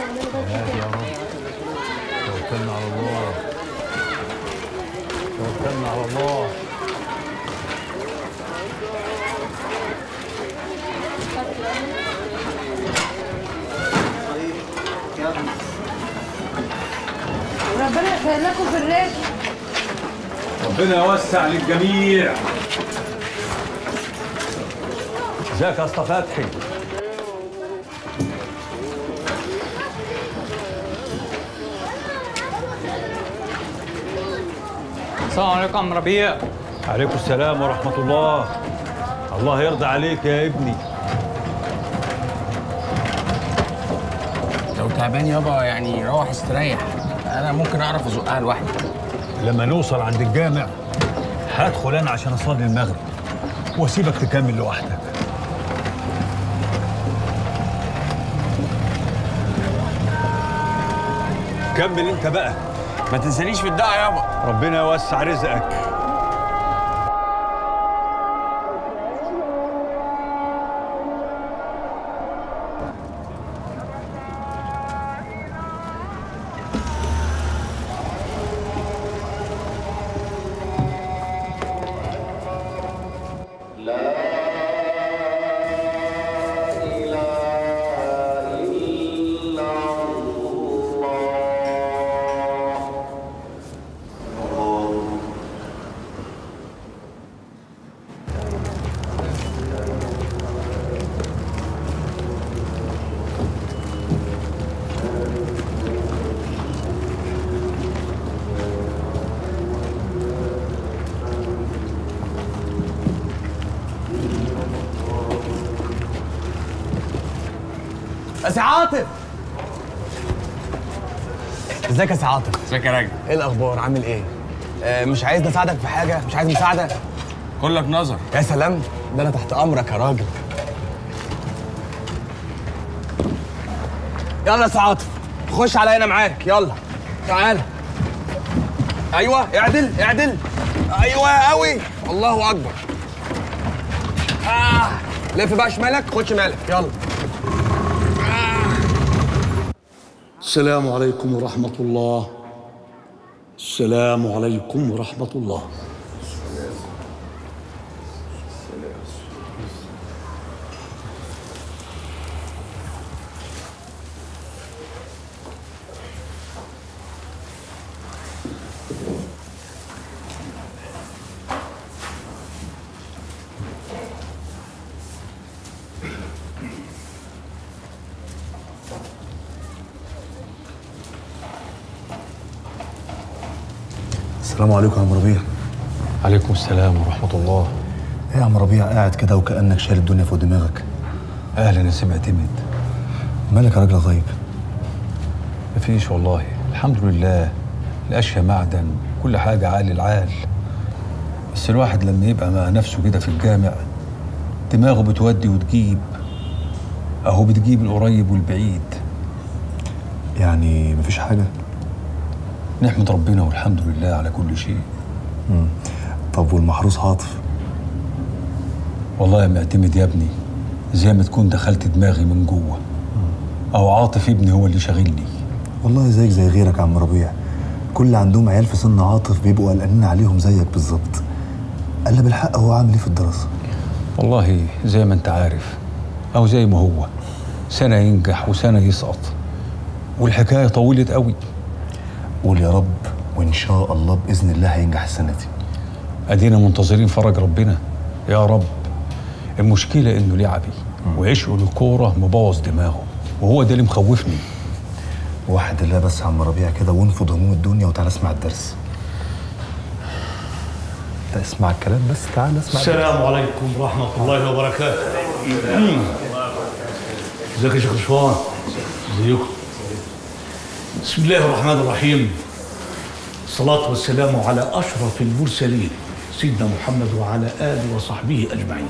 هادي يا رب توكلنا على الله توكلنا على الله وربنا يخلي لكم في الرزق ربنا يوسع للجميع ازيك يا اسطى فتحي السلام عليكم عم ربيع عليكم السلام ورحمة الله الله يرضى عليك يا ابني لو تعبان يابا يعني روح استريح انا ممكن اعرف ازقها لوحدي لما نوصل عند الجامع هدخل انا عشان اصلي المغرب واسيبك تكمل لوحدك كمل انت بقى ما تنسانيش في الدعاء يابا ربنا يوسع رزقك يا سي عاطف ازيك يا سي عاطف ازيك يا راجل ايه الاخبار عامل ايه آه مش عايزني اساعدك في حاجه مش عايز مساعده كلك نظر يا سلام ده انا تحت امرك يا راجل يلا يا سي عاطف خش عليا انا معاك يلا تعال ايوه اعدل اعدل ايوه قوي الله اكبر آه. لف بقى شمالك خد شمالك يلا السلام عليكم ورحمة الله السلام عليكم ورحمة الله السلام عليكم يا عم ربيع عليكم السلام ورحمة الله ايه يا عم ربيع قاعد كده وكأنك شايل الدنيا فوق دماغك أهلا يا سيد معتمد مالك يا راجل غايب مفيش والله الحمد لله الأشياء معدن كل حاجة عال العال بس الواحد لما يبقى مع نفسه كده في الجامع دماغه بتودي وتجيب أهو بتجيب القريب والبعيد يعني مفيش حاجة نحمد ربنا والحمد لله على كل شيء طب والمحروس عاطف والله يا معتمد يا ابني زي ما تكون دخلت دماغي من جوه أو عاطف ابني هو اللي شاغلني والله زيك زي غيرك يا عم ربيع كل اللي عندهم عيال في سن عاطف بيبقوا قلقانين عليهم زيك بالظبط قال بالحق هو عامل ايه في الدراسة والله زي ما انت عارف او زي ما هو سنه ينجح وسنه يسقط والحكايه طولت قوي قول يا رب وان شاء الله باذن الله هينجح السنة دي ادينا منتظرين فرج ربنا يا رب المشكله انه لعبي وعشقه للكوره مبوظ دماغه وهو ده اللي مخوفني واحد الله بس يا عم ربيع كده وانفض هموم الدنيا وتعالى اسمع الدرس انت اسمع الكلام بس تعالى اسمع الدرس. السلام عليكم ورحمة الله وبركاته ازيك يا شيخ رشوان ازيكم بسم الله الرحمن الرحيم الصلاة والسلام على أشرف المرسلين سيدنا محمد وعلى آله وصحبه أجمعين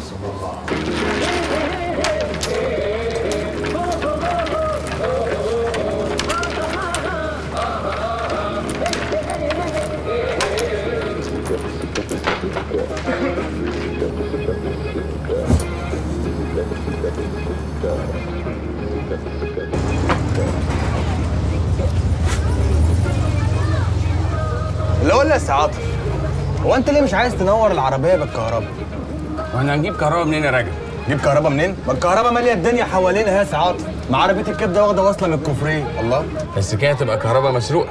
قول لي يا سي عاطف هو انت ليه مش عايز تنور العربيه بالكهرباء واحنا هنجيب كهرباء منين يا راجل؟ جيب كهرباء منين ما الكهرباء ماليه الدنيا حوالينا يا سي عاطف ما عربيه الكبده واخده واصله من الكفريه الله بس كده تبقى كهرباء مسروقه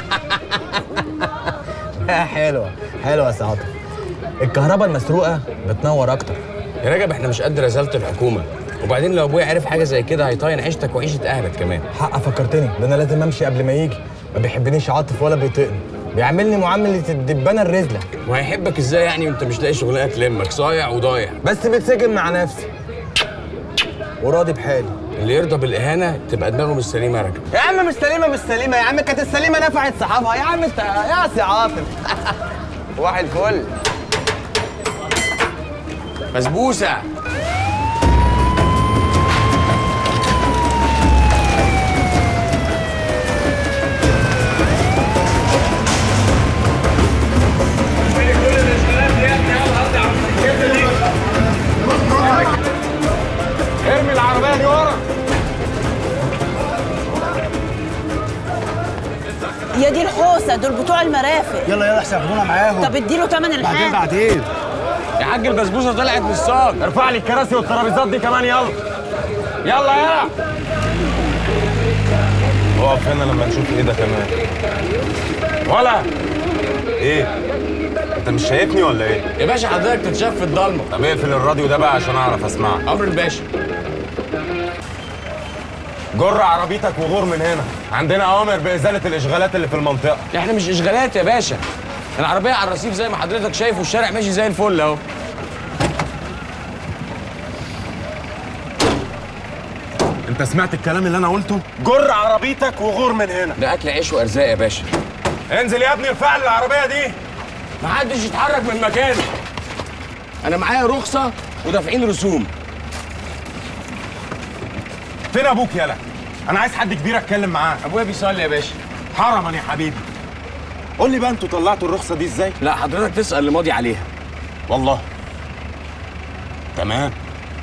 حلوه حلوه يا سي عاطف الكهرباء المسروقه بتنور اكتر يا راجل احنا مش قد رساله الحكومه وبعدين لو ابويا عرف حاجه زي كده هيطين عيشتك وعيشه اهلك كمان حق فكرتني ده انا لازم امشي قبل ما يجي ما بيحبنيش عاطف ولا بيطيقني بيعاملني معامله الدبانه الرزله وهيحبك ازاي يعني وانت مش لاقي شغلانه تلمك صايع وضايع بس بتسجن مع نفسي وراضي بحالي اللي يرضى بالاهانه تبقى دماغه مش سليمه يا راجل يا عم مش سليمه مش سليمه يا عم كانت السليمه نفعت صحابها يا عم انت يا سي عاطف واحد الفل بسبوسه ارمي العربيه دي ورا يا دي الحوسه دول بتوع المرافق يلا يلا احسن خدونا معاهم طب اديله تمن بعدين الحاجه بعدين يا حاج البسبوسه طلعت من الصاج ارفع لي الكراسي والترابيزات دي كمان يلا يلا يلا اقف هنا لما نشوف ايه ده كمان ولا ايه انت مش شايفني ولا ايه يا باشا حضرتك تتشاف في الضلمه طب اقفل الراديو ده بقى عشان اعرف اسمعك امر الباشا جر عربيتك وغور من هنا عندنا اوامر بازاله الاشغالات اللي في المنطقه احنا مش اشغالات يا باشا العربيه على الرصيف زي ما حضرتك شايف والشارع ماشي زي الفل اهو انت سمعت الكلام اللي انا قلته جر عربيتك وغور من هنا ده اكل عيش وارزاق يا باشا انزل يا ابني ارفع لي العربيه دي محدش يتحرك من مكانه انا معايا رخصه ودافعين رسوم فين ابوك يالا انا عايز حد كبير اتكلم معاه ابويا بيصلي يا باشا حرما يا حبيبي قول لي بقى انتوا طلعتوا الرخصه دي ازاي لا حضرتك تسال اللي ماضي عليها والله تمام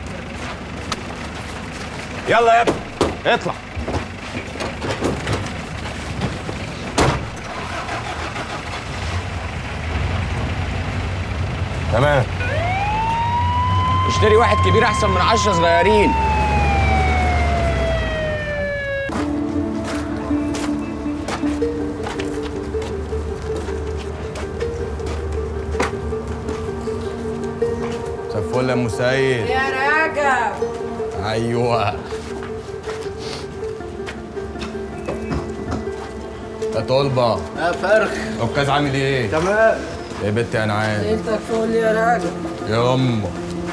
يلا يا ابني اطلع تمام اشتري واحد كبير احسن من عشرة صغيرين سفول يا مسيد يا راجل ايوه يا طلبة يا فرخ عكاز عامل ايه؟ تمام يا بنتي انا عارف انت فول يا راجل يا امه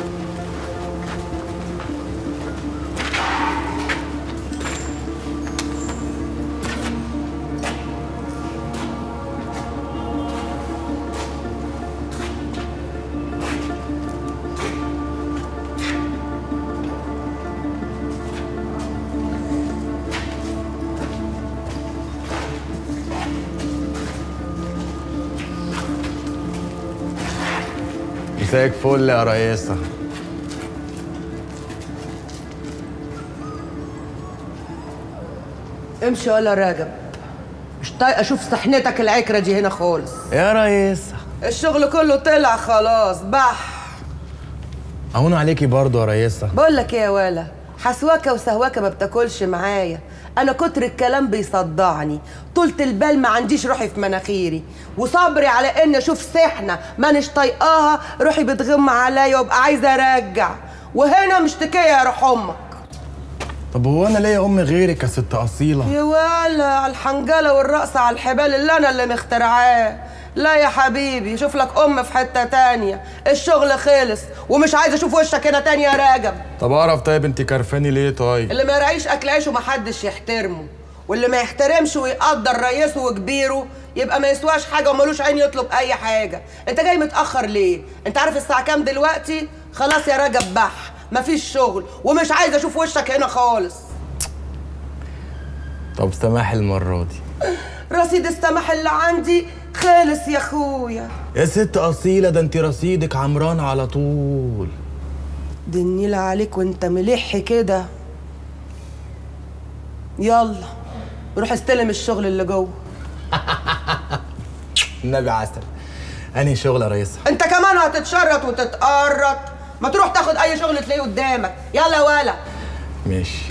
مساك فل يا رئيسة امشي ولا راجب مش طايقه اشوف صحنتك العكره دي هنا خالص يا رئيسة الشغل كله طلع خلاص بح أهون عليكي برضه يا رئيسة بقول لك ايه يا ولا حسواكه وسهواكه ما بتاكلش معايا انا كتر الكلام بيصدعني طولة البال ما عنديش روحي في مناخيري وصبري على ان اشوف سحنه مانيش طايقاها روحي بتغم عليا وابقى عايزه ارجع وهنا مشتكيه يا روح امك طب هو أنا ليا أم غيرك يا ست أصيلة؟ يا ولا على الحنجله والرقص على الحبال اللي انا اللي مخترعاه لا يا حبيبي شوف لك ام في حته تانية الشغل خلص ومش عايزه اشوف وشك هنا تاني يا راجب طب أعرف طيب أنت كرفاني ليه طيب؟ اللي ما يراعيش اكل عيشه محدش يحترمه واللي ما يحترمش ويقدر رئيسه وكبيره يبقى ما يسواش حاجه ومالوش عين يطلب اي حاجه انت جاي متاخر ليه انت عارف الساعه كام دلوقتي خلاص يا راجب بح مفيش شغل ومش عايزه اشوف وشك هنا خالص طب سماح المرة دي رصيد السمح اللي عندي خلص يا اخويا يا ست أصيلة ده أنت رصيدك عمران على طول دي النيلة عليك وانت ملح كده يلا روح استلم الشغل اللي جوه النبي عسل انهي شغل يا ريس انت كمان هتتشرط وتتقرط ما تروح تاخد اي شغل تلاقيه قدامك يلا ولا ماشي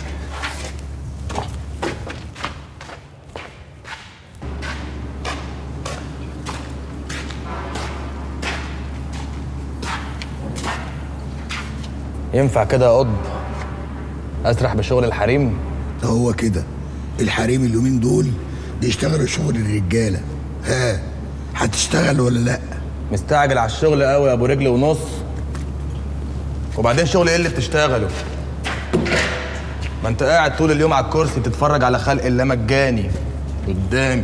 ينفع كده يا قطب اسرح بشغل الحريم هو كده الحريم اليومين دول بيشتغلوا شغل الرجاله ها هتشتغل ولا لا مستعجل على الشغل قوي يا ابو رجل ونص وبعدين شغل ايه اللي بتشتغله ما انت قاعد طول اليوم على الكرسي بتتفرج على خلق الله مجاني قدامي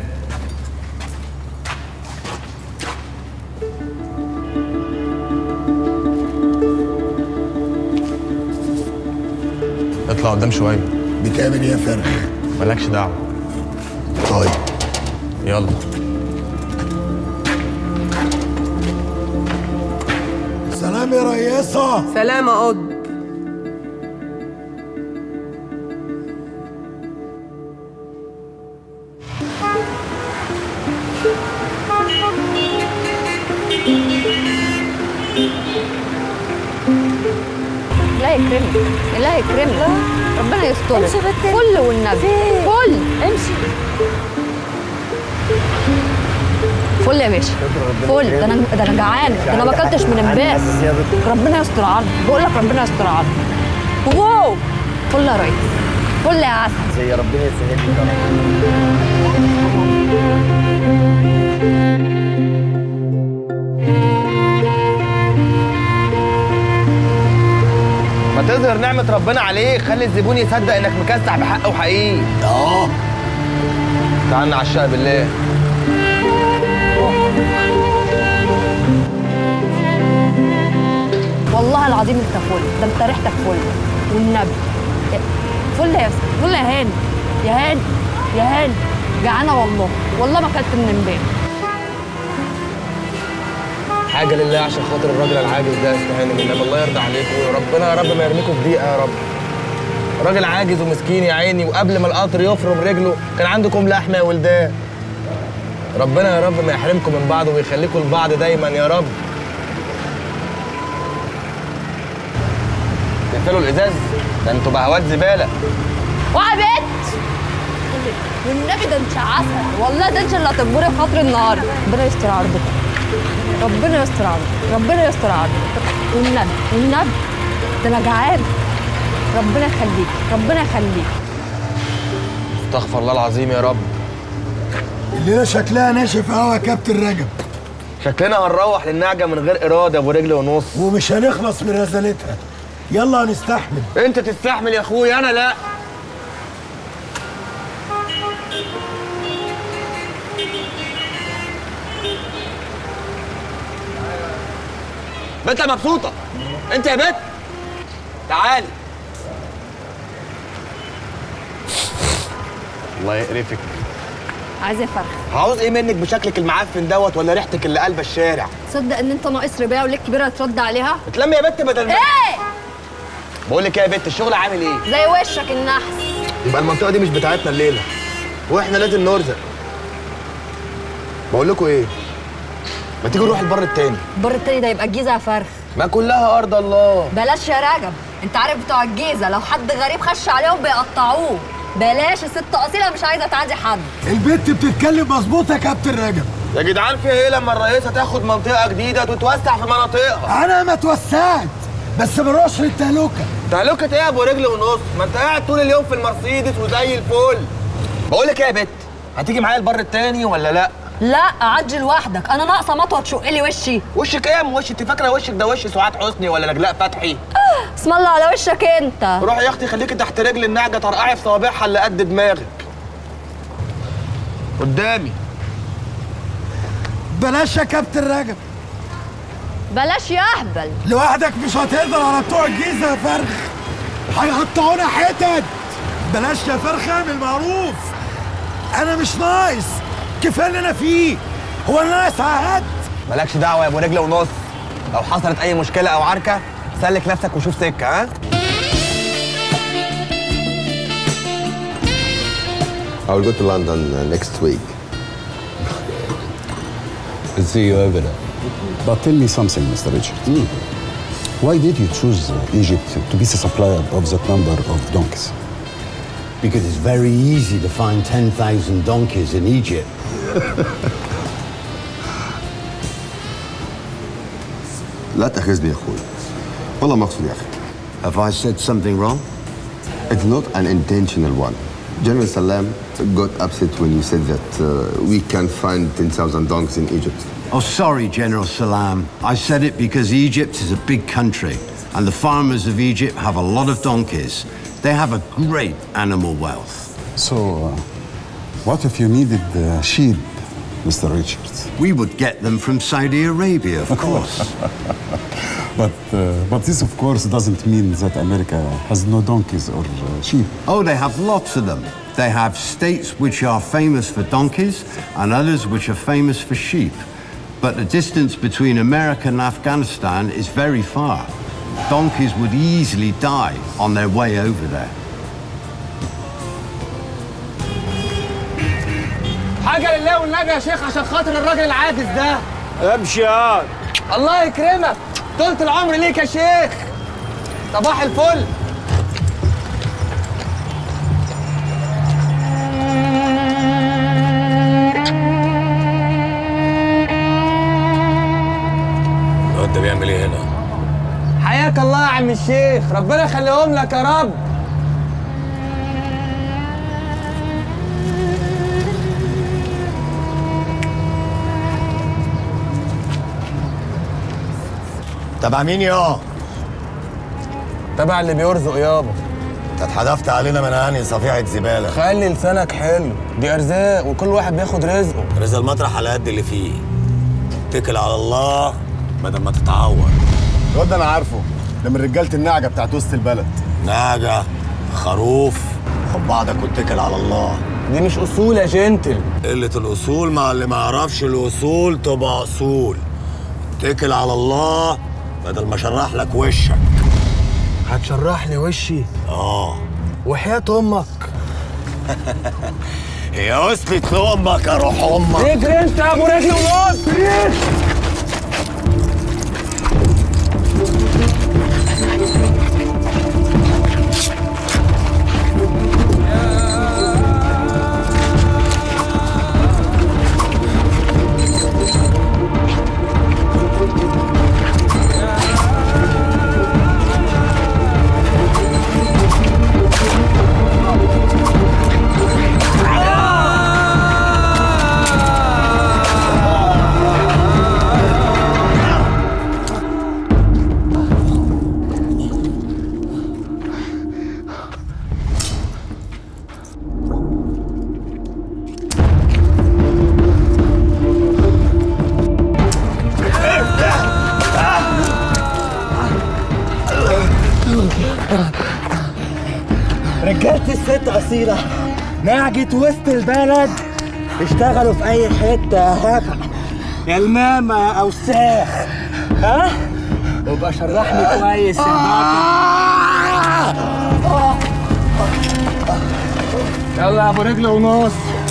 اطلع قدام شويه بتعمل ايه يا فرخ مالكش دعوه طيب يلا سلام يا رياسه سلام يا قطب الله يكرمك الله يكرمك ربنا يسترك فل والنبي فل امشي فل يا باشا فل ده انا ده انا جعان ده انا ما اكلتش من امبارح ربنا يستر عرض بقول لك ربنا يستر عرض واو فل يا ريس فل يا عسل زي ربنا يسهل لك ما تظهر نعمة ربنا عليك خلي الزبون يصدق انك مكسح بحق وحقيقي اه تعالى على الشقة بالله والله العظيم انت فل ده انت ريحتك فل والنبي فل يا فل يا هاني يا هاني يا هاني جعانه والله والله ما اكلت من امبارح حاجة لله عشان خاطر الراجل العاجز ده يستهاني بالنبي الله يرضى عليكم وربنا يا رب ما يرميكم في ضيقة يا رب راجل عاجز ومسكين يا عيني وقبل ما القطر يفرم رجله كان عندكم لحمة يا ولدان ربنا يا رب ما يحرمكم من بعض ويخليكم لبعض دايما يا رب تقفلوا الازاز ده انتوا بهوات زباله اوعى يا بنت والنبي ده انت عسل والله ده انت اللي هتكبري بخاطر النهارده ربنا يستر عرضك ربنا يستر عرضك ربنا يستر عرضك والنبي والنبي ده انا جعان ربنا يخليك ربنا يخليك استغفر الله العظيم يا رب الليله شكلها ناشف قوي يا كابتن رجب شكلنا هنروح للنعجه من غير اراده ابو رجل ونص ومش هنخلص من رزالتها يلا هنستحمل انت تستحمل يا اخويا انا لا بنت مبسوطه انت يا بنت تعالي الله يقرفك عايزه إيه فرخ عاوز ايه منك بشكلك المعفن دوت ولا ريحتك اللي قلبه الشارع تصدق ان انت ناقص ربايه وليك كبيره ترد عليها اتلمي يا بنت بدل ما ايه بقول لك ايه يا بنت الشغل عامل ايه زي وشك النحس يبقى المنطقه دي مش بتاعتنا الليله واحنا لازم نرزق بقول لكم ايه ما تيجي نروح البر التاني البر التاني ده يبقى الجيزه يا فرخ ما كلها ارض الله بلاش يا رجب انت عارف بتوع الجيزه لو حد غريب خش عليهم بيقطعوه بلاش الست اصيله مش عايزه تعدي حد البت بتتكلم مظبوط يا كابتن رجب يا جدعان في ايه لما الرئيسه تاخد منطقه جديده وتتوسع في مناطقها انا ما اتوسعت بس ما نروحش للتهلكه تهلكة ايه يا ابو رجل ونص ما انت قاعد طول اليوم في المرسيدس وزي الفل بقول لك ايه يا بت هتيجي معايا البر التاني ولا لا لا عجل لوحدك انا ناقصه مطوه تشق لي وشي وشك ايه يا ام وش انت فاكره وشك ده وش سعاد حسني ولا نجلاء فتحي اسم الله على وشك انت روح يا اختي خليكي تحت رجل النعجه طرقعي في صوابعها اللي قد دماغك قدامي بلاش يا كابتن رجب بلاش يا اهبل لوحدك مش هتقدر على بتوع الجيزه يا فرخ هيقطعونا حتت بلاش يا فرخ اعمل معروف انا مش ناقص كفايه اللي انا فيه هو انا ناقص عهد مالكش دعوه يا ابو رجل ونص لو حصلت اي مشكله او عركه سلك نفسك وشوف سكه ها I will go to London uh, next week. Good to see you over there. But tell me something, Mr. Richard. Why did you choose uh, Egypt to be the supplier of that number of donkeys? Because it's very easy to find 10,000 donkeys in Egypt. لا تأخذني يا أخوي والله ما أقصد يا أخي Have I said something wrong? It's not an intentional one. General Salam got upset when you said that uh, we can find 10,000 donkeys in Egypt. Oh, sorry, General Salam. I said it because Egypt is a big country, and the farmers of Egypt have a lot of donkeys. They have a great animal wealth. So, uh, what if you needed uh, sheep, Mr. Richards? We would get them from Saudi Arabia, of course. But, uh, but this, of course, doesn't mean that America has no donkeys or uh, sheep. oh, they have lots of them. They have states which are famous for donkeys and others which are famous for sheep. But the distance between America and Afghanistan is very far. Donkeys would easily die on their way over there. حاجه لله والنبي يا شيخ عشان خاطر الراجل العاجز ده امشي يا الله يكرمك طولة العمر ليك يا شيخ صباح الفل الواد ده بيعمل ايه هنا؟ حياك الله يا عم الشيخ ربنا يخليهم لك يا رب تبع مين يا تبع اللي بيرزق يابا انت اتحدفت علينا من انهي صفيحه زباله خلي لسانك حلو دي ارزاق وكل واحد بياخد رزقه رزق المطرح على قد اللي فيه اتكل على الله بدل ما تتعور الواد ده انا عارفه ده من رجاله النعجه بتاعت وسط البلد نعجه خروف خد بعضك واتكل على الله دي مش اصول يا جنتل قله الاصول مع اللي ما يعرفش الاصول تبقى اصول اتكل على الله بدل ما اشرح لك وشك هتشرح لي وشي اه وحياة امك يا اثبت لامك يا روح امك اجري انت يا ابو رجل ونص رجالة الست أصيلة نعجة وسط البلد اشتغلوا في أي حتة يا هكا يا الماما أو الساخ ها؟ وابقى شرحني كويس يا بطل يلا يا ابو رجل ونص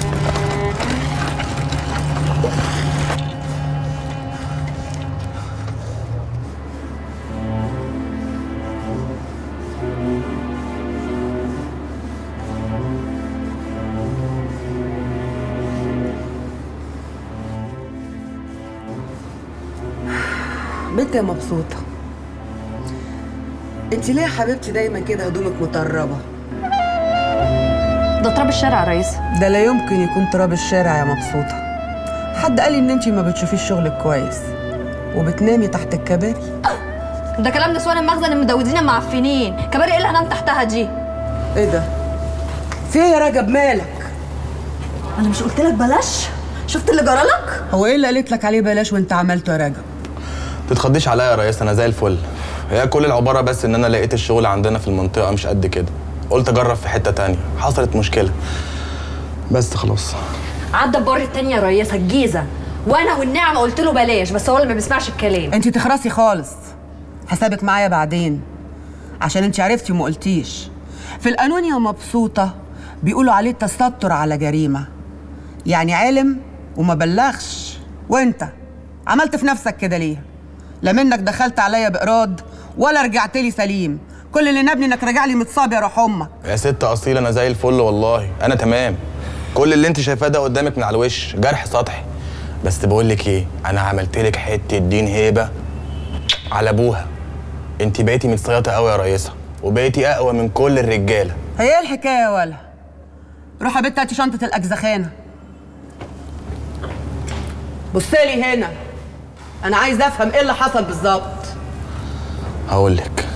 بنت يا مبسوطة انت ليه يا حبيبتي دايما كده هدومك مطربة ده تراب الشارع يا ريس ده لا يمكن يكون تراب الشارع يا مبسوطة حد قال لي ان انت ما بتشوفيش شغلك كويس وبتنامي تحت الكباري ده كلام نسوان المخزن المدودين معفنين كباري ايه اللي هنام تحتها دي ايه ده في ايه يا رجب مالك انا مش قلت لك بلاش شفت اللي جرالك هو ايه اللي قالت لك عليه بلاش وانت عملته يا رجب تتخضيش عليا يا ريس انا زي الفل هي كل العباره بس ان انا لقيت الشغل عندنا في المنطقه مش قد كده قلت اجرب في حته تانية حصلت مشكله بس خلاص عدى البر التانية يا ريسة الجيزة وانا والنعمة قلت له بلاش بس هو اللي ما بيسمعش الكلام انت تخرسي خالص حسابك معايا بعدين عشان انت عرفتي وما قلتيش في القانون يا مبسوطة بيقولوا عليه تستر على جريمة يعني علم وما بلغش وانت عملت في نفسك كده ليه لا منك دخلت عليا بإراد ولا رجعت لي سليم كل اللي نبني انك راجع لي متصاب يا روح امك يا ست اصيل انا زي الفل والله انا تمام كل اللي انت شايفاه ده قدامك من على الوش جرح سطحي بس بقول لك ايه انا عملت لك حته دين هيبه على ابوها انت بقيتي متصيطه قوي يا رئيسه وبقيتي اقوى من كل الرجاله هي ايه الحكايه يا ولا روح يا بنت هاتي شنطه الاجزخانه بصلي هنا انا عايز افهم ايه اللي حصل بالظبط هقول لك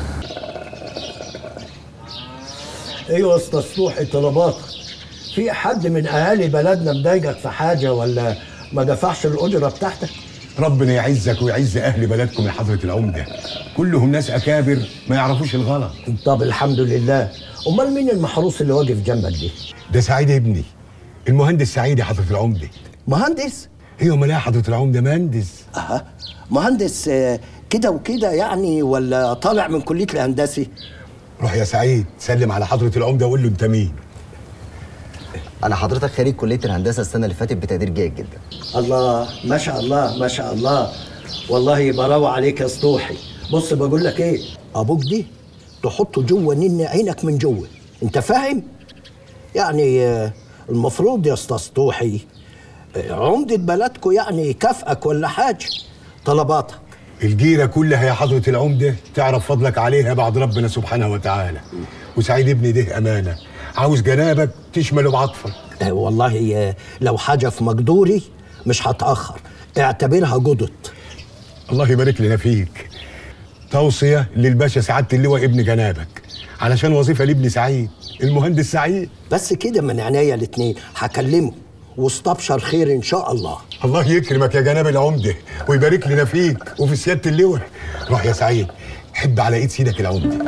ايوه يا اسطى سطوحي طلباتك في حد من اهالي بلدنا مضايقك في حاجه ولا ما دفعش الاجره بتاعتك ربنا يعزك ويعز اهل بلدكم يا حضره العمده كلهم ناس اكابر ما يعرفوش الغلط طب الحمد لله امال مين المحروس اللي واقف جنبك دي ده سعيد ابني المهندس سعيد يا حضره العمده مهندس ايوه ما لا حضره العمده مهندس اها مهندس آه، كده وكده يعني ولا طالع من كليه الهندسه روح يا سعيد سلم على حضره العمده وقول له انت مين انا حضرتك خريج كليه الهندسه السنه اللي فاتت بتقدير جيد جدا الله ما شاء الله ما شاء الله والله براوة عليك يا سطوحي بص بقول لك ايه ابوك دي تحطه جوه نن عينك من جوه انت فاهم يعني آه، المفروض يا اسطى سطوحي آه، عمدة بلدكم يعني يكافئك ولا حاجه طلباتك الجيره كلها يا حضره العمده تعرف فضلك عليها بعد ربنا سبحانه وتعالى وسعيد ابني ده امانه عاوز جنابك تشمله بعطفك آه، والله آه، لو حاجه في مقدوري مش هتاخر اعتبرها جدد الله يبارك لنا فيك توصيه للباشا سعاده اللواء ابن جنابك علشان وظيفه لابن سعيد المهندس سعيد بس كده من عينيا الاتنين هكلمه واستبشر خير ان شاء الله الله يكرمك يا جناب العمده ويبارك لنا فيك وفي سياده اللواء روح يا سعيد حب على ايد سيدك العمده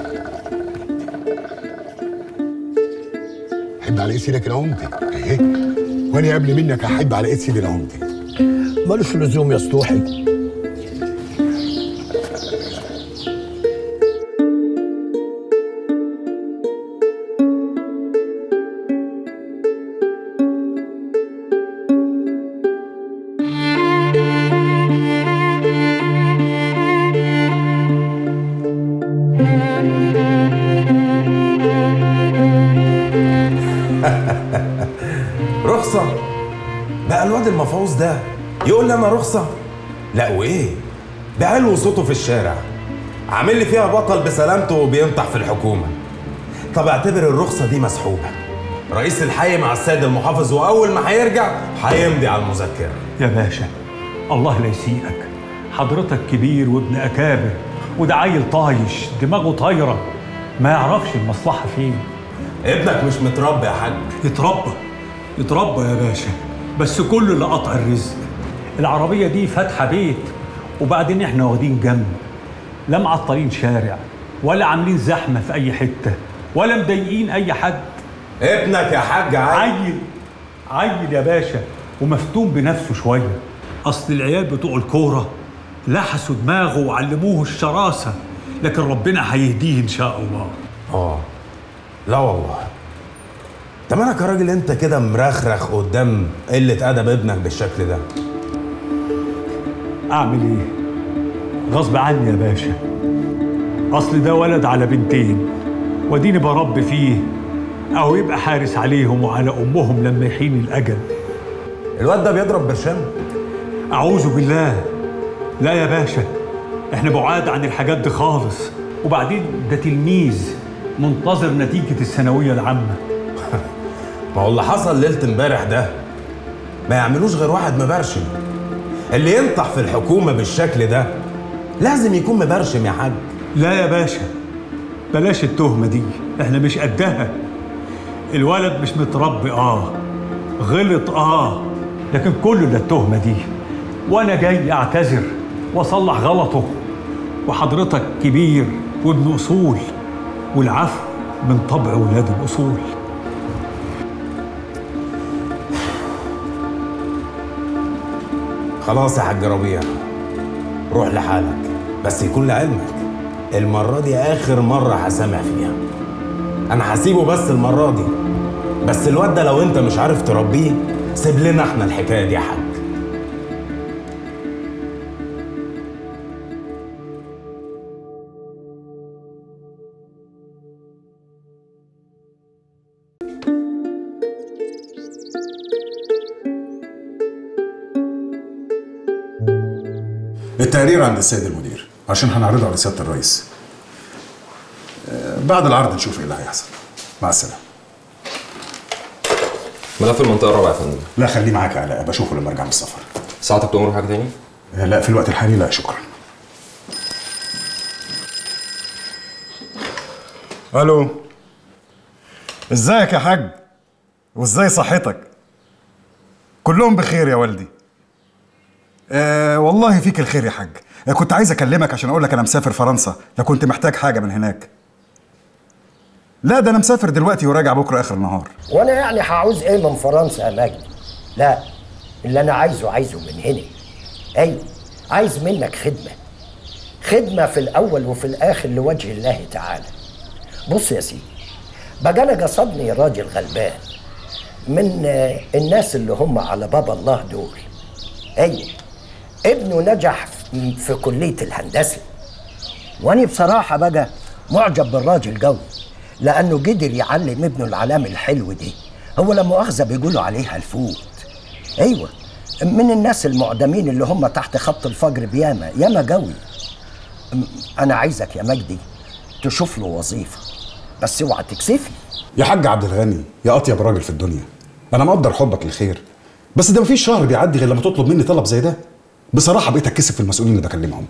حب على ايد سيدك العمده ايه وانا قبل منك هحب على ايد سيدي العمده ملوش لزوم يا سطوحي رخصة بقى الواد المفعوص ده يقول لي انا رخصة لا وايه ده علو صوته في الشارع عامل لي فيها بطل بسلامته وبينطح في الحكومة طب اعتبر الرخصة دي مسحوبة رئيس الحي مع السيد المحافظ واول ما هيرجع هيمضي على المذكرة يا باشا الله لا يسيئك حضرتك كبير وابن أكابر وده عيل طايش دماغه طايرة ما يعرفش المصلحة فين ابنك مش متربي يا حاج يتربى يتربى يا باشا بس كله لقطع الرزق العربية دي فاتحة بيت وبعدين احنا واخدين جنب لا معطلين شارع ولا عاملين زحمة في أي حتة ولا مضايقين أي حد ابنك يا حاج عيل عيل يا باشا ومفتون بنفسه شوية أصل العيال بتوع الكورة لحسوا دماغه وعلموه الشراسة لكن ربنا هيهديه إن شاء الله اه لا والله طب انا كراجل انت كده مرخرخ قدام قله ادب ابنك بالشكل ده أعمل إيه؟ غصب عني يا باشا أصل ده ولد على بنتين وديني بربي فيه أو يبقى حارس عليهم وعلى أمهم لما يحين الأجل الواد ده بيضرب برشام أعوذ بالله لا يا باشا احنا بعاد عن الحاجات دي خالص وبعدين ده تلميذ منتظر نتيجة الثانوية العامة ما هو اللي حصل ليله امبارح ده ما يعملوش غير واحد مبرشم اللي ينطح في الحكومه بالشكل ده لازم يكون مبرشم يا حاج لا يا باشا بلاش التهمة دي احنا مش قدها الولد مش متربي اه غلط اه لكن كله ده التهمة دي وانا جاي اعتذر واصلح غلطه وحضرتك كبير وابن اصول والعفو من طبع ولاد الاصول خلاص يا حاج ربيع روح لحالك بس يكون لعلمك المرة دي آخر مرة هسامح فيها أنا هسيبه بس المرة دي بس الواد ده لو أنت مش عارف تربيه سيب لنا احنا الحكاية دي يا حاج التقرير عند السيد المدير عشان هنعرضه على سياده الرئيس آه، بعد العرض نشوف ايه اللي هيحصل مع السلامه ملف المنطقة الرابعة يا فندم لا خليه معاك يا علاء بشوفه لما ارجع من السفر ساعتك تؤمر بحاجة تاني؟ آه، لا في الوقت الحالي لا شكرا الو ازيك يا حاج وازاي صحتك كلهم بخير يا والدي آه والله فيك الخير يا حاج آه، كنت عايز اكلمك عشان اقول لك انا مسافر فرنسا لو كنت محتاج حاجه من هناك لا ده انا مسافر دلوقتي وراجع بكره اخر النهار وانا يعني هعوز ايه من فرنسا يا مجدي لا اللي انا عايزه عايزه من هنا ايوه عايز منك خدمه خدمه في الاول وفي الاخر لوجه الله تعالى بص يا سيدي بقى انا قصدني راجل غلبان من آه، الناس اللي هم على باب الله دول ايوه ابنه نجح في- في كليه الهندسه وانا بصراحه بقى معجب بالراجل قوي لانه قدر يعلم ابنه العلام الحلو دي هو لا مؤاخذه بيقولوا عليها الفوت ايوه من الناس المعدمين اللي هم تحت خط الفقر بياما ياما قوي أم، انا عايزك يا مجدي تشوف له وظيفه بس اوعى تكسفني يا حاج عبد الغني يا اطيب راجل في الدنيا انا مقدر حبك للخير بس ده مفيش شهر بيعدي غير لما تطلب مني طلب زي ده بصراحه بقيت اتكسف في المسؤولين اللي بكلمهم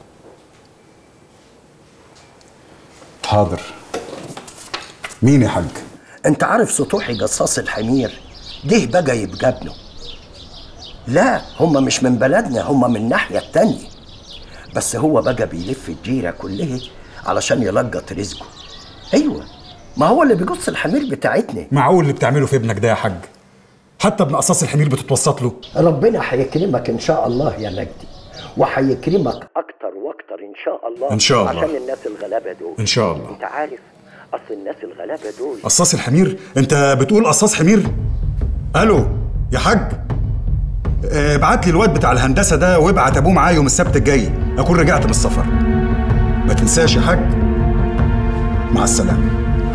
حاضر مين يا حاج انت عارف سطوحي جصاص الحمير ده بقى يبقى ابنه لا هم مش من بلدنا هم من الناحية التانية بس هو بقى بيلف الجيرة كلها علشان يلقط رزقه ايوه ما هو اللي بيجص الحمير بتاعتنا معقول اللي بتعمله في ابنك ده يا حاج حتى ابن قصاص الحمير بتتوسط له ربنا هيكرمك ان شاء الله يا مجدي وهيكرمك اكتر واكتر ان شاء الله إن شاء الله. عشان الناس الغلابه دول إن شاء الله. انت عارف اصل الناس الغلابه دول قصاص الحمير انت بتقول قصاص حمير الو يا حاج آه، ابعت لي الواد بتاع الهندسه ده وابعت ابوه معايا يوم السبت الجاي اكون رجعت من السفر ما تنساش يا حاج مع السلامه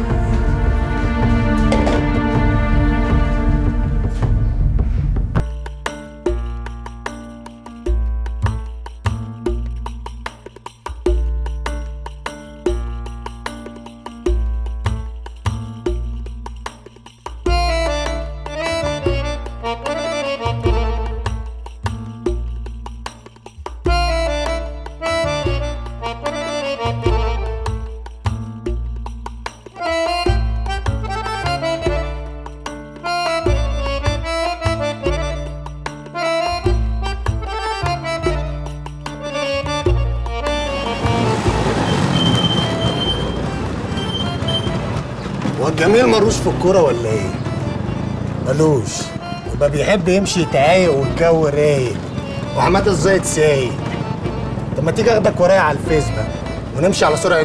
هو الجميل ملوش في الكوره ولا ايه؟ ملوش يبقى بيحب يمشي يتعايق والجو رايق وحماده الزيت سايق طب ما تيجي اخدك ورايا على الفيس بقى ونمشي على سرعه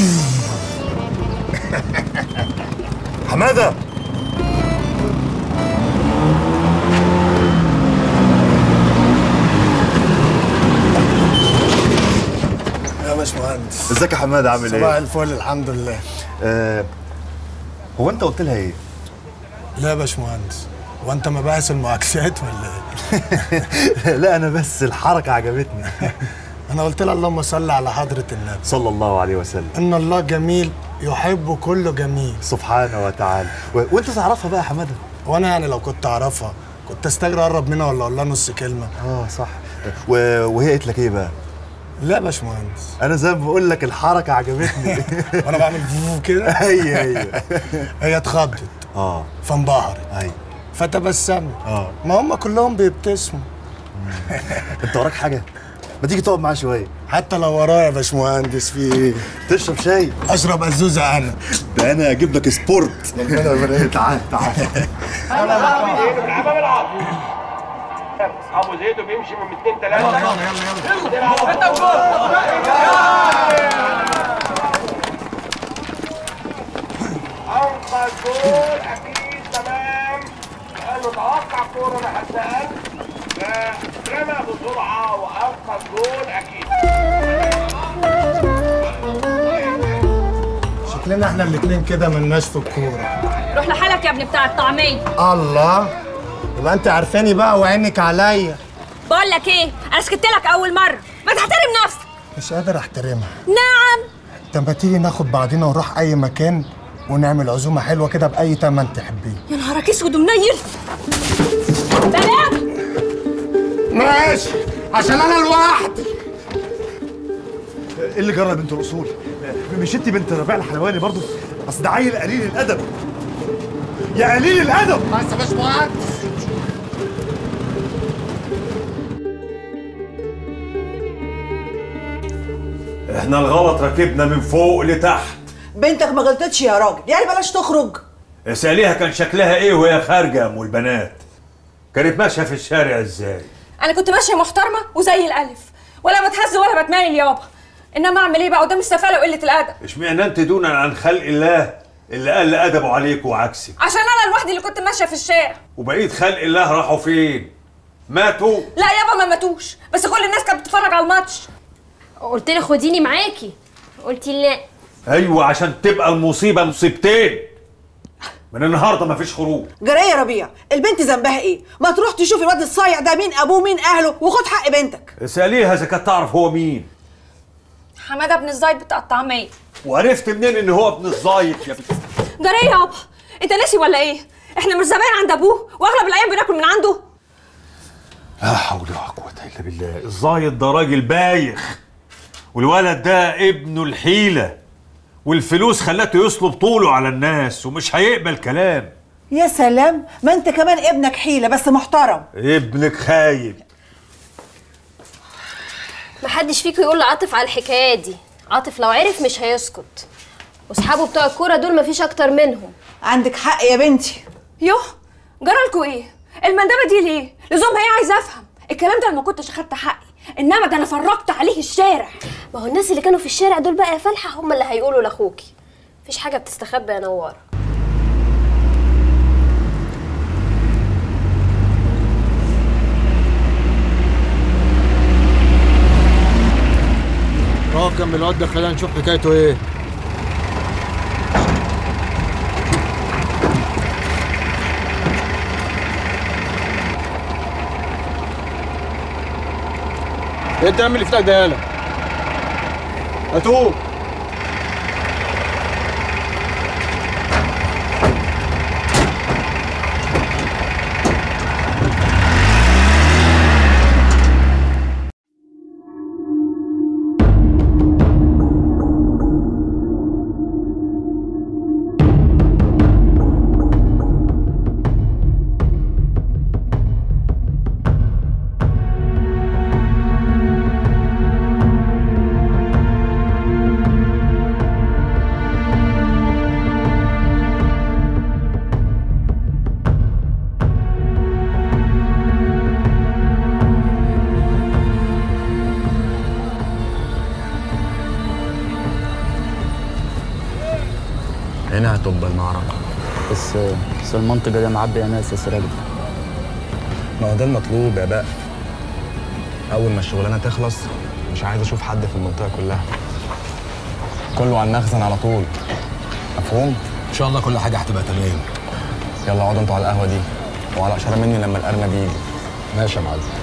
حماده يا باشمهندس ازيك يا حماد عامل ايه؟ صباح الفل الحمد لله آه هو انت قلت لها ايه؟ لا يا باشمهندس هو انت مباحث المعاكسات ولا ايه؟ لا انا بس الحركه عجبتني انا قلت لها اللهم صل على حضره النبي صلى الله عليه وسلم ان الله جميل يحب كل جميل سبحانه وتعالى و... وانت تعرفها بقى يا حماده وانا يعني لو كنت اعرفها كنت استجري اقرب منها ولا اقول لها نص كلمه اه صح و... وهي قالت لك ايه بقى؟ لا يا باشمهندس انا زي ما بقول لك الحركه عجبتني وانا بعمل فوفو كده ايوه ايوه هي اتخضت اه فانبهرت ايوه فتبسمت اه ما هم كلهم بيبتسموا انت وراك حاجه؟ ما تيجي تقعد معايا شويه حتى لو ورايا يا باشمهندس في ايه؟ تشرب شاي اشرب ازوزه انا ده انا اجيب لك سبورت ربنا يبارك تعال تعال ابو زيد بيمشي من 2 3 يلا يلا يلا انت انقذ جول اكيد تمام قال توقع كوره لحد قلب فرمى بسرعه وانقذ جول اكيد شكلنا احنا الاثنين كده ملناش في الكوره روح لحالك يا ابني بتاع الطعميه الله يبقى انت عارفاني بقى وعينك عليا بقول لك ايه انا سكت لك اول مره ما تحترم نفسك مش قادر احترمها نعم طب ما تيجي ناخد بعضنا ونروح اي مكان ونعمل عزومه حلوه كده باي تمن تحبيه يا نهارك اسود ومنيل سلام ماشي عشان انا لوحدي ايه اللي جرى يا بنت الاصول؟ مش انت بنت ربيع الحلواني برضه؟ اصل ده عيل قليل الادب يا قليل الادب بس مش مهندس احنا الغلط ركبنا من فوق لتحت بنتك ما غلطتش يا راجل يعني بلاش تخرج اسأليها كان شكلها ايه وهي خارجة يا ام البنات كانت ماشية في الشارع ازاي انا كنت ماشيه محترمه وزي الالف ولا بتهز ولا بتمايل يابا انما اعمل ايه بقى قدام السفاله وقله الادب اشمعنى انت دونا عن خلق الله اللي قل ادبه عليك وعكسك عشان انا لوحدي اللي كنت ماشيه في الشارع وبقية خلق الله راحوا فين ماتوا لا يابا ما ماتوش بس كل الناس كانت بتتفرج على الماتش قلت لي خديني معاكي قلتي لا ايوه عشان تبقى المصيبة مصيبتين من النهارده مفيش خروج جرى إيه يا ربيع البنت ذنبها ايه ما تروح تشوف الواد الصايع ده مين ابوه مين اهله وخد حق بنتك اسأليها اذا كانت تعرف هو مين حماده بن الزايد بتاع الطعميه وعرفت منين ان هو ابن الزايد يا بنت جرى ايه يابا انت ناسي ولا ايه احنا مش زمان عند ابوه واغلب الايام بناكل من عنده لا حول ولا قوة إلا بالله الزايد ده راجل بايخ والولد ده ابنه الحيلة والفلوس خلته يصلب طوله على الناس ومش هيقبل كلام يا سلام ما انت كمان ابنك حيله بس محترم ابنك خايب محدش فيكم يقول لعاطف على الحكايه دي عاطف لو عرف مش هيسكت واصحابه بتوع الكوره دول مفيش اكتر منهم عندك حق يا بنتي يوه جرالكوا ايه المندبه دي ليه لزومها ايه عايزه افهم الكلام ده أنا ما كنتش اخدت حقي انما ده انا فرجت عليه الشارع ما هو الناس اللي كانوا في الشارع دول بقى يا فالحه هم اللي هيقولوا لاخوكي مفيش حاجه بتستخبى يا نواره اقف جنب الواد ده خلينا نشوف حكايته ايه ايه انت عامل اللي في ايدك ده يالا هاتوه هنا هتبقى المعركة بس بس المنطقة دي معبية ناس يا سراج ما هو ده المطلوب يا بقى أول ما الشغلانة تخلص مش عايز أشوف حد في المنطقة كلها كله على المخزن على طول مفهوم؟ إن شاء الله كل حاجة هتبقى تمام يلا اقعدوا انتوا على القهوة دي وعلى إشارة مني لما الأرنب يجي ماشي يا معلم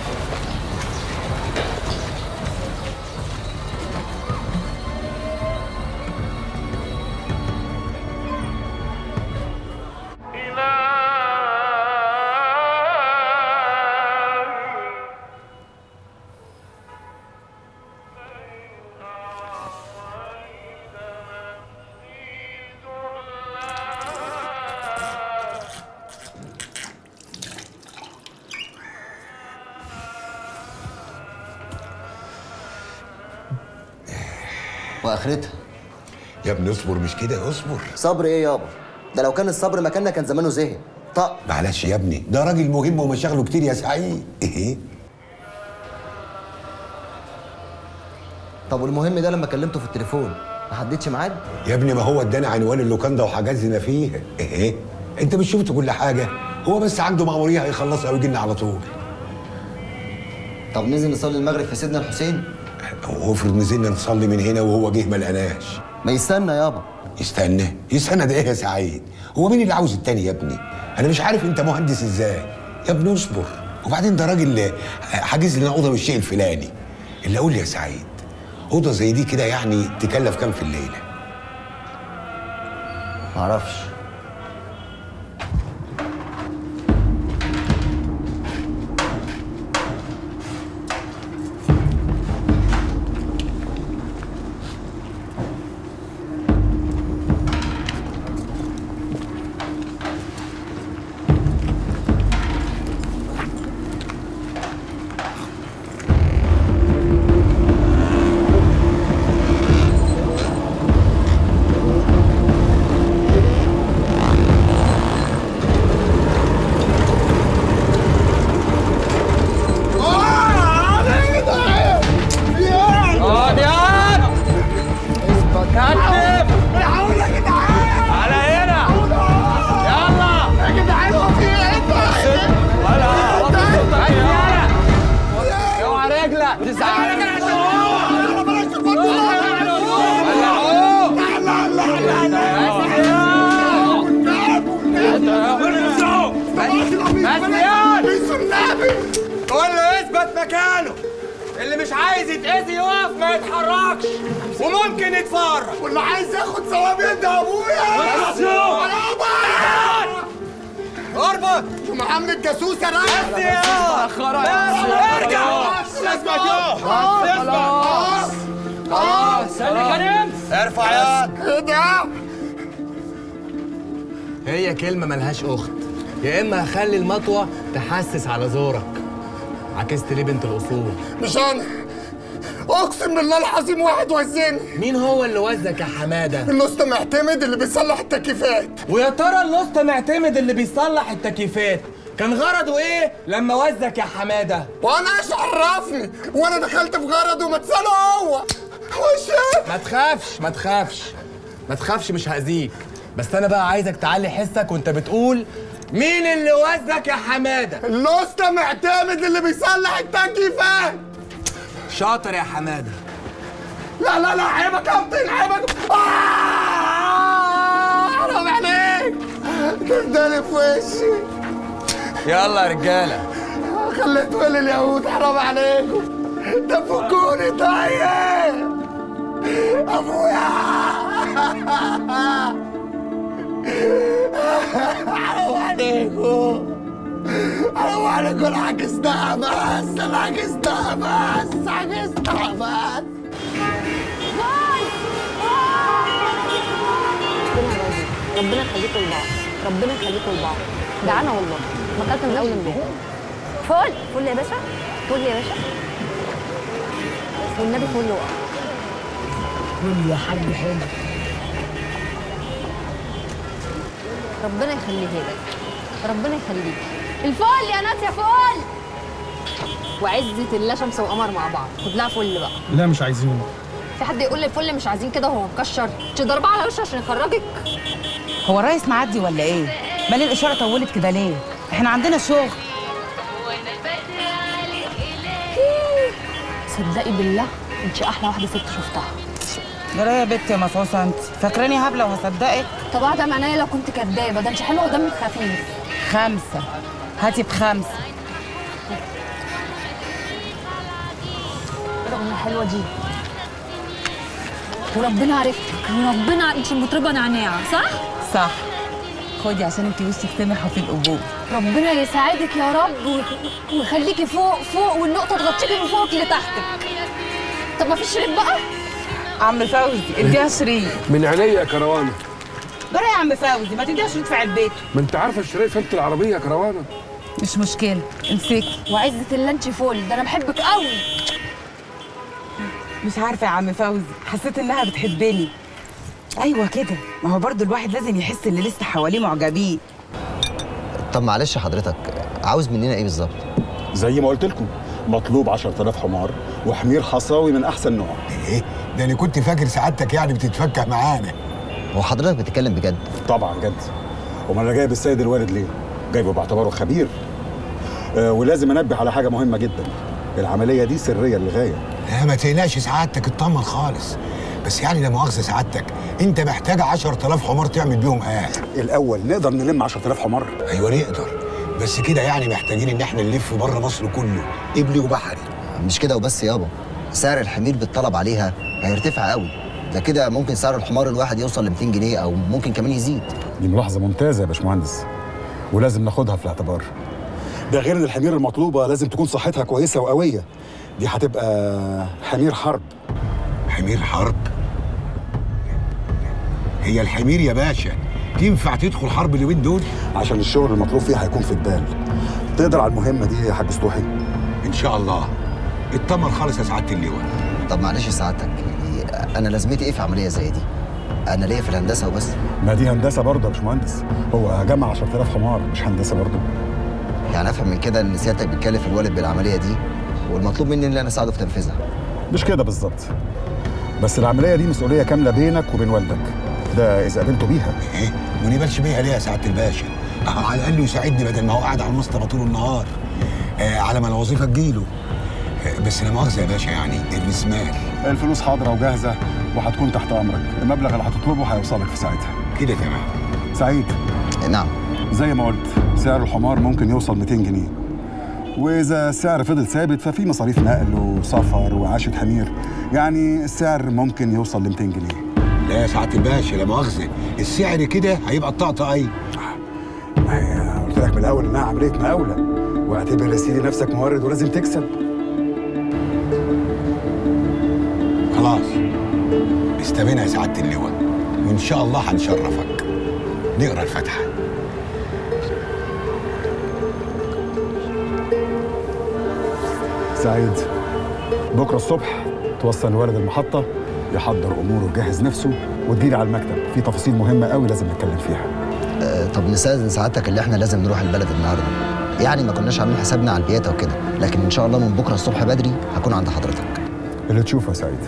واخرتها يا ابني اصبر مش كده اصبر صبر ايه يابا ده لو كان الصبر مكاننا كان زمانه زهق طق معلش يا ابني ده راجل مهم ومشاغله كتير يا سعيد ايه طب والمهم ده لما كلمته في التليفون ما حددش ميعاد يا ابني ما هو اداني عنوان اللوكاندا وحجزنا فيها ايه انت مش شفت كل حاجه هو بس عنده مأمورية هيخلصها ويجي لنا على طول طب ننزل نصلي المغرب في سيدنا الحسين وافرض نزلنا نصلي من هنا وهو جه ما لقناش ما يستنى يابا يستنى يستنى ده ايه يا سعيد هو مين اللي عاوز التاني يا ابني انا مش عارف انت مهندس ازاي يا ابني اصبر وبعدين ده راجل حاجز لنا اوضه بالشيء الفلاني اللي اقول يا سعيد اوضه زي دي كده يعني تكلف كام في الليله معرفش اقعد ياض كتف على هنا يلا يا جدعان هو في ايه ولا اوعى رجلك تزعل قول له اثبت مكانه اللي مش عايز يتأذي يقف ما يتحركش وممكن يتفرج واللي عايز ياخد ثواب يد ابويا اربط شو محمد الجاسوس يا ريس بس يا خلاص ارجع اثبت يا خلاص خلاص ارفع يد هي كلمة ملهاش أخت يا إما هخلي المطوة تحسس على زورك عكست ليه بنت الأصول مش انا اقسم بالله العظيم واحد وزني مين هو اللي وزك يا حمادة؟ الاسطى معتمد اللي بيصلح التكييفات ويا ترى الاسطى معتمد اللي بيصلح التكييفات كان غرضه ايه لما وزك يا حماده وانا ايش عرفني وانا دخلت في غرضه ما تساله هو وش ما تخافش ما تخافش ما تخافش مش هاذيك بس انا بقى عايزك تعلي حسك وانت بتقول مين اللي وزك يا حماده الاسطى معتمد اللي بيصلح التكييفات شاطر يا حماده لا لا لا عيبك يا كابتن عيبك آه، حرام عليك تفضلي في وشي يلا يا رجاله خليت ولي اليهود حرام عليكم ده فكوني طيب ابويا حرام عليكم حرام عليكم انا عكستها بس انا عكستها بس عكستها بس ربنا يخليكم لبعض ربنا يخليكم لبعض جعانه والله ما اكلت من اول امبارح فول فول يا باشا فول يا باشا والنبي فول وقع فول يا حاج حلو ربنا يخليها لك ربنا يخليك الفول يا ناس يا فول وعزة الله شمس وقمر مع بعض خد لها فل بقى لا مش عايزينه في حد يقول لي الفل مش عايزين كده وهو مكشر مش ضربه على وشه عشان يخرجك هو الرئيس معدي ولا ايه؟ مال الاشاره طولت كده ليه؟ احنا عندنا شغل صدقي بالله انت احلى واحده ست شفتها جرى يا بنت يا مفعوصه انت فاكراني هبله وهصدقك طب اقعد عينيا لو كنت كدابه ده انت حلوه ودمك خفيف خمسه هاتي بخمسه الاغنيه الحلوه دي وربنا عرفتك وربنا انت مطربه نعناع صح؟ صح خدي عشان انت وشك سمح وفي القبول ربنا يساعدك يا رب و- ويخليكي فوق فوق والنقطه تغطيكي من فوق لتحتك طب ما فيش شريط بقى؟ عم فوزي اديها شريط من عينيا يا كروانه جرى يا عم فوزي ما تديها شريط في علبته ما انت عارفه الشرايط فهمت العربيه يا كروانه مش مشكله امسكي وعزة الله انت فول ده انا بحبك قوي مش عارفه يا عم فوزي حسيت انها بتحبني ايوه كده ما هو برضو الواحد لازم يحس ان لسه حواليه معجبين طب معلش حضرتك عاوز مننا ايه بالظبط زي ما قلت لكم مطلوب 10000 حمار وحمير حصاوي من احسن نوع ايه ده انا كنت فاكر سعادتك يعني بتتفكه معانا هو حضرتك بتتكلم بجد طبعا جد امال انا جايب السيد الوالد ليه جايبه باعتباره خبير آه ولازم انبه على حاجه مهمه جدا العمليه دي سريه للغايه لا ما تقلقش سعادتك اطمن خالص بس يعني لا مؤاخذه سعادتك انت محتاج 10000 حمار تعمل بيهم ايه الاول نقدر نلم 10000 حمار ايوه نقدر بس كده يعني محتاجين ان احنا نلف بره مصر كله قبلي وبحري مش كده وبس يابا سعر الحمير بالطلب عليها هيرتفع قوي ده كده ممكن سعر الحمار الواحد يوصل ل 200 جنيه او ممكن كمان يزيد دي ملاحظه ممتازه يا باشمهندس ولازم ناخدها في الاعتبار ده غير ان الحمير المطلوبه لازم تكون صحتها كويسه وقويه دي هتبقى حمير حرب حمير حرب هي الحمير يا باشا تنفع تدخل حرب اليومين دول عشان الشغل المطلوب فيها هيكون في البال تقدر على المهمه دي يا حاج سطوحي ان شاء الله اطمن خالص يا سعاده اللواء طب معلش يا سعادتك يعني انا لازمتي ايه في عمليه زي دي انا ليا في الهندسه وبس ما دي هندسه برضه يا باشمهندس هو جمع 10000 حمار مش هندسه برضه يعني افهم من كده ان سيادتك بتكلف الوالد بالعمليه دي والمطلوب مني ان انا اساعده في تنفيذها مش كده بالظبط بس العمليه دي مسؤوليه كامله بينك وبين والدك ده اذا قابلته بيها ايه ما نقبلش بيها ليه يا سعاده الباشا أهو على الاقل يساعدني بدل ما هو قاعد على المسطره طول النهار آه على ما الوظيفه تجيله آه بس لا مؤاخذه يا باشا يعني الرسمال الفلوس حاضره وجاهزه وهتكون تحت امرك المبلغ اللي هتطلبه هيوصلك في ساعتها كده تمام سعيد نعم زي ما قلت سعر الحمار ممكن يوصل 200 جنيه واذا السعر فضل ثابت ففي مصاريف نقل وسفر وعاشة حمير يعني السعر ممكن يوصل ل 200 جنيه لا يا سعاده الباشا لا مؤاخذه السعر كده هيبقى الطقطقه قلت لك من الاول انها عمليه مقاوله واعتبر يا سيدي نفسك مورد ولازم تكسب خلاص استبينا يا سعاده اللواء وان شاء الله هنشرفك نقرا الفاتحه سعيد بكره الصبح توصل لوالد المحطه يحضر اموره ويجهز نفسه وتجيلي على المكتب في تفاصيل مهمه قوي لازم نتكلم فيها أه طب نستاذن سعادتك اللي احنا لازم نروح البلد النهارده يعني ما كناش عاملين حسابنا على البيات وكده لكن ان شاء الله من بكره الصبح بدري هكون عند حضرتك اللي تشوفه يا سعيد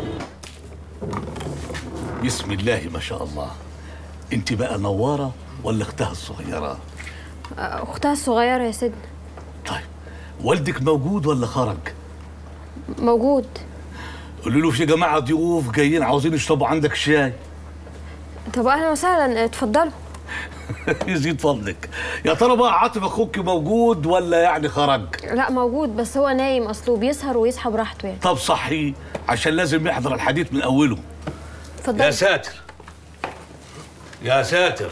بسم الله ما شاء الله انت بقى نواره ولا اختها الصغيره اختها الصغيره يا سيدنا والدك موجود ولا خرج موجود قولوا له في جماعه ضيوف جايين عاوزين يشربوا عندك شاي طب اهلا وسهلا اتفضلوا يزيد فضلك يا ترى بقى عاطف اخوك موجود ولا يعني خرج لا موجود بس هو نايم اصله بيسهر ويصحى براحته يعني طب صحي عشان لازم يحضر الحديث من اوله اتفضل يا ساتر يا ساتر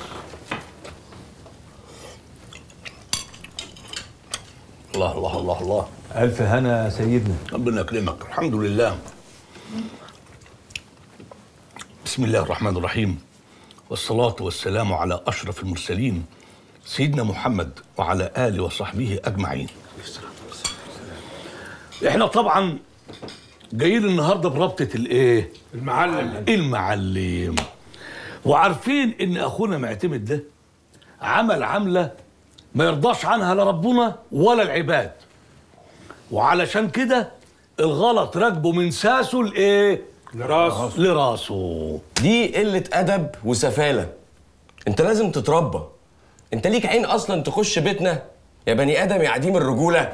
الله الله الله الله ألف هنا يا سيدنا ربنا يكرمك الحمد لله بسم الله الرحمن الرحيم والصلاة والسلام على أشرف المرسلين سيدنا محمد وعلى آله وصحبه أجمعين إحنا طبعا جايين النهاردة بربطة الإيه؟ المعلم المعلم وعارفين إن أخونا معتمد ده عمل عملة ما يرضاش عنها لا ربنا ولا العباد وعلشان كده الغلط راكبه من ساسه لايه؟ لراسه لراسه دي قلة أدب وسفالة أنت لازم تتربى أنت ليك عين أصلا تخش بيتنا يا بني آدم يا عديم الرجولة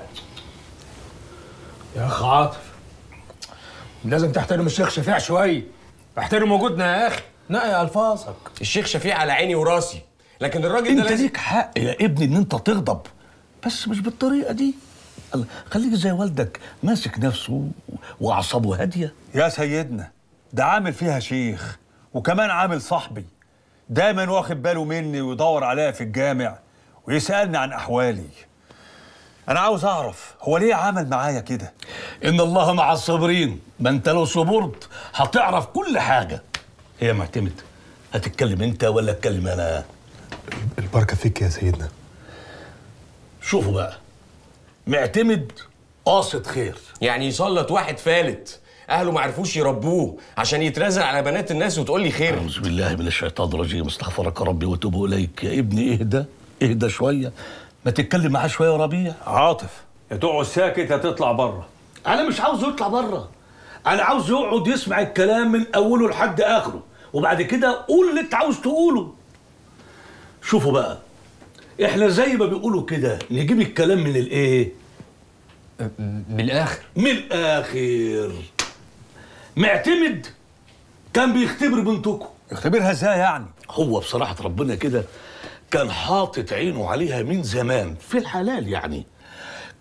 يا اخ عاطف لازم تحترم الشيخ شفيع شويه احترم وجودنا يا اخي نقي الفاظك الشيخ شفيع على عيني وراسي لكن الراجل انت ده لازم ليك حق يا ابني ان انت تغضب بس مش بالطريقه دي الله، خليك زي والدك ماسك نفسه واعصابه هاديه يا سيدنا ده عامل فيها شيخ وكمان عامل صاحبي دايما واخد باله مني ويدور عليا في الجامع ويسألني عن أحوالي أنا عاوز أعرف هو ليه عمل معايا كده ان الله مع الصابرين ما انت لو صبرت هتعرف كل حاجه هي معتمد هتتكلم انت ولا اتكلم انا البركة فيك يا سيدنا شوفوا بقى معتمد قاصد خير يعني يسلط واحد فالت أهله ما عرفوش يربوه عشان يترزق على بنات الناس وتقول لي خير أعوذ بالله من الشيطان الرجيم استغفرك ربي وتوب إليك يا ابني اهدى اهدى شوية ما تتكلم معاه شوية يا ربيع عاطف يا تقعد ساكت يا تطلع بره أنا مش عاوزه يطلع بره أنا عاوز يقعد يسمع الكلام من أوله لحد آخره وبعد كده قول اللي أنت عاوز تقوله شوفوا بقى احنا زي ما بيقولوا كده نجيب الكلام من الايه من الاخر من الاخر معتمد كان بيختبر بنتكم يختبرها ازاي يعني هو بصراحه ربنا كده كان حاطط عينه عليها من زمان في الحلال يعني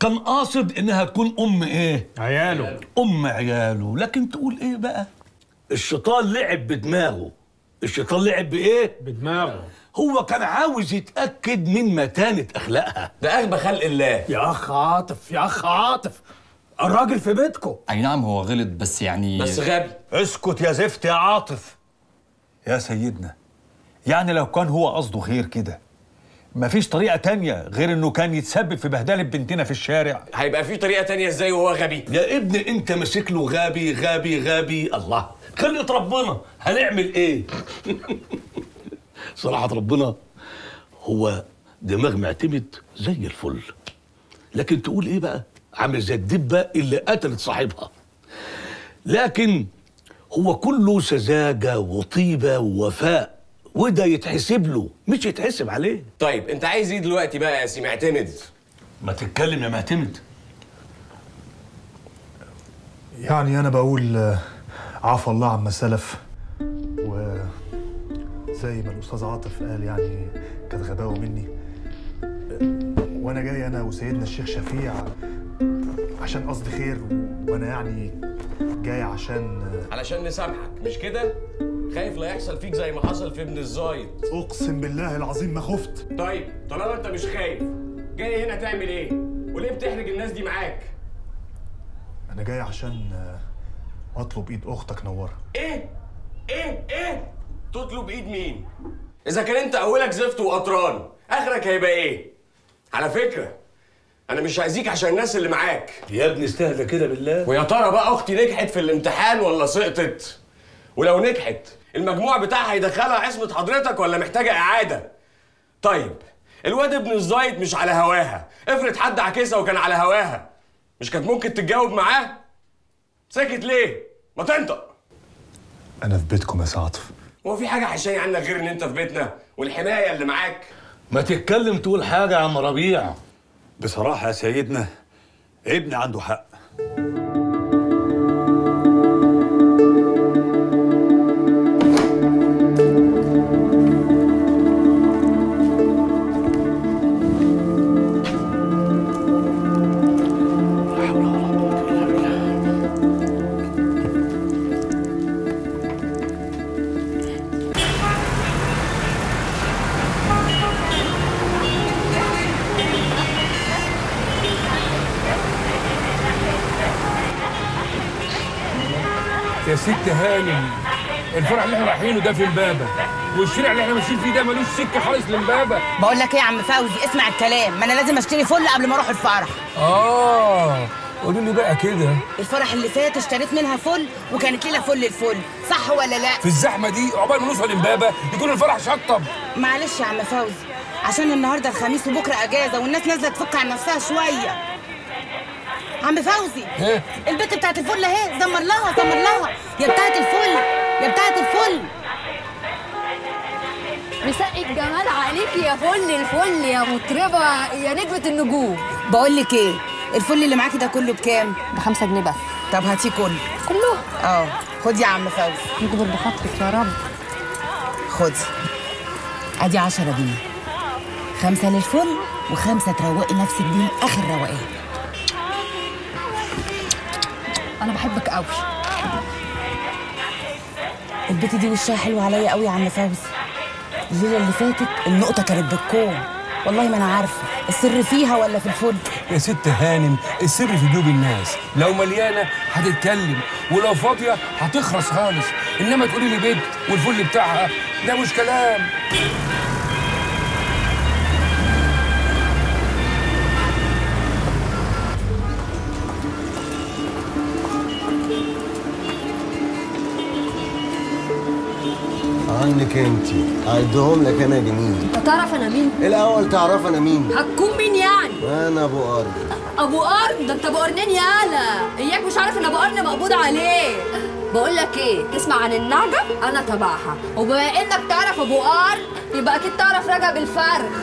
كان قاصد انها تكون ام ايه عياله ام عياله لكن تقول ايه بقى الشيطان لعب بدماغه الشيطان لعب بايه بدماغه هو كان عاوز يتاكد من متانه اخلاقها ده اغبى خلق الله يا اخ عاطف يا اخ عاطف الراجل في بيتكم اي نعم هو غلط بس يعني بس غبي اسكت يا زفت يا عاطف يا سيدنا يعني لو كان هو قصده خير كده مفيش طريقة تانية غير انه كان يتسبب في بهدلة بنتنا في الشارع هيبقى في طريقه تانية ازاي وهو غبي يا ابني انت ماسك له غبي غبي غبي الله خلية ربنا هنعمل ايه صراحة ربنا هو دماغ معتمد زي الفل لكن تقول ايه بقى عامل زي الدبة اللي قتلت صاحبها لكن هو كله سذاجة وطيبة ووفاء وده يتحسب له مش يتحسب عليه طيب انت عايز ايه دلوقتي بقى يا سي معتمد ما تتكلم يا معتمد يعني أنا بقول آه، عفى الله عما سلف وزي ما الأستاذ عاطف قال يعني كانت غباوة مني آه، وأنا جاي أنا وسيدنا الشيخ شفيع عشان قصدي خير و- وأنا يعني جاي عشان آه، علشان نسامحك مش كده خايف لا يحصل فيك زي ما حصل في ابن الزايد أقسم بالله العظيم ما خفت طيب طالما انت مش خايف جاي هنا تعمل ايه وليه بتحرج الناس دي معاك أنا جاي عشان آه، أطلب إيد أختك نورة ايه ايه ايه تطلب ايد مين اذا كان انت اولك زفت وقطران اخرك هيبقى ايه على فكره انا مش هاذيك عشان الناس اللي معاك يا ابني استهدى كده بالله ويا ترى بقى اختي نجحت في الامتحان ولا سقطت ولو نجحت المجموع بتاعها هيدخلها عصمه حضرتك ولا محتاجه اعاده طيب الواد ابن الزايد مش على هواها افرض حد عكسها وكان على هواها مش كانت ممكن تتجاوب معاه ساكت ليه ما تنطق أنا في بيتكم يا سي عاطف هو في حاجه حشاني عنك غير ان انت في بيتنا والحمايه اللي معاك ما تتكلم تقول حاجة يا عم ربيع بصراحة يا سيدنا ابني عنده حق يا ست هانم الفرح اللي احنا رايحينه ده في امبابه والشارع اللي احنا ماشيين فيه ده ملوش سكه خالص لامبابه بقول لك ايه يا عم فوزي اسمع الكلام ما انا لازم اشتري فل قبل ما اروح الفرح اه قولوا لي بقى كده الفرح اللي فات اشتريت منها فل وكانت ليله فل الفل صح ولا لا في الزحمه دي عقبال ما نوصل امبابه يكون الفرح شطب معلش يا عم فوزي عشان النهارده الخميس وبكره اجازه والناس نازله تفك عن نفسها شويه عم فوزي ايه البت بتاعت الفل اهي زمر لها زمر لها يا بتاعت الفل يا بتاعت الفل مسقي الجمال عليكي يا فل الفل يا مطربه يا نجمه النجوم بقول لك ايه الفل اللي معاكي ده كله بكام بخمسة جنيه بس طب هاتيه كله كله اه خدي يا عم فوزي يكبر بخاطرك يا رب خدي ادي 10 جنيه خمسة للفل وخمسة تروقي نفسك بيهم اخر روقان انا بحبك قوي البت دي وشها حلو عليا قوي يا عم فوزي الليله اللي فاتت النقطه كانت بالكوم والله ما انا عارفه السر فيها ولا في الفل يا ست هانم السر في جيوب الناس لو مليانه هتتكلم ولو فاضيه هتخرس خالص انما تقولي لي بنت والفل بتاعها ده مش كلام عنك انت هعدهم لك انا جميل انت تعرف انا مين الاول تعرف انا مين هتكون مين يعني انا ابو ارض ابو قرن ده انت ابو قرنين يالا اياك مش عارف ان ابو قرن مقبوض عليه بقول لك ايه تسمع عن النعجه انا تبعها وبما انك تعرف ابو قرن يبقى اكيد تعرف رجب الفرخ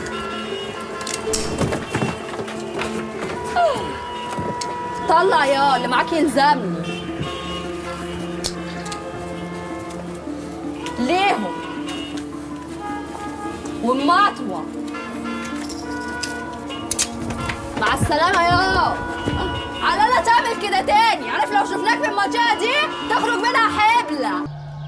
طلع يا اللي معاك يلزمني ليهم ومطوه مع السلامة يا على لا تعمل كده تاني عارف لو شفناك في المنطقة دي تخرج منها حبلة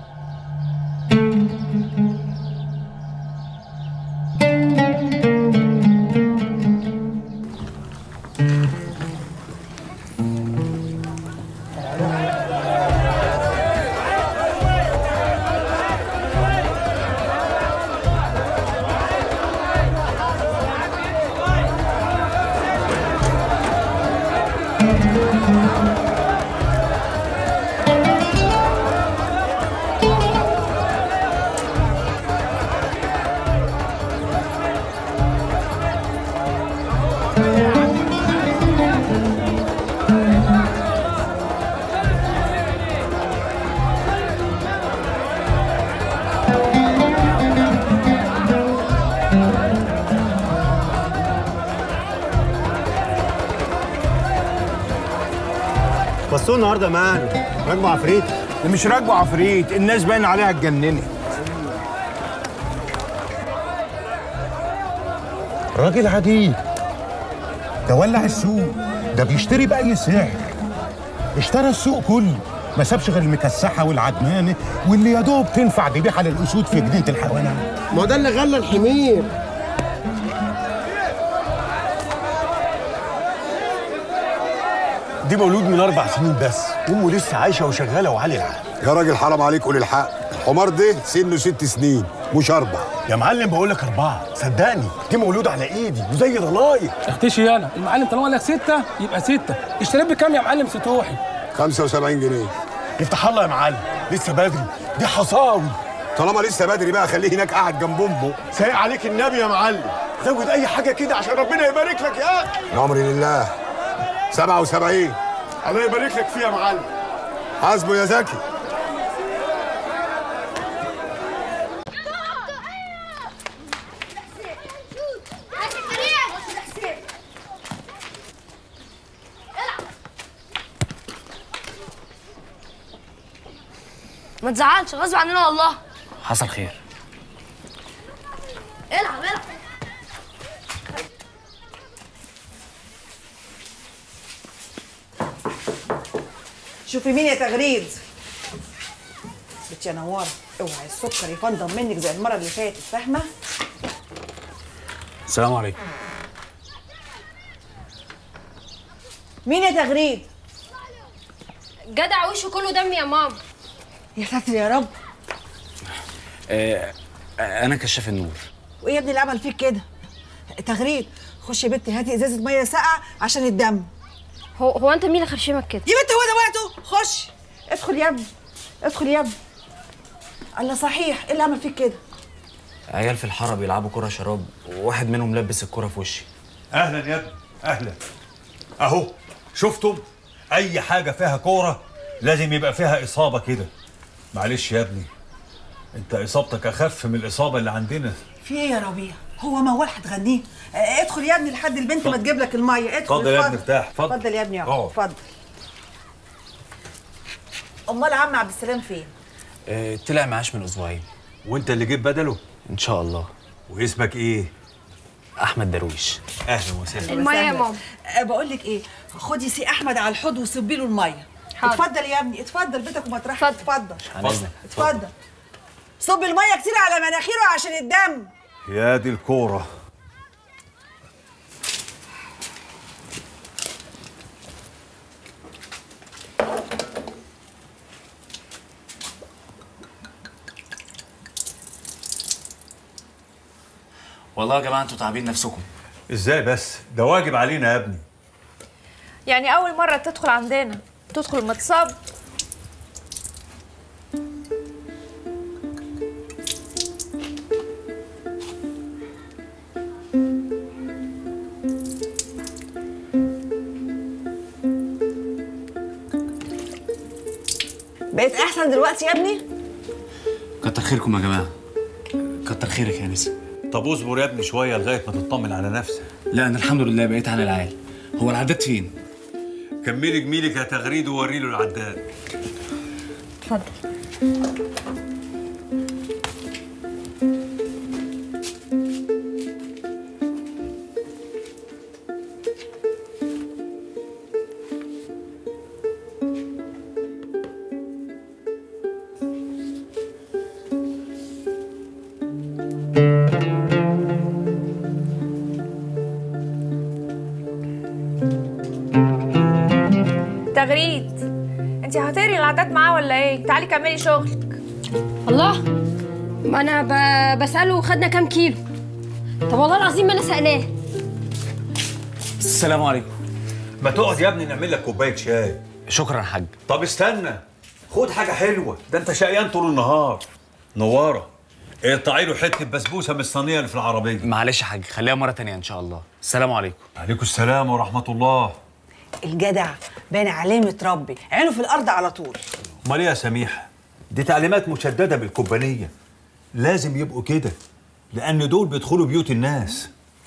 بس هو النهارده ماله راكبه عفريت مش راكبه عفريت الناس باين عليها اتجننت راجل عديد ده ولع السوق ده بيشتري بأي سعر اشترى السوق كله ما سابش غير المكسحة والعدمانة واللي يا دوب تنفع ذبيحة للأسود في جنينة الحيوانات ما هو ده اللي غلى الحمير دي مولود من أربع سنين بس أمه لسه عايشة وشغالة وعلي العقل يا راجل حرام عليك قول الحق الحمار ده سنه ست سنين مش اربع يا معلم بقول لك أربعة صدقني دي مولود على إيدي وزي ضلايق اختشي يالا المعلم طالما قال لك ستة يبقى ستة اشتريت بكام يا معلم ستوحي 75 جنيه يفتح الله يا معلم لسه بدري دي حصاوي طالما لسه بدري بقى خليه هناك قاعد جنب امه سايق عليك النبي يا معلم زود أي حاجة كده عشان ربنا يبارك لك يا أخي الامر لله 77 الله يبارك لك فيها يا معلم حاسبه يا زكي ما تزعلش غصب عننا والله حصل خير العب العب شوفي مين يا تغريد بنت يا نواره اوعي السكر يفندم منك زي المره اللي فاتت فاهمه السلام عليكم مين يا تغريد جدع وشه كله دم يا ماما يا ساتر يا رب آه انا كشاف النور وايه يا ابني اللي عمل فيك كده تغريد خشي يا بنتي هاتي ازازه ميه ساقعه عشان الدم هو هو انت مين اللي خرشمك كده يا بنتي هو ده وقته خش ادخل يا ابني ادخل يا ابني الله صحيح ايه اللي عمل فيك كده عيال في الحاره بيلعبوا كره شراب وواحد منهم لبس الكره في وشي اهلا يا ابني اهلا اهو شفتم اي حاجه فيها كوره لازم يبقى فيها اصابه كده معلش يا ابني انت اصابتك اخف من الاصابه اللي عندنا في ايه يا ربيع هو موال هتغنيه آه، ادخل يا ابني لحد البنت ما تجيب لك الميه ادخل اتفضل يا ابني ارتاح اتفضل اتفضل يا ابني اقعد اقعد. اتفضل امال عم عبد السلام فين آه طلع معاش من اسبوعين وانت اللي جيت بدله ان شاء الله واسمك ايه احمد درويش اهلا وسهلا الميه يا ماما أه بقول لك ايه خدي سي احمد على الحوض وصبي له الميه حاضر. اتفضل يا ابني اتفضل بيتك ومطرحك اتفضل اتفضل اتفضل صب الميه كتير على مناخيره عشان الدم يا دي الكوره والله يا جماعه انتوا تعبين نفسكم ازاي بس ده واجب علينا يا ابني يعني أول مرة تدخل عندنا تدخل متصاب بقيت احسن دلوقتي يا ابني كتر خيركم يا جماعه كتر خيرك يا نسا طب اصبر يا ابني شويه لغايه ما تطمن على نفسك لا انا الحمد لله بقيت على العال هو العداد فين كملي جميلك يا تغريد ووري له العداد اتفضل تغريد انت هتقري العداد معاه ولا ايه تعالي كملي شغلك الله ما انا ب... بساله خدنا كام كيلو طب والله العظيم ما انا سالاه السلام عليكم ما تقعد يا ابني نعمل لك كوبايه شاي شكرا يا حاج طب استنى خد حاجه حلوه ده انت شقيان طول النهار نواره اقطعي له حته بسبوسه من الصينيه اللي في العربيه معلش يا حاج خليها مره تانية ان شاء الله السلام عليكم عليكم السلام ورحمه الله الجدع باين عليه متربي عينه في الارض على طول امال ايه يا سميحه دي تعليمات مشدده بالكوبانيه لازم يبقوا كده لان دول بيدخلوا بيوت الناس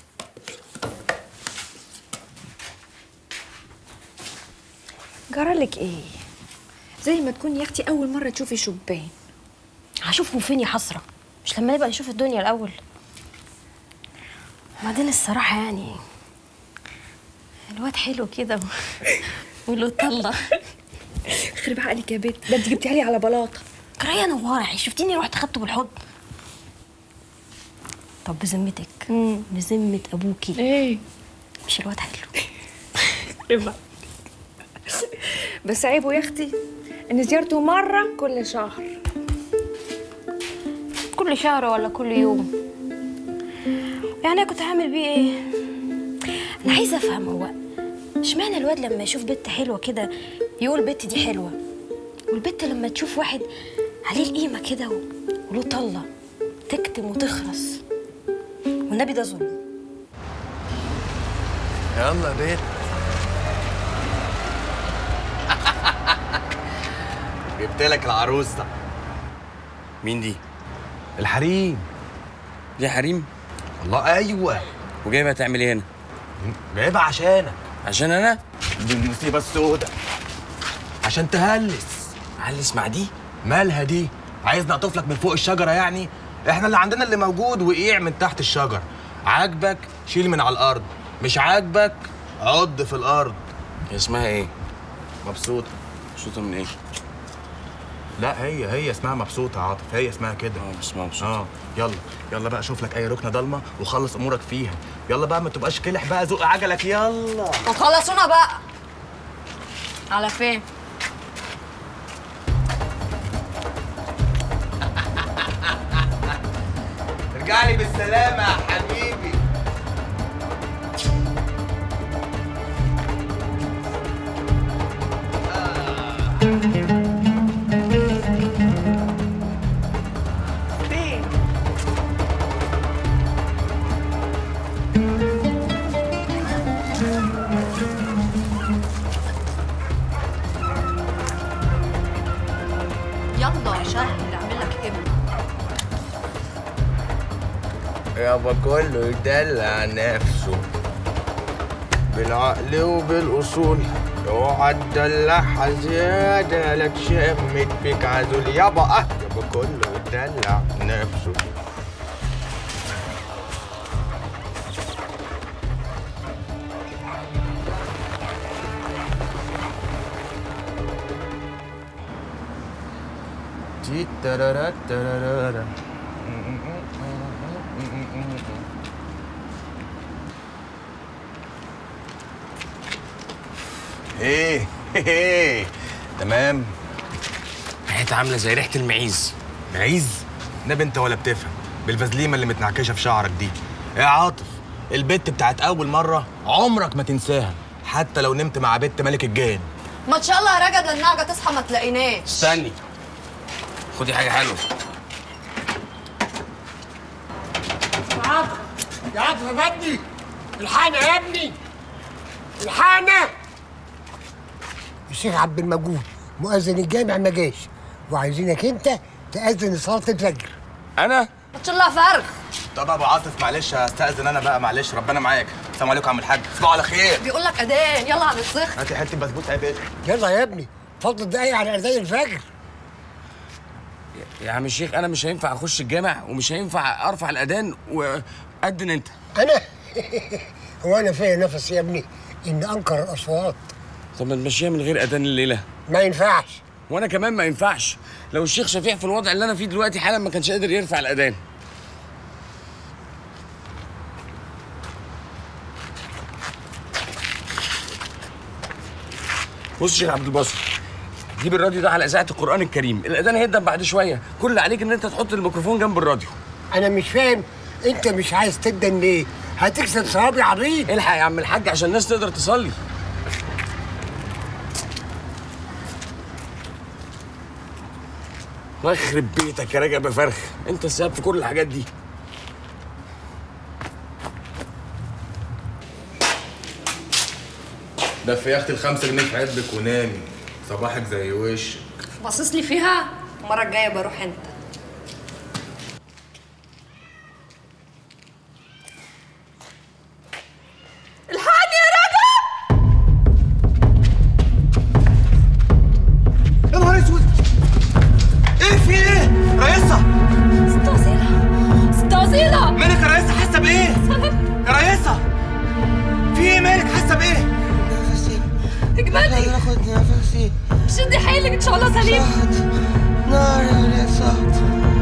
جرالك ايه زي ما تكون يا اختي اول مره تشوفي شبان هشوفهم فين يا حسره مش لما نبقى نشوف الدنيا الاول وبعدين الصراحه يعني الواد حلو كده و... وله طلة خرب عقلك يا بنت ده انت جبتيها لي على بلاطه كرايه نوارع شفتيني رحت خدته بالحضن طب بذمتك بذمة ابوكي ايه مش الواد حلو يبقى. بس عيبه يا اختي ان زيارته مره كل شهر كل شهر ولا كل يوم يعني أنا كنت هعمل بيه ايه انا عايزه افهم هو اشمعنى الواد لما يشوف بنت حلوه كده يقول البت دي حلوه والبت لما تشوف واحد عليه القيمه كده و- وله طله تكتم وتخرس والنبي ده ظلم يلا يا بيت جبت لك العروسه مين دي الحريم دي حريم والله ايوه وجايبها تعمل ايه هنا جايبها عشانك عشان انا دي المصيبه السوداء عشان تهلس هلس مع دي مالها دي عايز نقطف لك من فوق الشجره يعني احنا اللي عندنا اللي موجود وقيع من تحت الشجر عاجبك شيل من على الارض مش عاجبك عض في الارض هي اسمها ايه مبسوطه مبسوطه من ايه لا هي هي اسمها مبسوطه يا عاطف هي اسمها كده اه اسمها مبسوطه اه يلا يلا بقى شوف لك اي ركنه ضلمه وخلص امورك فيها يلا بقى ما تبقاش كلح بقى زق عجلك يلا ما تخلصونا بقى على فين ارجع لي بالسلامه يا حبيبي يلا يا شهر اعمل لك همه يابا كله يدلع نفسه بالعقل وبالاصول اوعى تدلعها زيادة لا تشمت فيك عزول يابا اه يابا كله يدلع نفسه تي ترارا ترارا ايه ايه تمام ريحتها عامله زي ريحه المعيز معيز نبي انت ولا بتفهم بالفازليمه اللي متنعكشه في شعرك دي يا عاطف البت بتاعت اول مره عمرك ما تنساها حتى لو نمت مع بنت ملك الجان ما ان شاء الله يا رجب للنعجه تصحى ما تلاقيناش استني خدي حاجه حلوه يا عاطف يا عاطف يا ابني الحقنا يا ابني الحقنا الشيخ عبد المجود مؤذن الجامع ما جاش وعايزينك انت تأذن صلاة الفجر انا ما شاء الله فرخ طب ابو عاطف معلش هستاذن انا بقى معلش ربنا معاك السلام عليكم يا عم الحاج تصبحوا على خير بيقول لك اذان يلا هنتسخ هاتي حته بسبوسه يا باشا يلا يا ابني فضل دقايق على اذان الفجر يا عم الشيخ انا مش هينفع اخش الجامع ومش هينفع ارفع الاذان وادن انت انا هو انا فيا نفس يا ابني ان انكر الاصوات طب ما تمشيها من غير اذان الليله ما ينفعش وانا كمان ما ينفعش لو الشيخ شفيع في الوضع اللي انا فيه دلوقتي حالا ما كانش قادر يرفع الاذان بص يا شيخ عبد الباسط جيب الراديو ده على اذاعه القران الكريم الاذان هيبدا بعد شويه كل اللي عليك ان انت تحط الميكروفون جنب الراديو انا مش فاهم انت مش عايز تدن ليه هتكسب صوابي عريض الحق يا عم الحاج عشان الناس تقدر تصلي الله يخرب بيتك يا راجل يا فرخ انت السبب في كل الحاجات دي دفي يا اختي الخمسة جنيه في عبك ونامي صباحك زي وشك باصص لي فيها المره الجايه بروح انت الحقني يا رجب يا نهار اسود ايه في ايه؟ رئيسة استاذيلة استاذيلة مالك يا رئيسة حاسة بايه؟ يا رئيسة في ايه مالك حاسة بايه؟ نفسي اجمدي اخد نفسي شدي حيلك ان شاء الله سليم نار يا ولاد صوت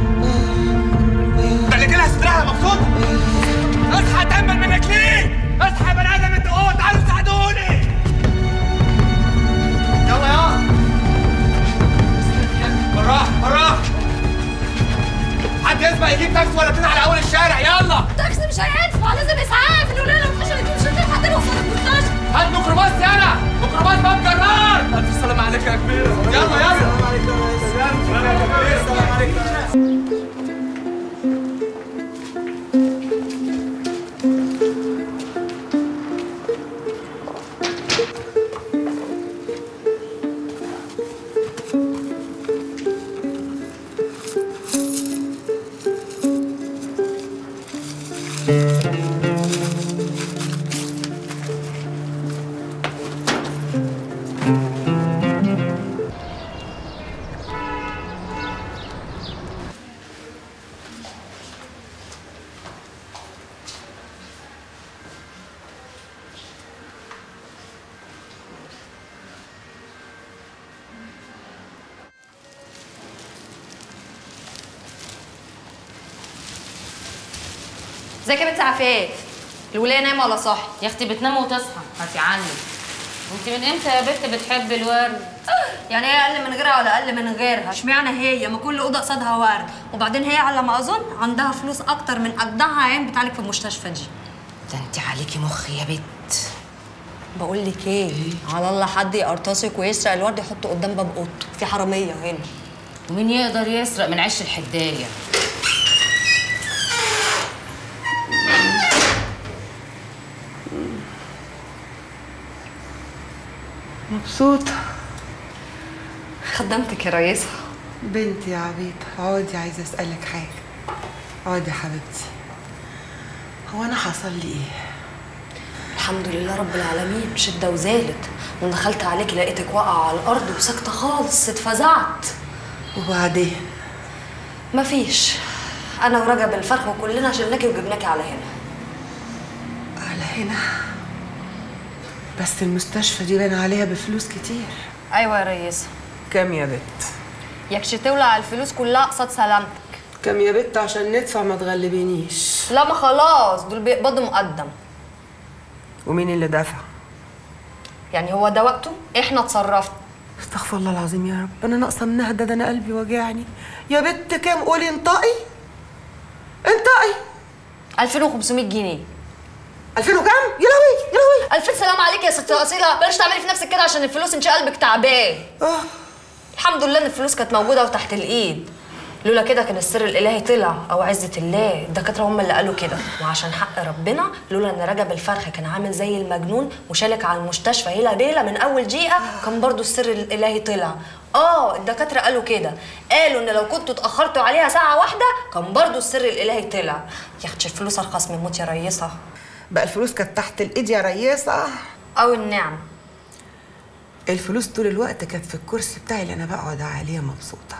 ده اللي كده صدرها مبسوط اصحى اتأمل منك ليه؟ اصحى يا بني ادم انت اوه تعالوا ساعدوني يلا يا بالراحة بالراحة حد يسمع يجيب تاكسي ولا اتنين على اول الشارع يلا تاكسي مش هينفع لازم اسعاف الولاد لو اتحشرت مش هتنفع تروح المستشفى هات ميكروباص يلا ميكروباص باب جرار الف سلام عليك يا كبير يلا يلا السلام عليكم يا كبير السلام عليكم ازيك يا بنت عفاف الولايه نايمه ولا صاحي يا اختي بتنام وتصحى هتعلم انت من امتى يا بنت بتحبي الورد يعني هي اقل من غيرها ولا اقل من غيرها اشمعنى هي ما كل اوضه قصادها ورد وبعدين هي على ما اظن عندها فلوس اكتر من اجدعها عيان بتعالج في المستشفى دي ده انت عليكي مخ يا بت بقول لك ايه على الله حد يقرطسك ويسرق الورد يحطه قدام باب اوضته في حراميه هنا ومين يقدر يسرق من عش الحدايه مبسوطة خدمتك يا ريسة بنتي يا عبيد اقعدي عايزة أسألك حاجة اقعدي يا حبيبتي هو أنا حصل لي إيه؟ الحمد لله رب العالمين شده وزالت ودخلت عليكي لقيتك واقعه على الارض وساكته خالص اتفزعت وبعدين مفيش انا ورجب الفرخ وكلنا شلناكي وجبناكي على هنا على هنا بس المستشفى دي بان عليها بفلوس كتير ايوه يا ريسه كام يا بت؟ يكش تولع الفلوس كلها قصاد سلامتك كام يا بت عشان ندفع ما تغلبينيش لا ما خلاص دول بيقبضوا مقدم ومين اللي دفع؟ يعني هو ده وقته احنا اتصرفنا استغفر الله العظيم يا رب انا ناقصه منها ده, ده انا قلبي وجعني يا بت كام قولي انطقي انطقي 2500 جنيه 2000 وكام؟ يا لهوي يا لهوي 2000 سلام عليك يا ست اصيله بلاش تعملي في نفسك كده عشان الفلوس انت قلبك تعبان الحمد لله ان الفلوس كانت موجوده وتحت الايد لولا كده كان السر الالهي طلع او عزه الله الدكاتره هم اللي قالوا كده وعشان حق ربنا لولا ان رجب الفرخ كان عامل زي المجنون وشالك على المستشفى هيلا بيلا من اول دقيقه كان برضو السر الالهي طلع اه الدكاتره قالوا كده قالوا ان لو كنتوا اتاخرتوا عليها ساعه واحده كان برضو السر الالهي طلع يا اختي الفلوس ارخص من موت يا ريسه بقى الفلوس كانت تحت الايد يا ريسه او النعم الفلوس طول الوقت كانت في الكرسي بتاعي اللي انا بقعد عليه مبسوطه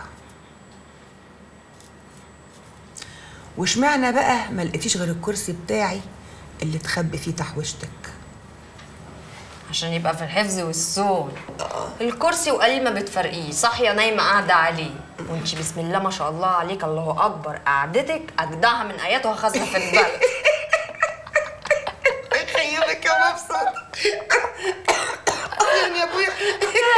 واشمعنى بقى ما لقيتيش غير الكرسي بتاعي اللي تخبي فيه تحويشتك عشان يبقى في الحفظ والصون الكرسي وقليل ما بتفرقيه صاحيه نايمه قاعده عليه وانت بسم الله ما شاء الله عليك الله اكبر قعدتك اجدعها من اياتها خزنه في البلد يخيبك يا مبسوط عشان يا ابويا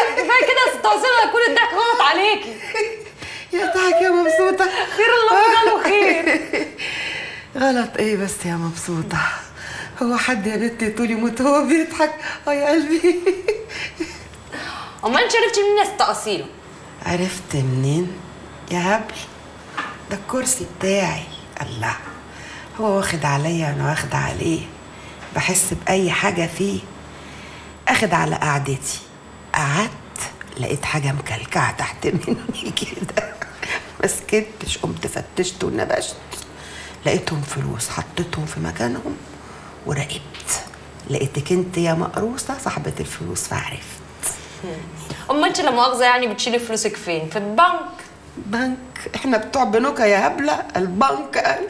اصيله يكون الضحك غلط عليكي يضحك يا مبسوطة خير الله جاله خير غلط ايه بس يا مبسوطة هو حد يا بنتي طول يموت هو بيضحك اه يا قلبي امال انت عرفتي منين يا ست اصيله عرفت منين يا هبل ده الكرسي بتاعي الله هو واخد عليا وانا واخدة عليه بحس بأي حاجة فيه اخد على قعدتي قعدت لقيت حاجة مكلكعة تحت مني كده ما سكتش قمت فتشت ونبشت لقيتهم فلوس حطيتهم في مكانهم وراقبت لقيتك انت يا مقروصة صاحبة الفلوس فعرفت امال انت لا مؤاخذه يعني بتشيلي فلوسك فين في البنك بنك احنا بتوع بنوكة يا هبلة البنك قال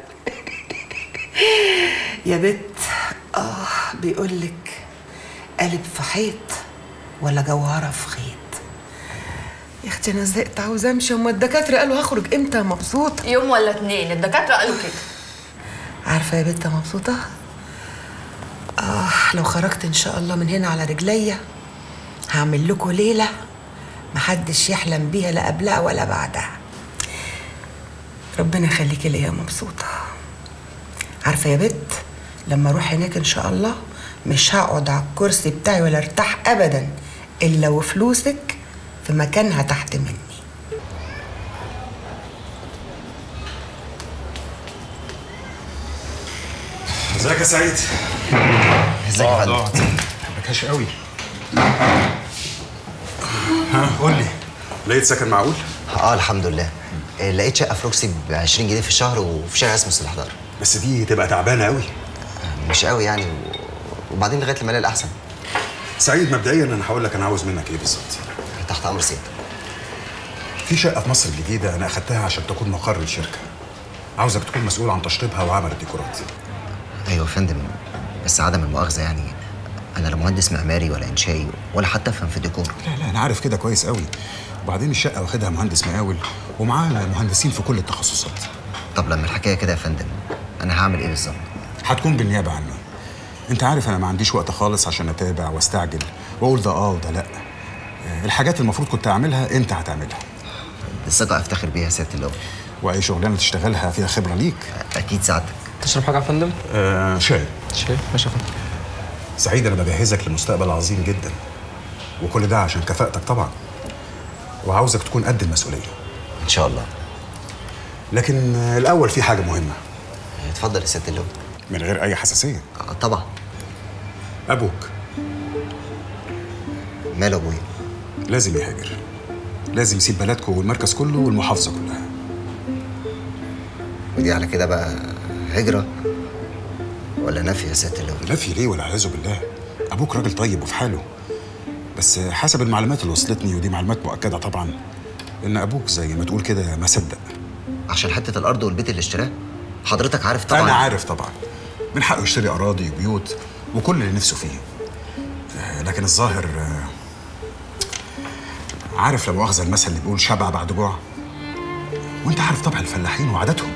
يا بت اه بيقولك قالب في حيط ولا جوهرة في خيط يا اختي انا زهقت عاوزة امشي هما الدكاترة قالوا هخرج امتى مبسوطة يوم ولا اتنين الدكاتره قالوا كده عارفة يا بنت مبسوطة؟ آه لو خرجت إن شاء الله من هنا على رجليا هعمل لكم ليلة محدش يحلم بيها لا قبلها ولا بعدها ربنا يخليكي ليا مبسوطة عارفة يا بت لما أروح هناك إن شاء الله مش هقعد على الكرسي بتاعي ولا ارتاح أبدا إلا وفلوسك في مكانها تحت مني ازيك يا سعيد؟ ازيك يا فندم؟ بكاش قوي ها قول لي لقيت سكن معقول؟ اه الحمد لله آه، لقيت شقه في روكسي ب 20 جنيه في الشهر وفي شارع اسمه السلحدار بس دي تبقى تعبانه قوي مش قوي يعني و... وبعدين لغايه لما الاقي الاحسن سعيد مبدئيا انا هقول لك انا عاوز منك ايه بالظبط تحت امر سيادتك في شقه في مصر الجديده انا اخدتها عشان تكون مقر الشركه عاوزك تكون مسؤول عن تشطيبها وعمل الديكورات ايوه يا فندم بس عدم المؤاخذه يعني انا لا مهندس معماري ولا انشائي ولا حتى افهم في الديكور لا لا انا عارف كده كويس قوي وبعدين الشقه واخدها مهندس مقاول ومعاه مهندسين في كل التخصصات طب لما الحكايه كده يا فندم انا هعمل ايه بالظبط هتكون بالنيابه عني انت عارف انا ما عنديش وقت خالص عشان اتابع واستعجل واقول ده اه وده لا آه، الحاجات المفروض كنت اعملها انت هتعملها الثقه افتخر بيها يا سياده اللواء واي شغلانه تشتغلها فيها خبره ليك اكيد سعادتك تشرب حاجه يا فندم آه شاي شاي ماشي يا فندم سعيد انا بجهزك لمستقبل عظيم جدا وكل ده عشان كفاءتك طبعا وعاوزك تكون قد المسؤوليه ان شاء الله لكن آه، الاول في حاجه مهمه اتفضل يا سياده اللواء من غير اي حساسيه آه، طبعا ابوك ماله ابويا لازم يهاجر لازم يسيب بلدكم والمركز كله والمحافظه كلها ودي على كده بقى هجره ولا نفي يا سياده اللواء نفي ليه والعياذ بالله ابوك راجل طيب وفي حاله بس حسب المعلومات اللي وصلتني ودي معلومات مؤكده طبعا ان ابوك زي ما تقول كده ما صدق عشان حته الارض والبيت اللي اشتراه حضرتك عارف طبعا انا عارف طبعا من حقه يشتري اراضي وبيوت وكل اللي نفسه فيه آه، لكن الظاهر آه، عارف لا مؤاخذه المثل اللي بيقول شبع بعد جوع وانت عارف طبع الفلاحين وعاداتهم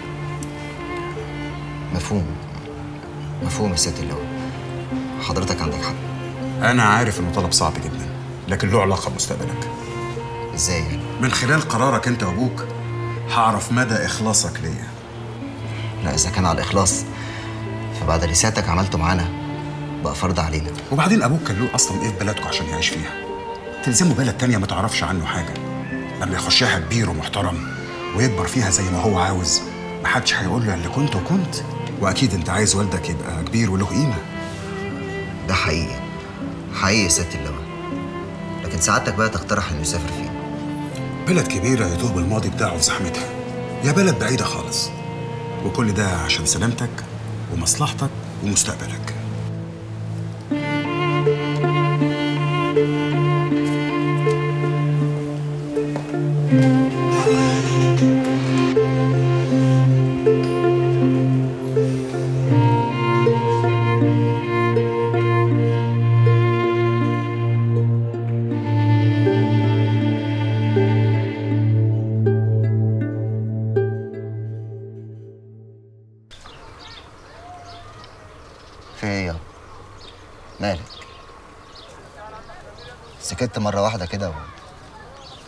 مفهوم مفهوم يا سياده اللواء حضرتك عندك حق انا عارف انه طلب صعب جدا لكن له علاقه بمستقبلك ازاي يعني من خلال قرارك انت وابوك هعرف مدى اخلاصك ليا لا اذا كان على الاخلاص فبعد اللي سيادتك عملته معانا بقى فرض علينا وبعدين ابوك كان له اصلا ايه في بلدكم عشان يعيش فيها تلزمه بلد تانية ما تعرفش عنه حاجه لما يخشها كبير ومحترم ويكبر فيها زي ما هو عاوز محدش هيقول له اللي كنت وكنت واكيد انت عايز والدك يبقى كبير وله قيمه ده حقيقي حقيقي يا سياده اللواء لكن سعادتك بقى تقترح انه يسافر فين بلد كبيره يتوب الماضي بتاعه في زحمتها يا بلد بعيده خالص وكل ده عشان سلامتك ومصلحتك ومستقبلك في ايه يا مالك سكت مرة واحدة كده و...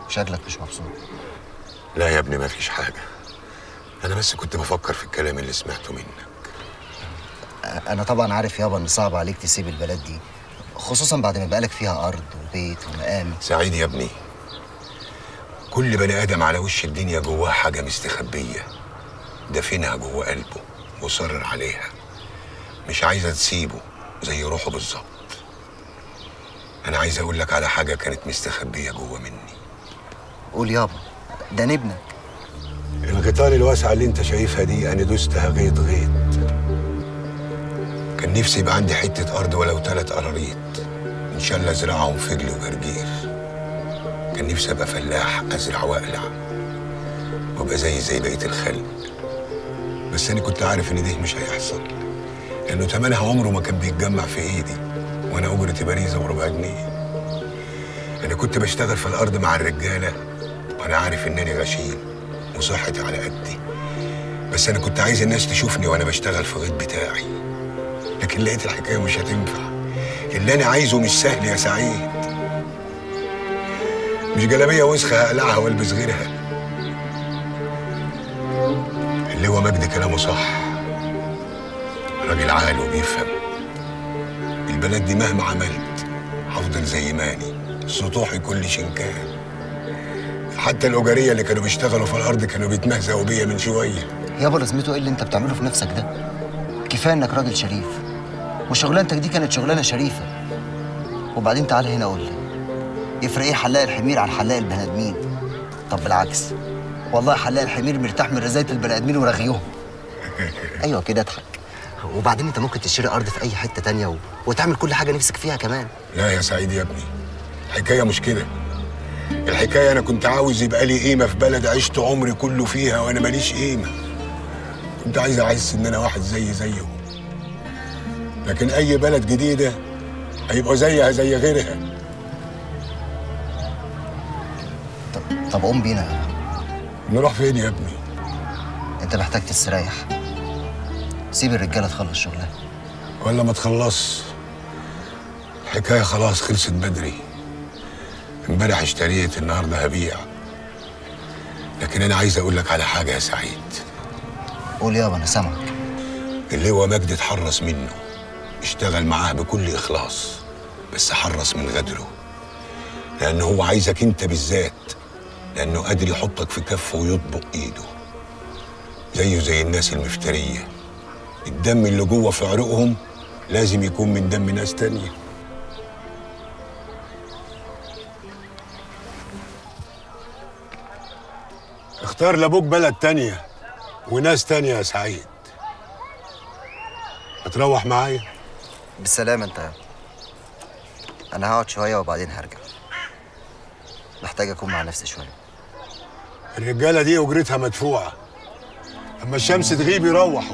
شكلك مش مبسوط لا يا ابني ما فيش حاجة أنا بس كنت بفكر في الكلام اللي سمعته منك انا طبعا عارف يابا ان صعب عليك تسيب البلد دي خصوصا بعد ما بقالك فيها ارض وبيت ومقام سعيد يا ابني كل بني آدم على وش الدنيا جواه حاجة مستخبية دافنها جوه قلبه مصرر عليها مش عايزة تسيبه زي روحه بالظبط أنا عايز أقول لك على حاجة كانت مستخبية جوه مني قول يابا ده نبنك الغيطان الواسعة اللي انت شايفها دي أنا دوستها غيط غيط كان نفسي يبقى عندي حتة أرض ولو تلات قراريط إن شاء الله أزرعهم فجل وجرجير كان نفسي أبقى فلاح أزرع وأقلع وأبقى زي زي بقية الخلق بس أنا كنت عارف إن ده مش هيحصل لأنه تمنها عمره ما كان بيتجمع في إيدي وأنا أجرتي باريزة وربع جنيه أنا كنت بشتغل في الأرض مع الرجالة وأنا عارف إنني غشيم وصحتي على قدي بس أنا كنت عايز الناس تشوفني وأنا بشتغل في غيط بتاعي لكن لقيت الحكاية مش هتنفع اللي أنا عايزه مش سهل يا سعيد مش جلابية وسخة هقلعها والبس غيرها اللي هو مجدي كلامه صح راجل عاقل وبيفهم البلد دي مهما عملت هفضل زي ماني سطوحي كل شنكان حتى الأجارية اللي كانوا بيشتغلوا في الأرض كانوا بيتمهزقوا بيا من شوية يابا لازمته ايه اللي انت بتعمله في نفسك ده كفايه انك راجل شريف وشغلانتك دي كانت شغلانه شريفه وبعدين تعالى هنا قول لي يفرق ايه حلاق الحمير عن حلاق البني ادمين طب بالعكس والله حلاق الحمير مرتاح من رزايه البني ادمين ورغيهم ايوه كده اضحك وبعدين انت ممكن تشتري ارض في اي حته تانية و... وتعمل كل حاجه نفسك فيها كمان لا يا سعيد يا ابني الحكاية مش كده الحكاية أنا كنت عاوز يبقى لي قيمة في بلد عشت عمري كله فيها وأنا ماليش قيمة كنت عايز أحس إن أنا واحد زي زيهم لكن أي بلد جديدة هيبقوا زيها زي غيرها طب قوم بينا نروح فين يا ابني انت محتاج تستريح سيب الرجاله تخلص شغلها ولا ما تخلص الحكاية خلاص خلصت بدري امبارح اشتريت النهارده هبيع لكن أنا عايز أقول لك على حاجة يا سعيد قول يابا أنا سامعك اللي هو مجدي اتحرص منه اشتغل معاه بكل إخلاص بس حرص من غدره لأنه هو عايزك أنت بالذات لأنه قادر يحطك في كفه ويطبق إيده زيه زي الناس المفترية الدم اللي جوه في عروقهم لازم يكون من دم ناس تانية اختار لابوك بلد تانية وناس تانية يا سعيد هتروح معايا بالسلامه انت يابا انا هقعد شويه وبعدين هرجع محتاج اكون مع نفسي شويه الرجالة دي أجرتها مدفوعة أما الشمس تغيب يروحوا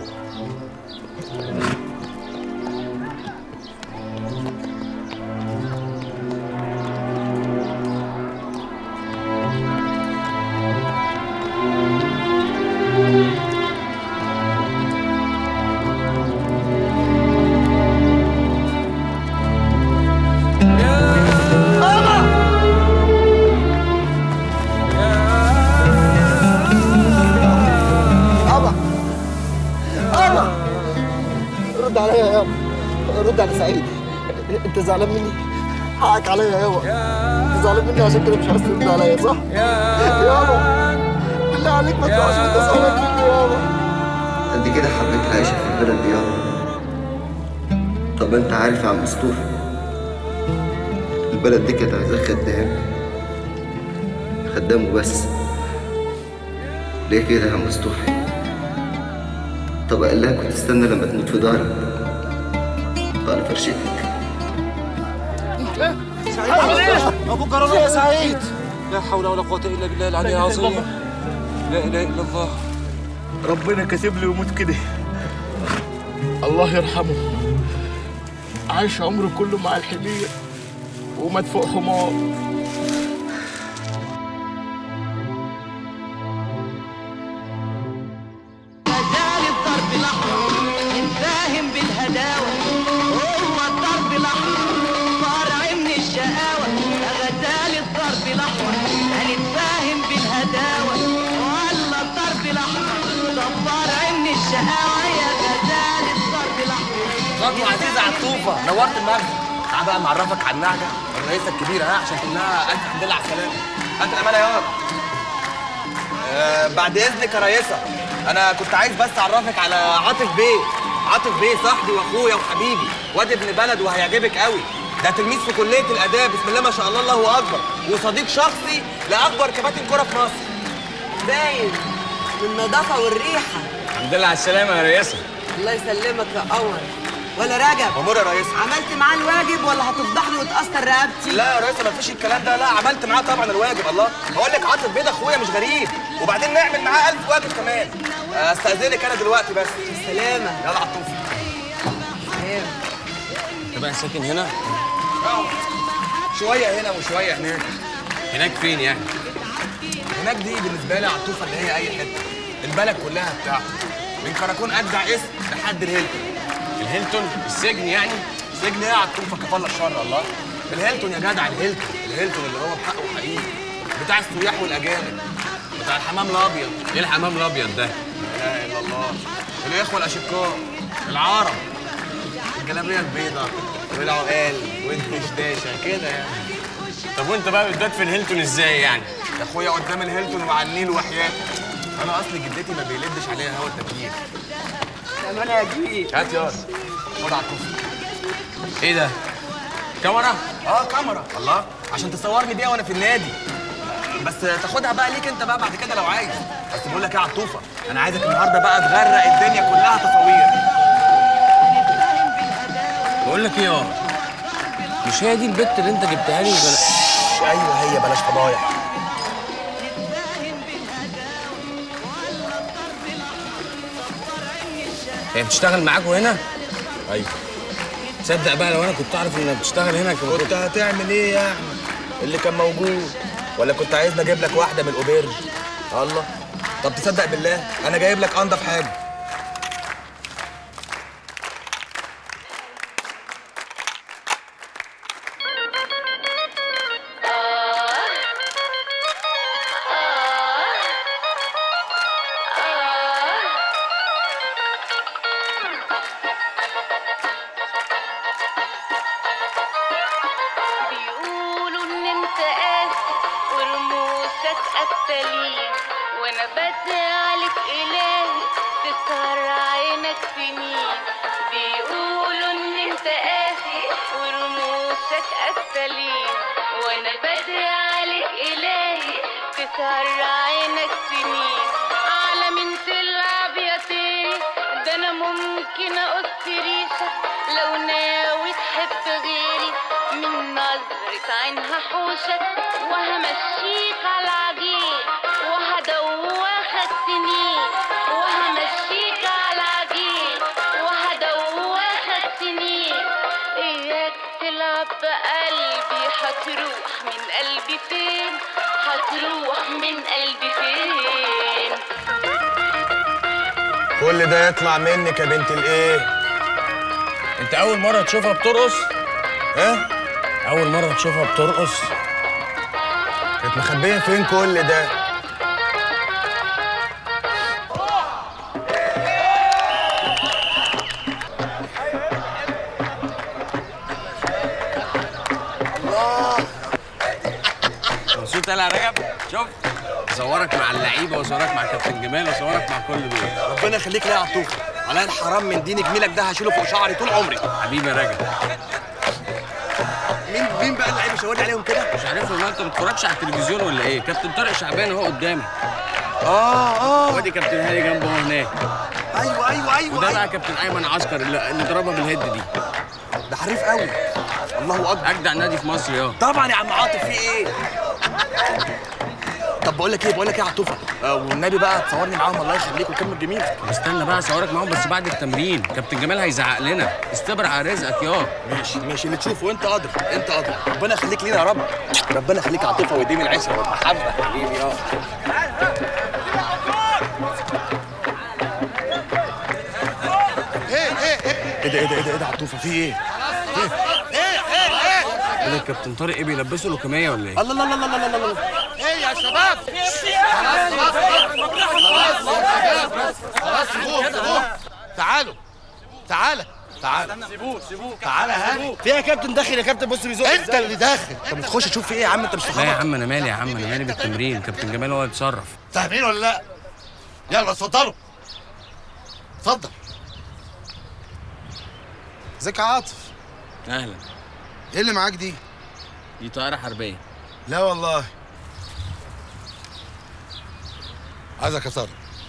أبا أبا رد عليا يا يابا رد على سعيد أنت زعلان مني؟ حقك عليا يا يابا أنت زعلان مني عشان كده مش عايز ترد عليا صح؟ يابا بالله عليك ما تروحش وأنت زعلان مني يابا قد كده حبيت عايشه في البلد دي يابا طب انت عارف يا عم اسطوره البلد دي كانت عايزاه خدام خدام وبس ليه كده يا عم اسطوره طب قال لها كنت استنى لما تموت في دارك على فرشتك أبوك قرر يا سعيد لا حول ولا قوة إلا بالله العلي العظيم لا إله إلا الله ربنا كاتب لي يموت كده الله يرحمه عاش عمره كله مع الحمير ومات فوق حمار فاهم بالهداوة هو الضرب الأحمر فرع من الشقاوة غزال غزال الضرب الاحمر هنتفاهم بالهداوه ولا الضرب الاحمر دبر عين الشقاوه يا غزال الضرب الاحمر خطوة عزيزة على الطوفة نورت المخزن تعال بقى معرفك على النعجة الرئيسة الكبيرة ها عشان تقول لها ألف حمد لله على السلامة هات الأمانة يا واد آه بعد إذنك يا رئيسة أنا كنت عايز بس أعرفك على عاطف بيه عاطف بيه صاحبي وأخويا وحبيبي واد ابن بلد وهيعجبك قوي ده تلميذ في كلية الآداب بسم الله ما شاء الله الله أكبر وصديق شخصي لأكبر كباتن كرة في مصر باين والنظافة والريحة الحمد لله على السلامه يا رياسه الله يسلمك يا قمر ولا رجب أمور يا ريس عملت معاه الواجب ولا هتفضحني وتأثر رقبتي لا يا ريس ما فيش الكلام ده لا عملت معاه طبعا الواجب الله بقول لك عاطف بيه ده اخويا مش غريب وبعدين نعمل معاه ألف واجب كمان استاذنك انا دلوقتي بس سلامة يلا على الطوفه انت بقى ساكن هنا شويه هنا وشويه هناك هناك فين يعني هناك دي بالنسبه لي عطوفه اللي هي اي حته البلد كلها بتاعته من كراكون اجدع اسم لحد الهيلتون الهيلتون السجن يعني سجن ايه يا عطوفه كفالة الشر الله الهيلتون يا جدع الهيلتون الهيلتون اللي هو بحقه حقيقي بتاع السياح والاجانب بتاع الحمام الابيض ايه الحمام الابيض ده لا اله الا الله الاخوه الاشقاء العرب الجلابيه البيضاء والعقال والدشداشه كده يعني طب وانت بقى بتبات في الهيلتون ازاي يعني يا اخويا قدام الهيلتون وعلى النيل وحياتي انا اصل جدتي ما بيلدش عليها هوا التكييف كمان يا جديد هات يا خد على الكوفي ايه ده كاميرا اه كاميرا الله عشان تصورني بيها وانا في النادي بس تاخدها بقى ليك انت بقى بعد كده لو عايز بس بقول لك ايه يا عطوفه انا عايزك النهارده بقى تغرق الدنيا كلها تصاوير بقول لك ايه يا مش هي دي البت اللي انت جبتها لي ولا ايوه هي بلاش فضايح هي بتشتغل معاكوا هنا ايوه تصدق بقى لو انا كنت اعرف انها بتشتغل هنا كنت كنت هتعمل ايه يعني اللي كان موجود ولا كنت عايزني اجيب لك واحده من الاوبرج الله طب تصدق بالله انا جايب لك انضف حاجه بيقولوا ان انت قاسي ورموشك قتالين وانا بدعي عليك الهي تسهر عينك سنين بيقولوا ان انت قاسي ورموشك قتالين وانا بدعي عليك الهي تسهر عينك سنين على من تلعب يا تاني ده انا ممكن اقص ريشك لو ناوي تحب غيري من نظرة عينها حوشك وهمشيك على العجين وهدوخك سنين وهمشيك على العجين وهدوخك سنين اياك تلعب بقلبي هتروح من قلبي فين هتروح من قلبي فين كل ده يطلع منك يا بنت الايه انت اول مره تشوفها بترقص ها اول مره تشوفها بترقص كانت مخبيه فين كل ده مبسوط يا رجب شوف اصورك مع اللعيبه واصورك مع كابتن جمال واصورك مع كل دول ربنا يخليك ليا يا عطوفه على الحرام من دين جميلك ده هشيله فوق شعري طول عمري حبيبي يا رجب مين مين بقى اللعيبه شاورني عليهم كده مش عارفهم ما انت ما بتتفرجش على التلفزيون ولا ايه كابتن طارق شعبان اهو قدامي اه اه وادي كابتن هاني جنبه اهو هناك ايوه ايوه ايوه وده أيوة. بقى كابتن ايمن عسكر اللي, اللي ضربها بالهيد دي ده حريف قوي الله اكبر اجدع نادي في مصر يا طبعا يا عم عاطف في ايه طب بقول لك ايه بقول لك ايه يا عطوفه آه والنبي بقى تصورني معاهم الله يخليك وكمل جميل طب استنى بقى اصورك معاهم بس بعد التمرين كابتن جمال هيزعق لنا استبر على رزقك يا ماشي ماشي اللي تشوفه انت قادر انت قادر ربنا يخليك لينا يا رب ربنا يخليك يا عاطفه ويديم العشره والمحبه حبيبي اه ايه ده ايه ده ايه ده ايه ده عطوفه في ايه؟ ايه ايه ايه واد الكابتن طارق ايه بيلبسه لوكيميه ولا ايه؟ الله الله الله الله الله الله ايه يا شباب خلاص خلاص خلاص سيبوه سيبوه تعالوا تعالى تعالى سيبوه سيبوه تعالى هاني في إيه يا كابتن داخل يا كابتن بص بيزق انت اللي داخل طب تخش تشوف في ايه يا عم انت مش لا يا فاهم عم انا مالي يا عم انا مالي بالتمرين كابتن جمال هو اللي اتصرف فاهمين ولا لا يلا اتفضلوا اتفضل ازيك يا عاطف اهلا ايه اللي معاك دي دي طائره حربيه لا والله عايزك يا طارق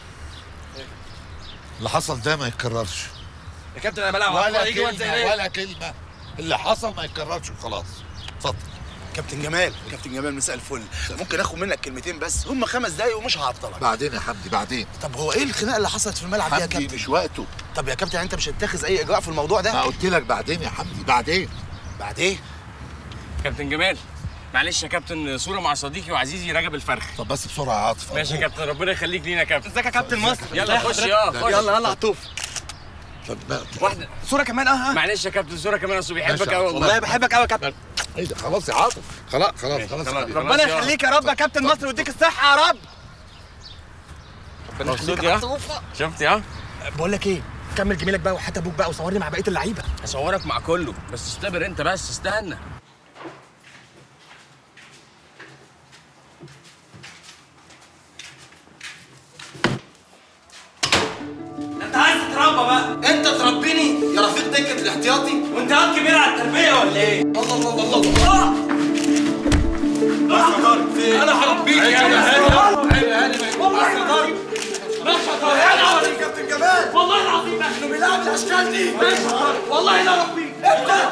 اللي حصل ده ما يتكررش يا كابتن انا بلعب على ولا الكورة، يجي واد زي كلمة ايه ولا كلمة اللي حصل ما يتكررش وخلاص اتفضل كابتن جمال كابتن جمال مساء الفل ممكن اخد منك كلمتين بس هم خمس دقايق ومش هعطلك بعدين يا حمدي بعدين طب هو ايه الخناقه اللي حصلت في الملعب دي يا حمدي كابتن مش وقته طب يا كابتن انت مش هتتخذ اي اجراء في الموضوع ده ما قلت لك بعدين يا حمدي بعدين بعدين كابتن جمال معلش يا كابتن صوره مع صديقي وعزيزي رجب الفرخ طب بس بسرعه يا عاطف ماشي يا كابتن ربنا يخليك لينا يا كابتن ازيك يا كابتن مصر يلا ازي خش حضرتك؟ يا خش يلا يلا عطوف واحده صوره كمان اه معلش يا كابتن صوره كمان اصل بيحبك ماشي. قوي والله والله بحبك قوي يا كابتن ايه ده خلاص يا عاطف خلاص خلاص خلاص خلاص. حبيبي. ربنا يخليك يا رب يا كابتن مصر ويديك الصحه يا رب ربنا مبسوط يخليك يا عطوف. شفت يا بقول لك ايه كمل جميلك بقى وحتى ابوك بقى وصورني مع بقيه اللعيبه هصورك مع كله بس استبر انت بس استنى انت عايز تتربى بقى انت تربيني يا رفيق دكه الاحتياطي وانت قد كبير على التربيه ولا ايه الله الله الله الله بس يا طارق في ايه؟ انا هربيك يا هاني عيب يا هاني والله يا طارق ماشي يا طارق انا هوريك كابتن جمال والله العظيم انه بيلعب الاشكال دي ماشي يا طارق والله انا هربيك انت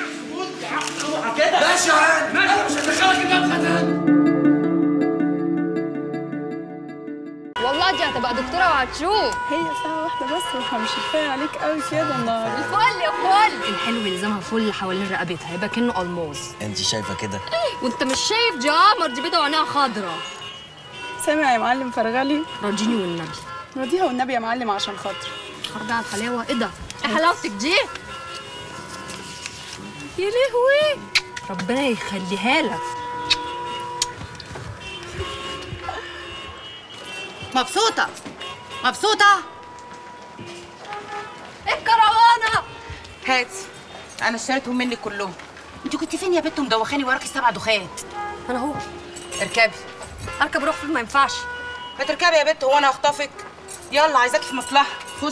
كده ماشي يا هاني انا مش هدخلك المدخل والله دي هتبقى دكتوره وهتشوف هي ساعة واحدة بس واحنا مش كفاية عليك قوي كده النهارده الفل يا فل الحلو يلزمها فل حوالين رقبتها يبقى كأنه الماس انت شايفه كده وانت مش شايف دي قمر دي بيضه وعينيها خضرا سامع يا معلم فرغلي راجيني والنبي وديها والنبي يا معلم عشان خاطري خربي على الحلاوه ايه ده؟ ايه حلاوتك دي؟ يا لهوي ربنا يخليها لك مبسوطة مبسوطة الكروانه هاتي أنا اشتريتهم منك كلهم أنت كنت فين يا بنت مدوخاني وراكي سبع دخات انا اهو اركبي اركب روح فين ما ينفعش ما تركبي يا بنت هو أنا هخطفك يلا عايزاكي في مصلحة خش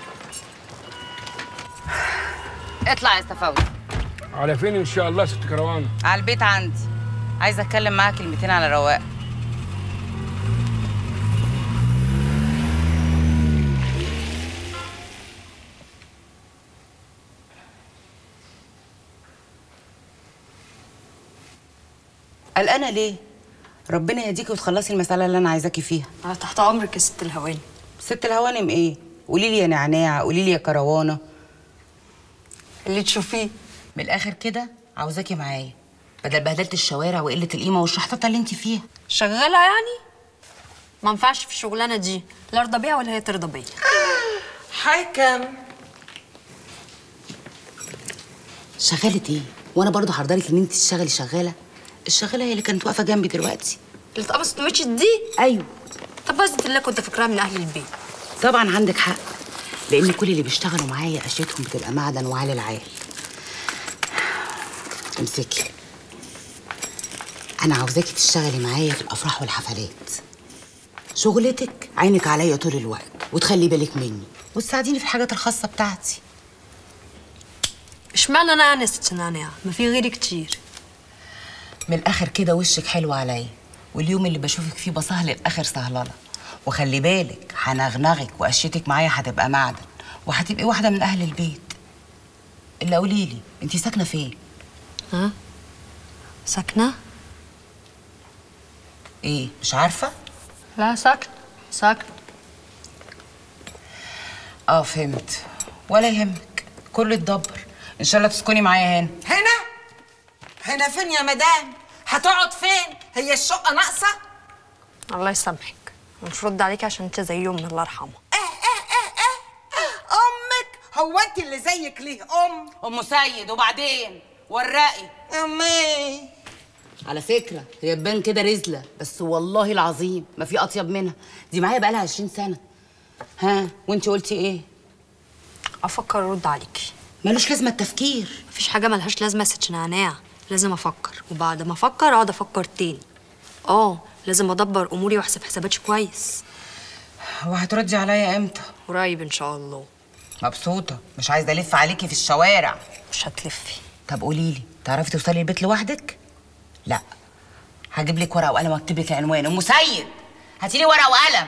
اطلع يا صفاوي على فين ان شاء الله ست كروان على البيت عندي عايزة أتكلم معاك كلمتين على رواق قلقانة ليه؟ ربنا يهديكي وتخلصي المسألة اللي أنا عايزاكي فيها انا تحت امرك يا ست الهواني ست الهوانم إيه؟ قولي لي يا نعناع قولي لي يا كروانة اللي تشوفيه من الآخر كده عاوزاكي معايا بدل بهدلة الشوارع وقلة القيمة والشحططة اللي انت فيها شغاله يعني ما ينفعش في الشغلانه دي لا ارضى بيها ولا هي ترضى بيا حكم شغالة ايه؟ وانا برضو هرضالك ان انت تشتغلي شغالة الشغالة هي اللي كانت واقفة جنبي دلوقتي اللي اتقبضت ومشيت دي ايوه طب بس الله كنت فاكراها من اهل البيت طبعا عندك حق لان كل اللي بيشتغلوا معايا اشيتهم بتبقى معدن وعلى العال امسكي انا عاوزاكي تشتغلي معايا في الافراح والحفلات شغلتك عينك عليا طول الوقت وتخلي بالك مني وتساعديني في الحاجات الخاصه بتاعتي اشمعنى انا انست نعناع ما في غيري كتير من الاخر كده وشك حلو عليا واليوم اللي بشوفك فيه بسهل الاخر سهلله وخلي بالك هنغنغك وقشتك معايا هتبقى معدن وهتبقي واحده من اهل البيت الا قولي لي انت ساكنه فين ها ساكنه ايه مش عارفه لا ساكنه ساكنه اه فهمت ولا يهمك كله يتدبر ان شاء الله تسكني معايا هنا هنا هنا فين يا مدام هتقعد فين هي الشقه ناقصه الله يسامحك مش رد عليك عشان انت زي امي الله يرحمها امك هو انت اللي زيك ليه ام ام سيد وبعدين ورقي امي على فكرة هي تبان كده رزلة بس والله العظيم ما في أطيب منها دي معايا بقالها 20 سنة ها وانت قلتي ايه؟ افكر ارد عليكي ملوش لازمة التفكير مفيش حاجه ملهاش لازمه يا ست نعناع لازم افكر وبعد ما افكر اقعد افكر تاني اه لازم ادبر اموري واحسب حساباتي كويس وهتردي عليا امتى؟ قريب ان شاء الله مبسوطة مش عايزة ألف عليكي في الشوارع مش هتلفي طب قولي لي تعرفي توصلي البيت لوحدك؟ لا هجيب لك ورقة وقلم واكتب لك العنوان أم سيد هاتي لي ورقة وقلم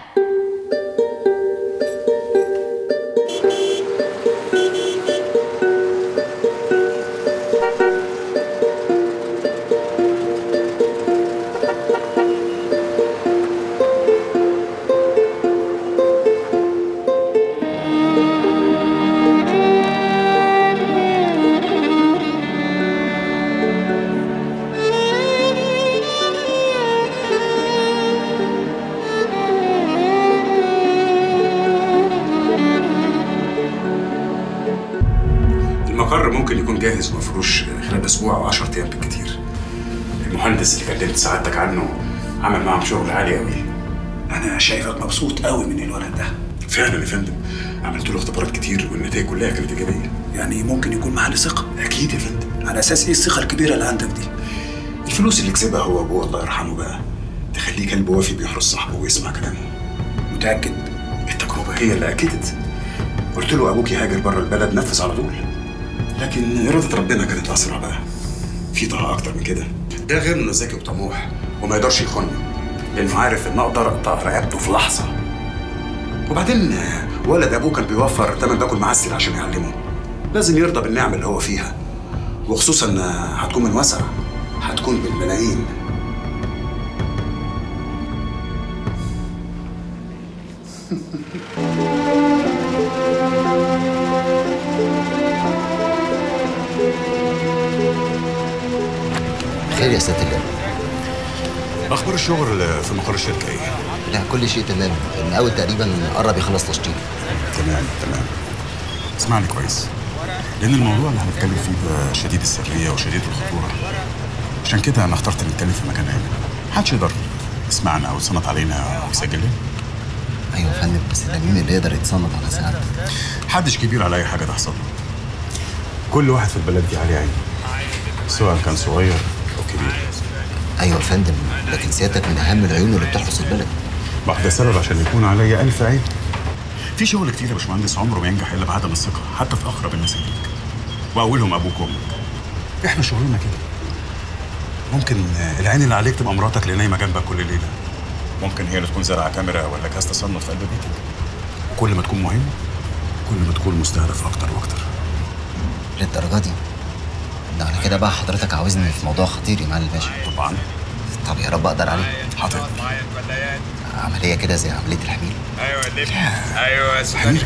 المقر ممكن يكون جاهز ومفروش خلال اسبوع او 10 ايام بالكتير المهندس اللي كلمت سعادتك عنه عمل معاهم شغل عالي قوي انا شايفك مبسوط قوي من الولد ده فعلا يا فندم عملت له اختبارات كتير والنتائج كلها كانت ايجابيه يعني ممكن يكون معاه ثقه اكيد يا فندم على اساس ايه الثقه الكبيره اللي عندك دي الفلوس اللي كسبها هو ابوه الله يرحمه بقى تخليه كلب وافي بيحرس صاحبه ويسمع كلامه متاكد التجربه هي اللي اكدت قلت له ابوك يهاجر بره البلد نفذ على طول لكن إرادة ربنا كانت أسرع بقى في طاقة أكتر من كده ده غير إنه ذكي وطموح وما يقدرش يخوني لأنه عارف إن أقدر أقطع رقبته في لحظة وبعدين آه، ولد أبوه كان بيوفر تمن باكل معسل عشان يعلمه لازم يرضى بالنعمة اللي هو فيها وخصوصا إنها هتكون من وسع هتكون بالملايين خير يا سيادة اللواء أخبار الشغل في مقر الشركة إيه؟ لا كل شيء تمام المقاول تقريبا قرب يخلص تشطيب تمام تمام اسمعني كويس لأن الموضوع اللي هنتكلم فيه ده شديد السرية وشديد الخطورة عشان كده أنا اخترت نتكلم في مكان آمن محدش يقدر يسمعنا أو يتصنت علينا أو يسجل لنا ايوه يا فندم بس ده مين اللي يقدر يتصنت على سعادتك محدش كبير على أي حاجة تحصل له كل واحد في البلد دي عليه عين سواء كان صغير أو كبير ايوه يا فندم لكن سيادتك من اهم العيون اللي بتحرس البلد ما ده سبب عشان يكون عليا ألف عين في شغل كتير يا باشمهندس عمره ما ينجح إلا بعدم الثقة حتى في أقرب الناس ليك وأولهم أبوك وأمك إحنا شغلنا كده ممكن آه، العين اللي عليك تبقى مراتك اللي نايمة جنبك كل ليلة ممكن هي اللي تكون زارعة كاميرا ولا جهاز تصنف في قلب بيتك وكل ما تكون مهم كل ما تكون مستهدف أكتر وأكتر للدرجه دي ده على كده بقى حضرتك عاوزني في موضوع خطير يا معالي الباشا طبعا طب يا رب اقدر عليه حاضر عمليه كده زي عمليه الحميل ايوه ايوه حمير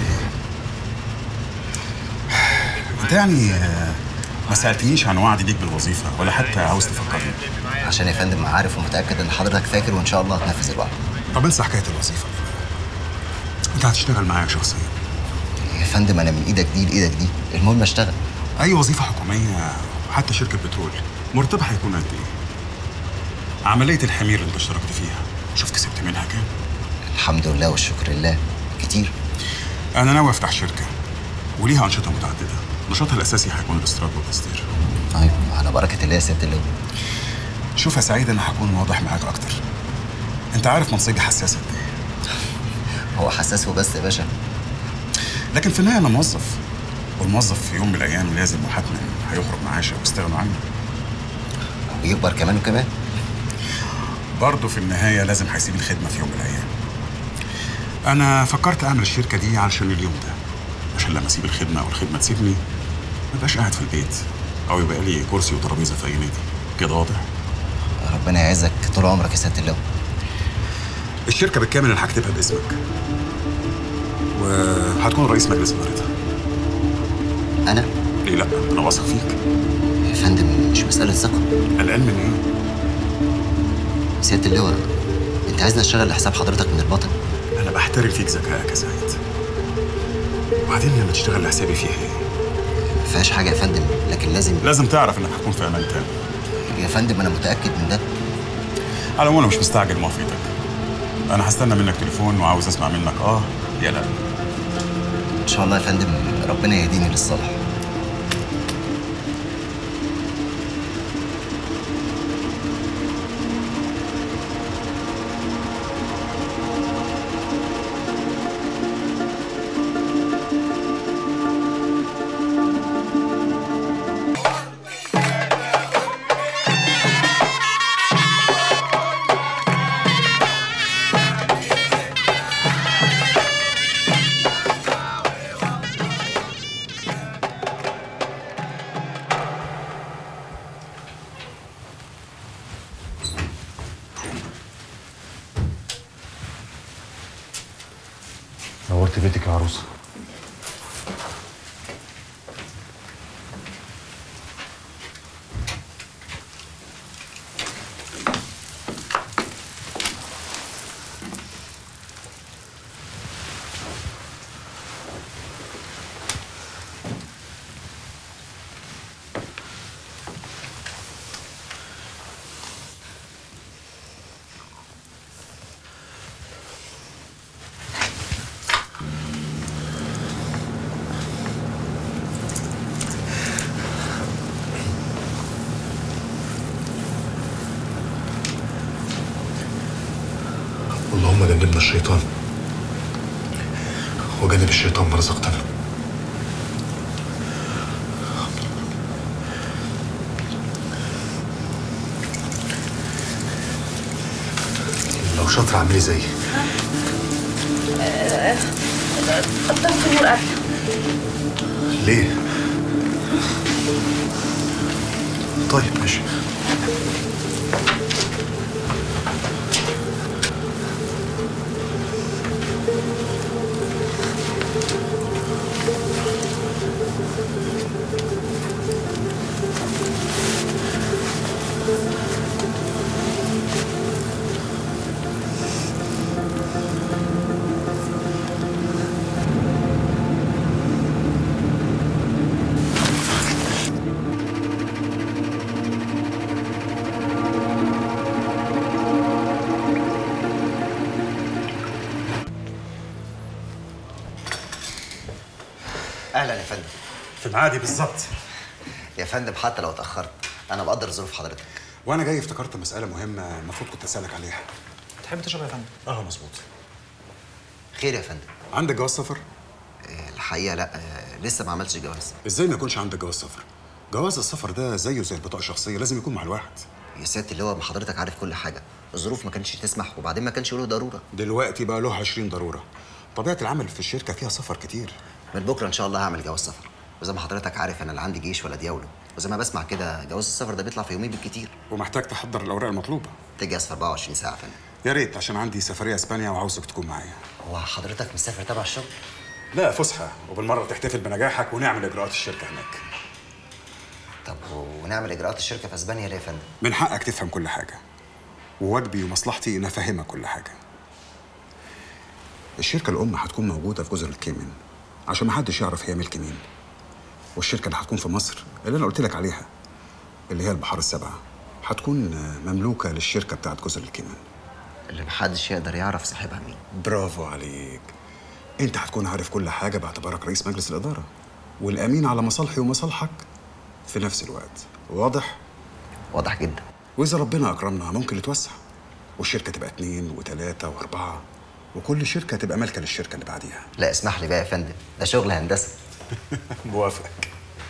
انت يعني آه، ما سالتنيش عن وعدي ليك بالوظيفه ولا حتى عاوز تفكرني عشان يا فندم عارف ومتاكد ان حضرتك فاكر وان شاء الله هتنفذ الوعد طب انسى حكايه الوظيفه انت هتشتغل معايا شخصيا يا فندم انا من ايدك دي لايدك دي المهم اشتغل اي وظيفه حكوميه وحتى شركه بترول مرتبها هيكون قد ايه عمليه الحمير اللي انت اشتركت فيها شوف كسبت منها كام الحمد لله والشكر لله كتير انا ناوي افتح شركه وليها انشطه متعدده نشاطها الاساسي هيكون الاستيراد والتصدير طيب على بركه الله يا سياده اللواء شوف يا سعيد انا هكون واضح معاك اكتر انت عارف منصبي حساسه قد ايه هو حساس وبس يا باشا لكن في النهايه انا موظف والموظف في يوم من الايام لازم وحتما هيخرج معاشه ويستغنوا عنه ويكبر كمان وكمان برضه في النهايه لازم هيسيب الخدمه في يوم من الايام انا فكرت اعمل الشركه دي علشان اليوم ده عشان لما اسيب الخدمه او الخدمه تسيبني ما ابقاش قاعد في البيت او يبقى لي كرسي وترابيزه في اي نادي كده واضح ربنا يعزك طول عمرك يا سياده اللواء الشركه بالكامل انا هكتبها باسمك وهتكون رئيس مجلس ادارتها انا ليه لا انا واثق فيك يا فندم مش مساله ثقه قلقان من ايه سياده اللواء انت عايزني اشتغل لحساب حضرتك من الباطن انا بحترم فيك ذكائك يا سعيد وبعدين لما تشتغل لحسابي فيها ايه فيهاش حاجه يا فندم لكن لازم لازم تعرف انك هتكون في امان تام يا فندم انا متاكد من ده على العموم انا مش مستعجل موافقتك انا هستنى منك تليفون وعاوز اسمع منك اه يا لا ان شاء الله يا فندم ربنا يهديني للصالح نورت بيتك يا عروسه اللهم جنبنا الشيطان وجنب الشيطان ما رزقتنا لو شاطر اعملي زيي الطفل نور قبل ليه؟ طيب ماشي اهلا يا فندم في ميعادي بالظبط يا فندم حتى لو اتاخرت انا بقدر ظروف حضرتك وانا جاي افتكرت مساله مهمه المفروض كنت اسالك عليها تحب تشرب يا فندم اه مظبوط خير يا فندم عندك جواز سفر الحقيقه لا آه، لسه ما عملتش جواز ازاي ما يكونش عندك جواز سفر جواز السفر ده زيه زي البطاقه الشخصيه لازم يكون مع الواحد يا سياده اللواء ما حضرتك عارف كل حاجه الظروف ما كانتش تسمح وبعدين ما كانش له ضروره دلوقتي بقى له 20 ضروره طبيعه العمل في الشركه فيها سفر كتير من بكره ان شاء الله هعمل جواز سفر وزي ما حضرتك عارف انا لا عندي جيش ولا دياوله وزي ما بسمع كده جواز السفر ده بيطلع في يومين بالكتير ومحتاج تحضر الاوراق المطلوبه تجهز في 24 ساعه يا فندم يا ريت عشان عندي سفريه اسبانيا وعاوزك تكون معايا هو حضرتك مسافر تبع الشغل لا فسحه وبالمره تحتفل بنجاحك ونعمل اجراءات الشركه هناك طب ونعمل اجراءات الشركه في اسبانيا ليه يا فندم من حقك تفهم كل حاجه وواجبي ومصلحتي ان افهمك كل حاجه الشركه الام هتكون موجوده في جزر الكيمن عشان محدش يعرف هي ملك مين والشركه اللي هتكون في مصر اللي انا قلت لك عليها اللي هي البحار السبعه هتكون مملوكه للشركه بتاعت جزر الكيمن اللي محدش يقدر يعرف صاحبها مين برافو عليك انت هتكون عارف كل حاجه باعتبارك رئيس مجلس الاداره والامين على مصالحي ومصالحك في نفس الوقت واضح واضح جدا واذا ربنا اكرمنا ممكن نتوسع والشركه تبقى اتنين وتلاته واربعه وكل شركه تبقى مالكه للشركه اللي بعديها لا اسمح لي بقى يا فندم ده شغل هندسه موافقك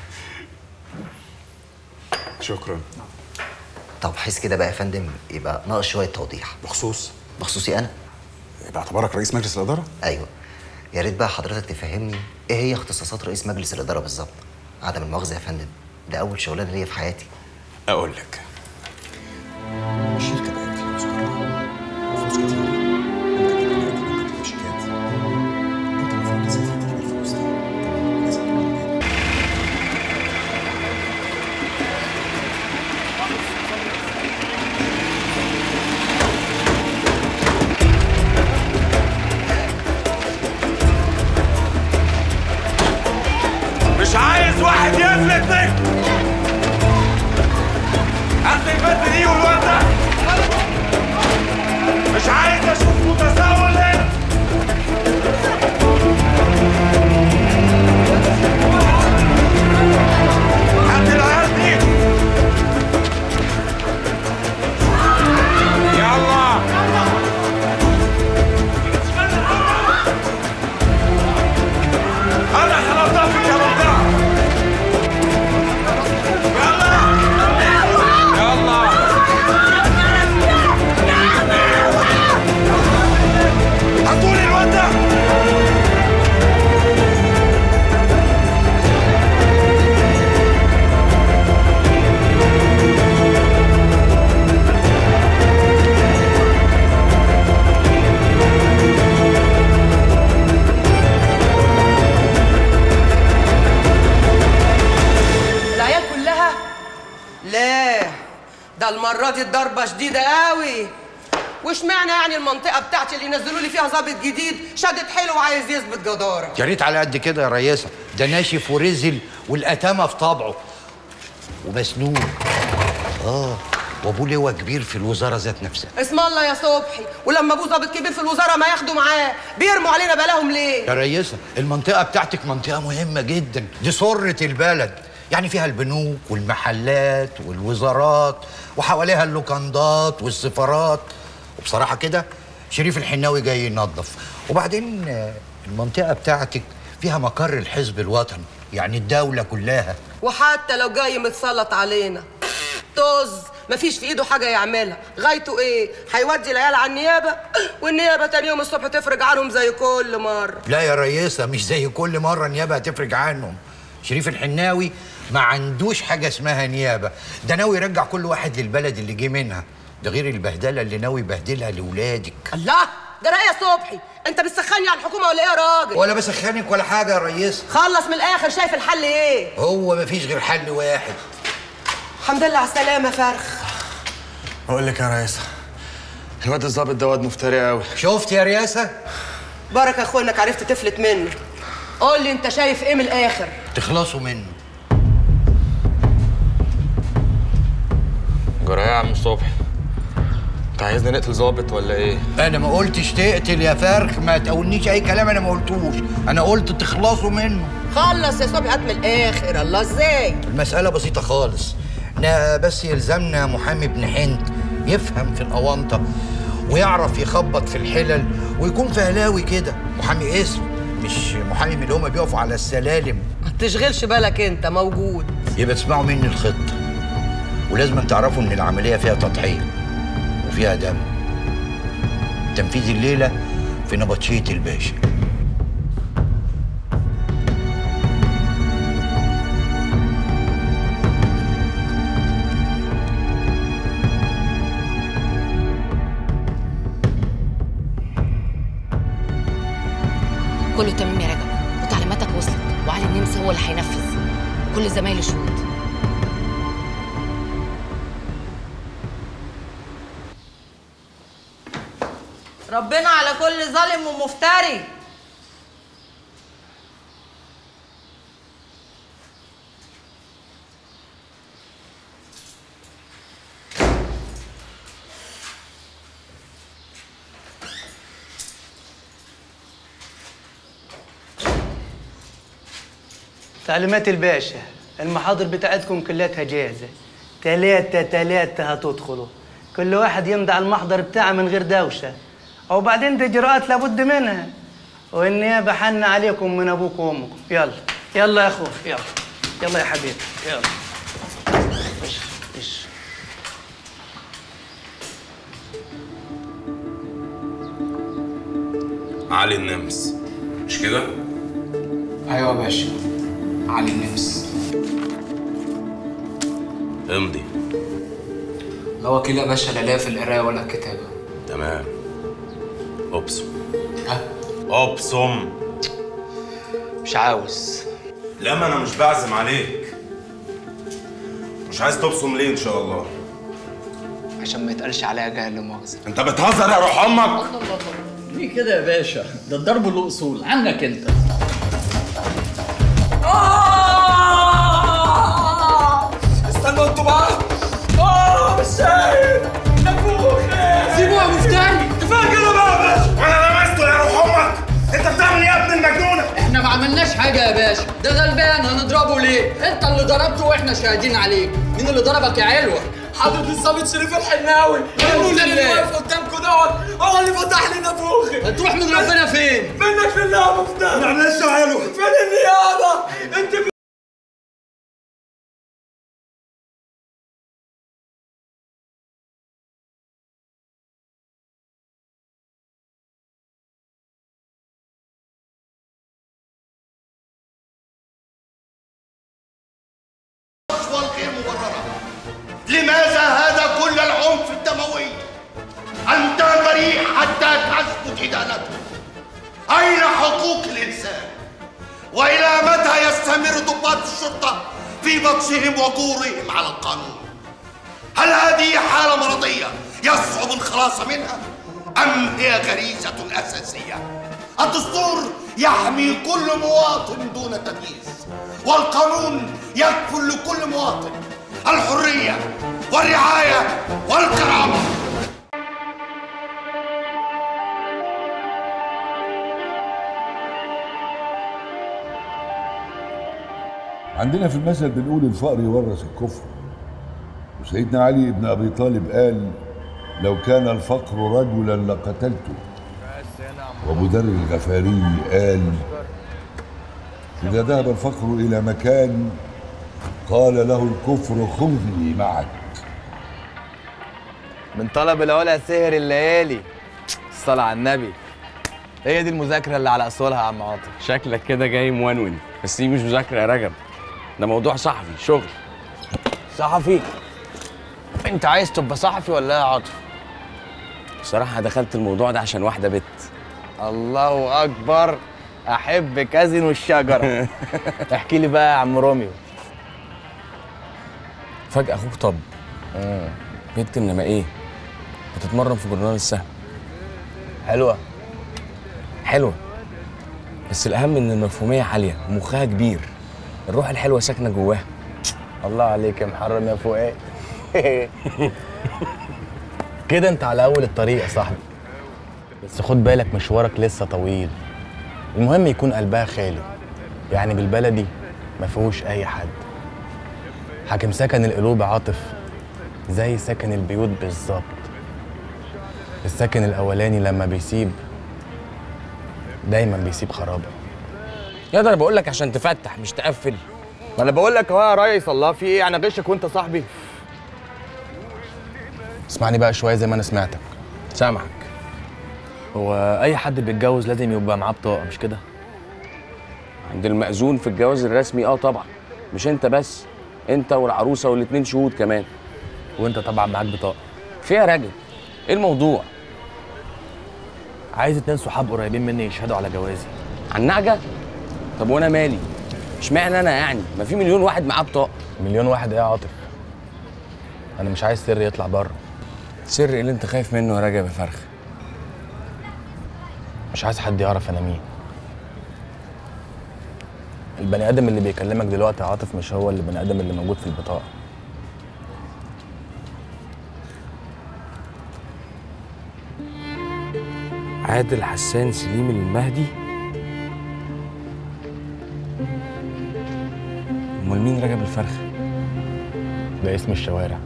شكرا طب بحيث كده بقى يا فندم يبقى ناقص شويه توضيح بخصوص بخصوصي انا باعتبارك رئيس مجلس الاداره ايوه يا ريت بقى حضرتك تفهمني ايه هي اختصاصات رئيس مجلس الاداره بالظبط عدم المؤاخذه يا فندم ده اول شغلانه ليا في حياتي اقول لك الشركه بقت فلوس كتير فلوس كتير انت كبني ادم ممكن تكتب شيكات انت المفروض تسافر تجيب الفلوس دي لازم تكون جاهز. مش عايز واحد يفهم المرة دي الضربة شديدة قوي وش معنى يعني المنطقة بتاعتي اللي نزلوا لي فيها ظابط جديد شدت حلو وعايز يثبت جدارة يا ريت على قد كده يا رياسه ده ناشف ورزل والاتامه في طبعه ومسنون اه وابوه لواء كبير في الوزاره ذات نفسها اسم الله يا صبحي ولما ابوه ظابط كبير في الوزارة ما ياخدوا معاه بيرموا علينا بلاهم ليه يا رياسه المنطقه بتاعتك منطقه مهمه جدا دي سره البلد يعني فيها البنوك والمحلات والوزارات وحواليها اللوكندات والسفارات وبصراحه كده شريف الحناوي جاي ينظف وبعدين آه، المنطقه بتاعتك فيها مقر الحزب الوطني يعني الدوله كلها وحتى لو جاي متسلط علينا طز مفيش في ايده حاجة يعملها غايته ايه هيودي العيال على النيابة والنيابة تاني يوم الصبح تفرج عنهم زي كل مرة لا يا رياسه مش زي كل مره نيابه هتفرج عنهم شريف الحناوي ما عندوش حاجه اسمها نيابه ده ناوي يرجع كل واحد للبلد اللي جه منها ده غير البهدله اللي ناوي يبهدلها لاولادك الله ده رأي يا صبحي انت بتسخني على الحكومة ولا ايه يا راجل ولا بسخنك ولا حاجه يا ريس خلص من الاخر شايف الحل ايه هو مفيش غير حل واحد الحمد لله على السلامة فرخ اقول لك يا رياسه الواد الظابط ده واد مفتري قوي شفت يا رياسه بركة يا اخويا انك عرفت تفلت منه قول لي انت شايف ايه من الاخر تخلصوا منه جرى ايه يا عم صبحي انت عايزنا نقتل ظابط ولا ايه انا ما قلتش تقتل يا فرخ ما تقولنيش اي كلام انا ما قلتوش انا قلت تخلصوا منه خلص يا صبحي هات من الاخر الله ازاي المسألة بسيطة خالص احنا بس يلزمنا محامي ابن حنت يفهم في الأونطة ويعرف يخبط في الحلل ويكون فهلاوي كده محامي اسم مش محامي من اللي هما بيقفوا على السلالم ما تشغلش بالك انت موجود يبقى تسمعوا مني الخطة ولازم تعرفوا ان العملية فيها تضحية وفيها دم تنفيذ الليلة في نبطشية الباشا كله تمام يا رجب وتعليماتك وصلت وعلي النمس هو اللي هينفذ وكل زمايله شهود ربنا على كل ظالم ومفتري تعليمات الباشا المحاضر بتاعتكم كلها جاهزة تلاتة تلاتة هتدخلوا كل واحد يمضي على المحضر بتاعه من غير دوشة وبعدين دي إجراءات لابد منها والنيابة حن عليكم من أبوكم وأمكم يلا يلا يا أخوي يلا يلا يا حبيبي يلا إيش إيش علي النمس مش كده؟ ايوه يا باشا علي النمس امضي لا وكيل يا باشا لا ليا في القرايه ولا الكتابه تمام ابصم ها ابصم مش عاوز لا ما انا مش بعزم عليك مش عايز تبصم ليه ان شاء الله عشان ما يتقالش عليا جاهل لا مؤاخذه انت بتهزر يا روح امك ليه كده يا باشا ده الضرب له اصول عنك انت استنوا انتوا بقى اه مش شايف نفوخي سيبوه يا مفتري كفايه كده بقى يا باشا وانا لمسته يا روح امك انت بتعمل ايه يا ابن المجنونه احنا ما عملناش حاجه يا باشا ده غلبان هنضربه ليه انت اللي ضربته واحنا شاهدين عليك مين اللي ضربك يا علوه حضرة الظابط شريف الحناوي الراجل اللي واقف قدامكم دوت هو اللي فتح لي نافوخي هتروح من ربنا فين؟ منك لله يا مفتاح معلش يا علو فين النيابه؟ انت والغير مبررة لماذا هذا كل العنف الدموي المتهم بريء حتى تثبت إدانته أين حقوق الإنسان وإلى متى يستمر ضباط الشرطة في بطشهم وجورهم على القانون هل هذه حالة مرضية يصعب الخلاص منها أم هي غريزة أساسية الدستور يحمي كل مواطن دون تمييز والقانون يكفل لكل مواطن الحرية والرعاية والكرامة عندنا في المثل بنقول الفقر يورث الكفر وسيدنا علي بن ابي طالب قال لو كان الفقر رجلا لقتلته وابو ذر الغفاري قال اذا ذهب الفقر الى مكان قال له الكفر خذني معك من طلب العلا سهر الليالي الصلاة على النبي هي دي المذاكرة اللي على أصولها يا عم عاطف شكلك كده جاي مونون بس دي مش مذاكره يا رجب ده موضوع صحفي شغل صحفي أنت عايز تبقى صحفي ولا إيه يا عاطف؟ بصراحه دخلت الموضوع ده عشان واحده بت الله أكبر أحب كازينو الشجرة احكي لي بقى يا عم روميو فجاه اخوك طب بنت انما ايه بتتمرن في جورنال السهم حلوه حلوه بس الاهم ان المفهوميه عاليه ومخها كبير الروح الحلوه ساكنه جواها الله عليك يا محرم يا فؤاد كده انت على اول الطريق يا صاحبي بس خد بالك مشوارك لسه طويل المهم يكون قلبها خالي يعني بالبلدي ما فيهوش اي حد حاكم سكن القلوب يا عاطف زي سكن البيوت بالظبط السكن الاولاني لما بيسيب دايما بيسيب خرابه يا ده انا بقول لك عشان تفتح مش تقفل ما انا بقول لك اهو يا ريس الله في ايه انا غشك وانت صاحبي اسمعني بقى شويه زي ما انا سمعتك سامعك هو اي حد بيتجوز لازم يبقى معاه بطاقه مش كده عند المأذون في الجواز الرسمي اه طبعا مش انت بس انت والعروسه والاتنين شهود كمان وانت طبعا معاك بطاقه فيها راجل ايه الموضوع عايز اتنين صحاب قريبين مني يشهدوا على جوازي على النعجه طب وانا مالي اشمعنى انا يعني ما في مليون واحد معاه بطاقه مليون واحد ايه يا عاطف انا مش عايز سر يطلع بره سر ايه اللي انت خايف منه يا راجل يا فرخ مش عايز حد يعرف انا مين البني ادم اللي بيكلمك دلوقتي يا عاطف مش هو البني ادم اللي موجود في البطاقه عادل حسان سليم المهدي امال مين رجب الفرخ ده اسم الشوارع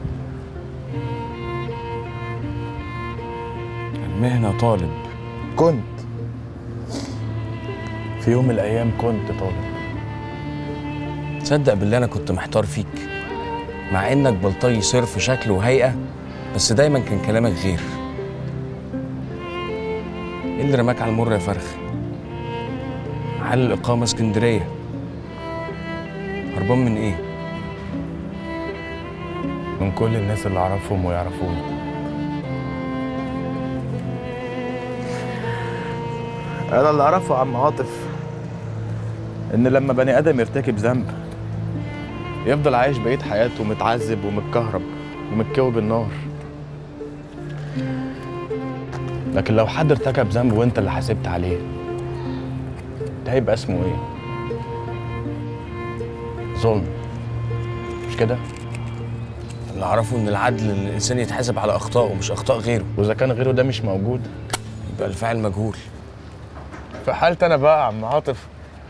المهنه طالب كنت في يوم من الايام كنت طالب تصدق بالله انا كنت محتار فيك مع انك بلطجي صرف شكل وهيئه بس دايما كان كلامك غير ايه اللي رماك على المر يا فرخ حل الاقامه اسكندريه هربان من ايه من كل الناس اللي اعرفهم ويعرفوني انا اللي اعرفه يا عم عاطف ان لما بني ادم يرتكب ذنب يفضل عايش بقيه حياته متعذب ومتكهرب ومتكوي بالنار لكن لو حد ارتكب ذنب وانت اللي حاسبت عليه ده هيبقى اسمه ايه ظلم مش كده اللي اعرفه ان العدل ان الانسان يتحاسب على اخطائه مش اخطاء غيره واذا كان غيره ده مش موجود يبقى الفاعل مجهول في حالتي انا بقى يا عم عاطف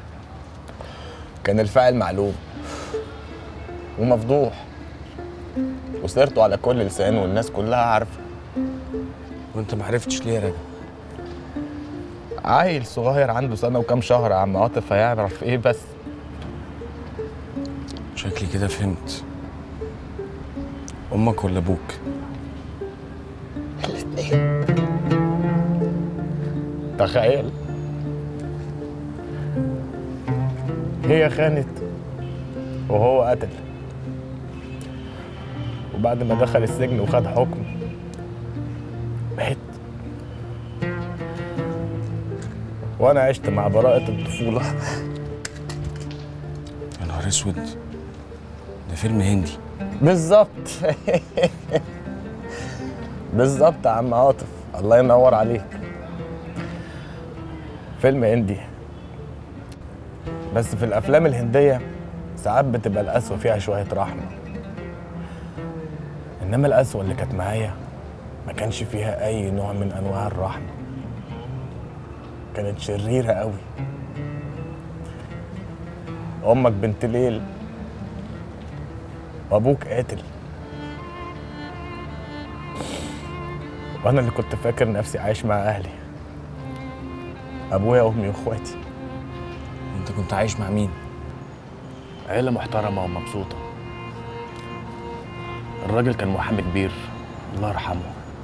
كان الفاعل معلوم ومفضوح وسيرته على كل لسان والناس كلها عارفه وانت ما عرفتش ليه يا راجل عيل صغير عنده سنه وكام شهر يا عم عاطف هيعرف ايه بس شكلي كده فهمت امك ولا ابوك تخيل هي خانت وهو قتل وبعد ما دخل السجن وخد حكم مات وانا عشت مع براءة الطفولة يا نهار اسود ده فيلم هندي بالظبط بالظبط يا عم عاطف الله ينور عليك فيلم هندي بس في الافلام الهنديه ساعات بتبقى القسوه فيها شويه رحمه انما القسوه اللي كانت معايا ما كانش فيها اي نوع من انواع الرحمه كانت شريره قوي امك بنت ليل وابوك قاتل وانا اللي كنت فاكر نفسي عايش مع اهلي ابويا وامي واخواتي انت كنت عايش مع مين عيله محترمه ومبسوطه الراجل كان محامي كبير الله يرحمه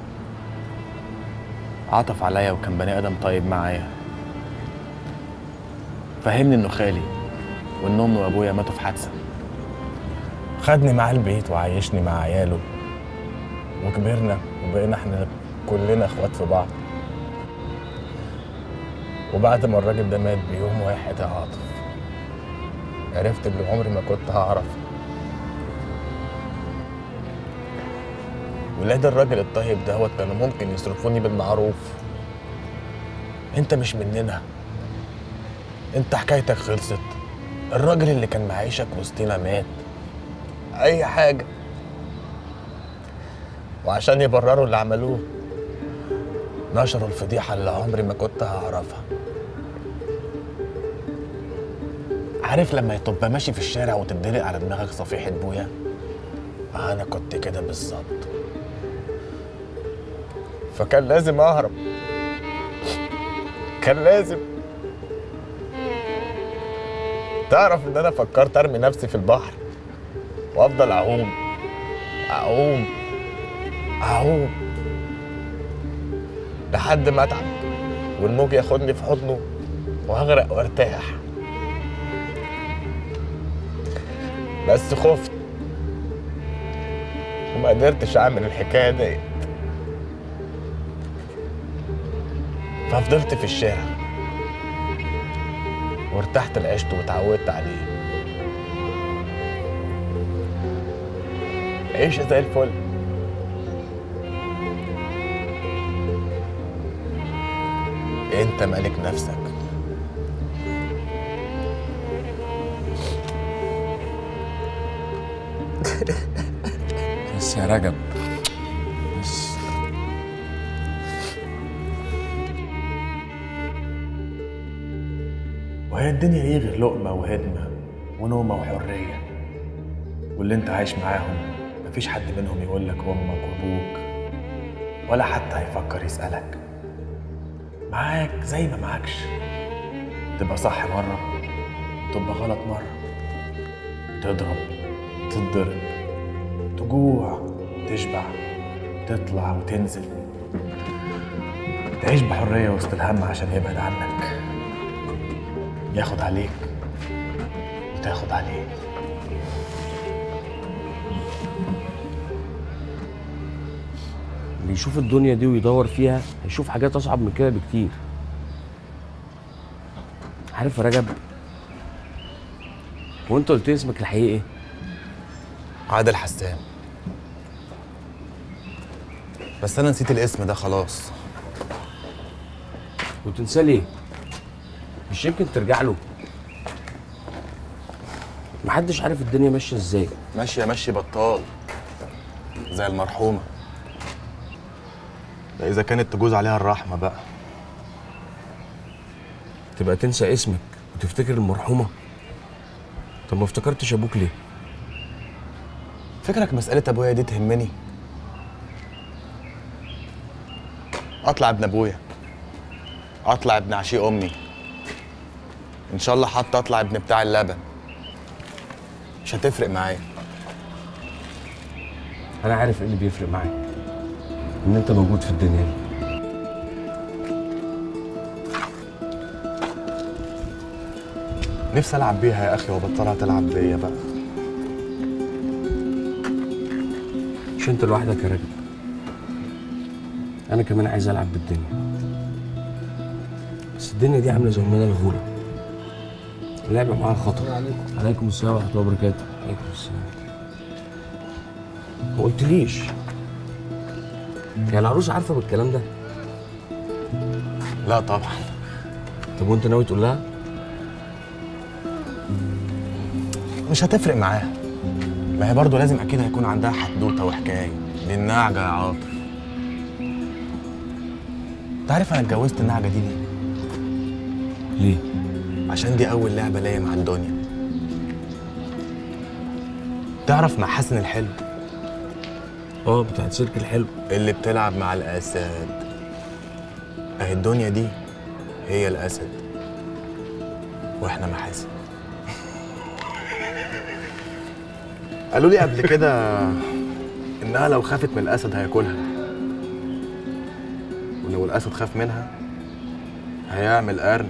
عطف عليا وكان بني ادم طيب معايا فهمني انه خالي وان امي وابويا ماتوا في حادثه خدني معاه البيت وعايشني مع عياله وكبرنا وبقينا احنا كلنا اخوات في بعض وبعد ما الراجل ده مات بيوم واحد يا عاطف عرفت اللي عمري ما كنت هعرف ولاد الراجل الطيب دهوت كانوا ممكن يصرفوني بالمعروف انت مش مننا انت حكايتك خلصت الراجل اللي كان معيشك وسطنا مات اي حاجه وعشان يبرروا اللي عملوه نشروا الفضيحه اللي عمري ما كنت هعرفها عارف لما تبقى ماشي في الشارع وتدلق على دماغك صفيحه بويا انا كنت كده بالظبط فكان لازم اهرب كان لازم تعرف ان انا فكرت ارمي نفسي في البحر وافضل اعوم اعوم اعوم لحد ما اتعب والموج ياخدني في حضنه واغرق وارتاح بس خفت وما قدرتش اعمل الحكايه ديت ففضلت في الشارع وارتحت لعيشته واتعودت عليه عيشة زي الفل انت مالك نفسك بس يا رجب بس وهي الدنيا ايه غير لقمة وهدمة ونومة وحرية واللي انت عايش معاهم مفيش حد منهم يقول لك امك وابوك ولا حتى هيفكر يسألك معاك زي ما معاكش تبقى صح مرة تبقى غلط مرة تضرب تتضرب تجوع تشبع تطلع وتنزل تعيش بحرية وسط الهم عشان يبعد عنك ياخد عليك وتاخد عليه اللي يشوف الدنيا دي ويدور فيها هيشوف حاجات اصعب من كده بكتير عارف يا رجب هو انت قلت لي اسمك الحقيقي ايه عادل حسام بس انا نسيت الاسم ده خلاص وتنساه ليه مش يمكن ترجع له محدش عارف الدنيا ماشيه ازاي ماشية ماشي بطال زي المرحومة ده إذا كانت تجوز عليها الرحمة بقى تبقى تنسى اسمك وتفتكر المرحومه طب ما افتكرتش ابوك ليه فكرك مسألة أبويا دي تهمني أطلع ابن أبويا أطلع ابن عشيق أمي إن شاء الله حتى أطلع ابن بتاع اللبن مش هتفرق معايا انا عارف ايه اللي بيفرق معاك ان انت موجود في الدنيا دي نفسي ألعب بيها يا أخي وبطلها تلعب بيا بقى مش انت لوحدك يا راجل انا كمان عايز العب بالدنيا بس الدنيا دي عامله زي المينا الغوره اللعبه معاها خطر عليكم عليكم السلام ورحمه الله وبركاته عليكم السلام ما قلتليش هي العروسه عارفه بالكلام ده لا طبعا طب وانت ناوي تقول لها مش هتفرق معاها ما هي برضه لازم اكيد هيكون عندها حدوته وحكايه دي النعجه يا عاطف انت عارف انا اتجوزت النعجه دي ليه؟ ليه؟ عشان دي اول لعبه ليا مع الدنيا تعرف مع حسن الحلو اه بتاعت سيرك الحلو اللي بتلعب مع الاسد اهي الدنيا دي هي الاسد واحنا محاسن قالوا لي قبل كده انها لو خافت من الاسد هياكلها ولو الاسد خاف منها هيعمل ارنب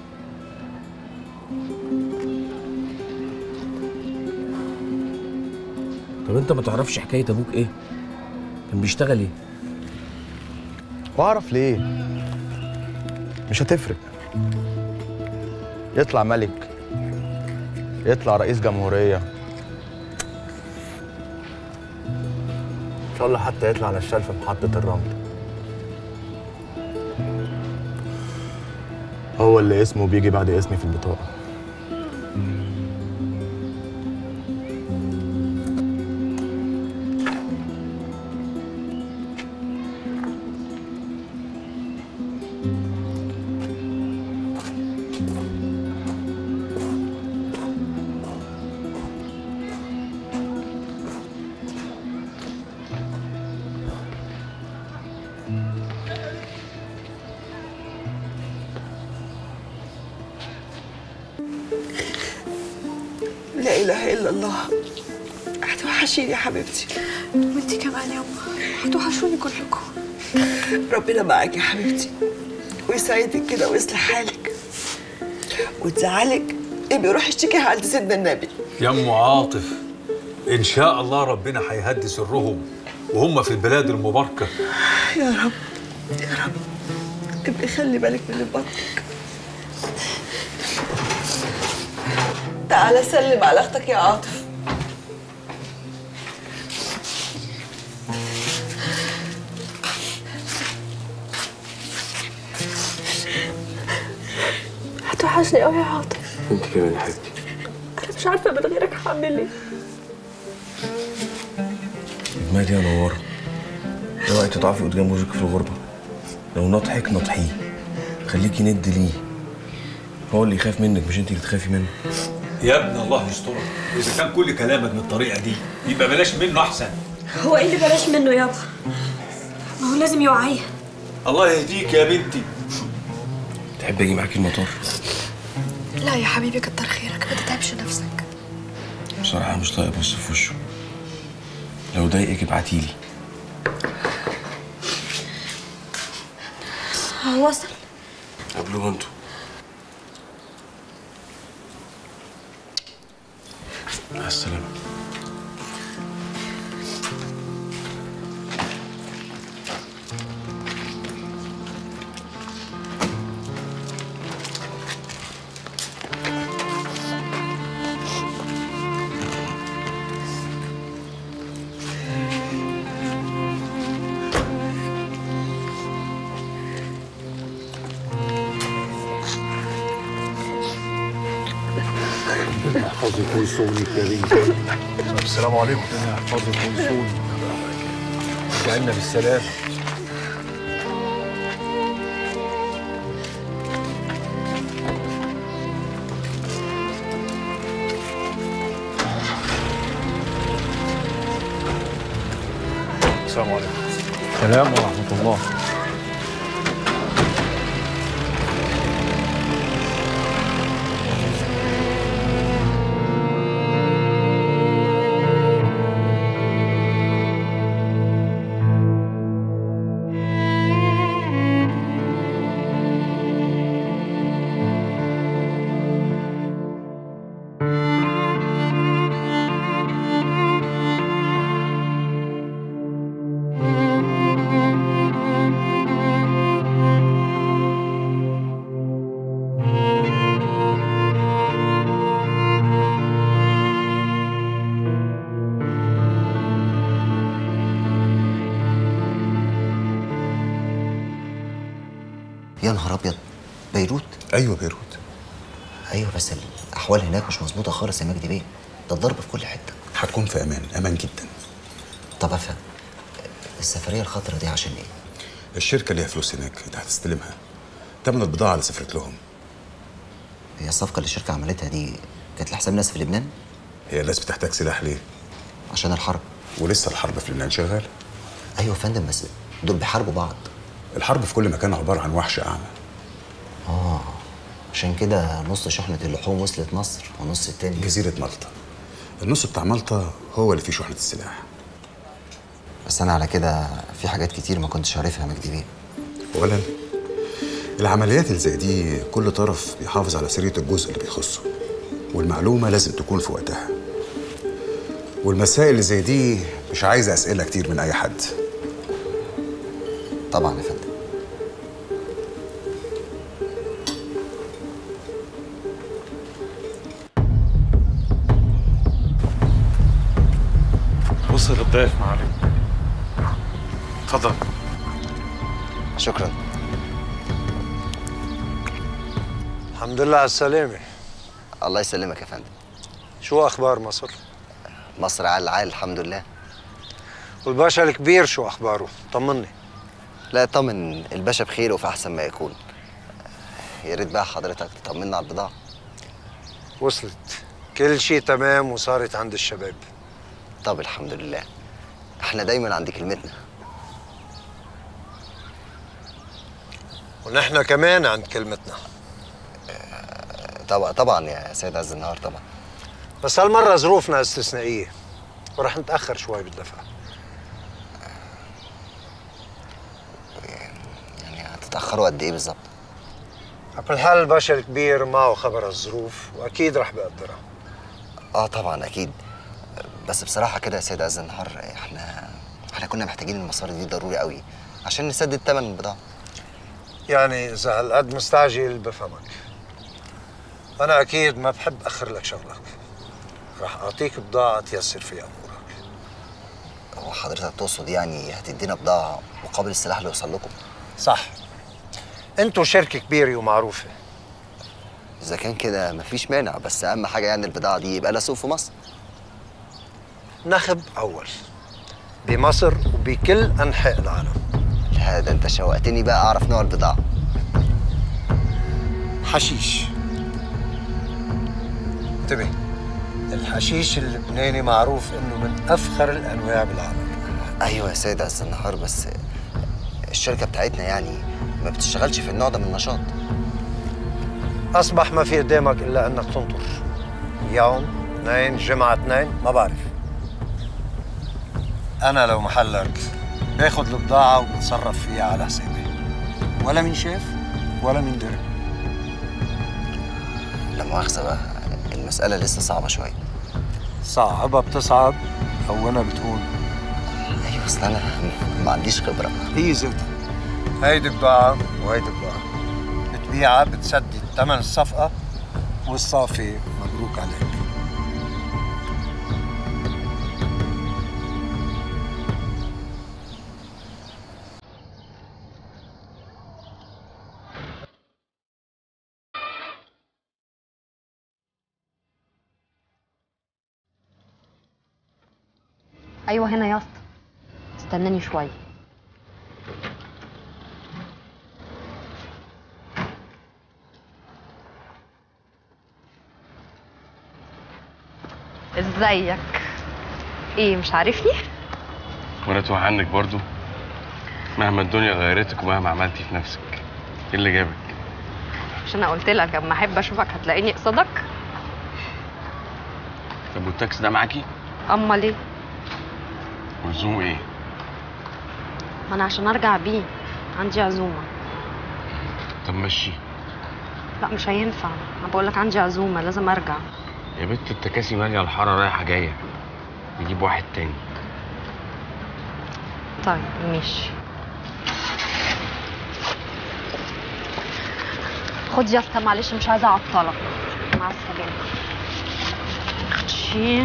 طب انت ما تعرفش حكايه ابوك ايه كان بيشتغل ايه واعرف ليه مش هتفرق يطلع ملك يطلع رئيس جمهورية ان شاء الله حتى يطلع نشال في محطة الرمل هو اللي اسمه بيجي بعد اسمي في البطاقة لا اله الا الله هتوحشيني يا حبيبتي وانتي كمان يا أمه هتوحشوني كلكم ربنا معاك يا حبيبتي ويسعدك كده ويصلح حالك وتزعلك ابقي روحي اشتكيها عند سيدنا النبي يا ام عاطف ان شاء الله ربنا هيهدي سرهم وهم في البلاد المباركه يا رب يا رب ابقي خلي بالك من اللي في بطنك تعالى سلم على اختك يا عاطف هتوحشني قوي يا عاطف انت كمان يا حبيبتي انا مش عارفه من غيرك هعمل ايه دماغي يا نوارة اوعي تضعفي قدام وجهك في الغربة لو نطحك نطحيه خليكي ند ليه هو اللي يخاف منك مش انت اللي تخافي منه يا ابن الله يسترك اذا كان كل كلامك بالطريقه دي يبقى بلاش منه احسن هو ايه اللي بلاش منه يابا ما هو لازم يوعيها الله يهديك يا بنتي تحب اجي معاكي المطار لا يا حبيبي كتر خيرك ما تتعبش نفسك بصراحة مش طايق ابص في وشه لو ضايقك ابعتيلي هو وصل قابلوه انتوا مع السلامة احفظك ويصونك يا بنتي السلام عليكم احفظك ويصونك رجعنا بالسلامه السلام عليكم السلام ورحمه الله يا نهار ابيض بيروت ايوه بيروت ايوه بس الاحوال هناك مش مظبوطه خالص يا مجدي بيه ده الضرب في كل حته هتكون في امان امان جدا طب افهم السفريه الخطره دي عشان ايه الشركه ليها فلوس هناك انت هتستلمها تمن البضاعه اللي سافرت لهم هي الصفقه اللي الشركه عملتها دي كانت لحساب ناس في لبنان هي الناس بتحتاج سلاح ليه عشان الحرب ولسه الحرب في لبنان شغاله ايوه يا فندم بس دول بيحاربوا بعض الحرب في كل مكان عباره عن وحش اعمى اه عشان كده نص شحنه اللحوم وصلت مصر ونص التاني جزيره مالطا النص بتاع مالطا هو اللي فيه شحنه السلاح بس انا على كده في حاجات كتير ما كنتش عارفها يا مجدي بيه اولا العمليات اللي زي دي كل طرف بيحافظ على سريه الجزء اللي بيخصه والمعلومه لازم تكون في وقتها والمسائل اللي زي دي مش عايزه اسئله كتير من اي حد طبعا يا فندم وصل الضيف معلم تفضل شكرا الحمد لله على السلامة الله يسلمك يا فندم شو أخبار مصر؟ مصر عال عال الحمد لله والباشا الكبير شو أخباره؟ طمني لا طمن الباشا بخير وفي احسن ما يكون يا ريت بقى حضرتك تطمنا على البضاعه وصلت كل شيء تمام وصارت عند الشباب طب الحمد لله احنا دايما عند كلمتنا ونحن كمان عند كلمتنا طبعا طبعا يا سيد عز النهار طبعا بس هالمرة ظروفنا استثنائية ورح نتأخر شوي بالدفع يعني هتتاخروا قد ايه بالظبط على كل حال الباشا الكبير معه خبر الظروف وأكيد رح بقدرها اه طبعا اكيد بس بصراحه كده يا سيد عز النهار احنا احنا كنا محتاجين المصاري دي ضروري قوي عشان نسدد ثمن البضاعه يعني إذا هالقد مستعجل بفهمك أنا أكيد ما بحب أخر لك شغلك رح أعطيك بضاعة تيسر فيها أمورك هو حضرتك تقصد يعني هتدينا بضاعه مقابل السلاح اللي يوصل لكم صح انتوا شركة كبيرة ومعروفة اذا كان كده مفيش مانع بس اهم حاجه يعني البضاعه دي يبقى لها سوق في مصر نخب أول بمصر وبكل أنحاء العالم لا ده انت شوقتني بقى اعرف نوع البضاعه حشيش انتبه الحشيش اللبناني معروف انه من افخر الانواع بالعالم ايوه يا سيد عز النهار بس الشركه بتاعتنا يعني ما بتشتغلش في النوع ده من النشاط اصبح ما في قدامك الا انك تنطر يوم اثنين جمعة اثنين ما بعرف انا لو محلك باخذ البضاعة وبتصرف فيها على حسابي ولا من شاف ولا من دري لا مؤاخذه بقى المساله لسه صعبه شويه صعبة بتصعب هونها بتهون ايوه اصل انا ما عنديش خبره هي ذاتها هيدي بضاعة وهيدي بضاعة بتبيعها بتسدد ثمن الصفقة والصافي مبروك عليك ايوه هنا يا اسطى استناني شويه ازيك ايه مش عارفني وانا توه عنك برضو مهما الدنيا غيرتك ومهما عملتي في نفسك ايه اللي جابك مش انا قلت لك اما احب اشوفك هتلاقيني قصادك طب والتاكسي ده معاكي امال ايه ولزومه ايه ما انا عشان ارجع بيه عندي عزومه طب مشي لا مش هينفع انا بقول لك عندي عزومه لازم ارجع يا بنت التكاسي ماليه الحاره رايحه جايه نجيب واحد تاني طيب ماشي خد يا اسطى معلش مش عايزه اعطلك مع السلامه اختي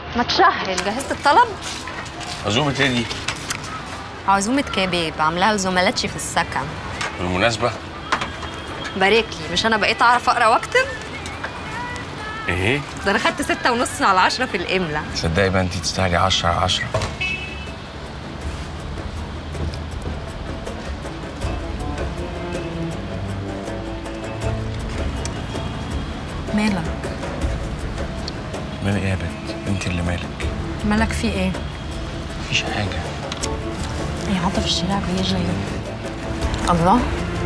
ما تشهرل جهزت الطلب عزومة ايه دي؟ عزومة كباب عاملاها لزملاتي في السكن بالمناسبة بارك لي مش انا بقيت اعرف اقرا واكتب ايه؟ ده انا خدت ستة ونص على عشرة في الاملا تصدقي بقى انت تستاهلي 10 على 10 مالك مالك ايه يا بنت؟ انت اللي مالك مالك في ايه مفيش حاجة يا عاطف الشارع بيجي الله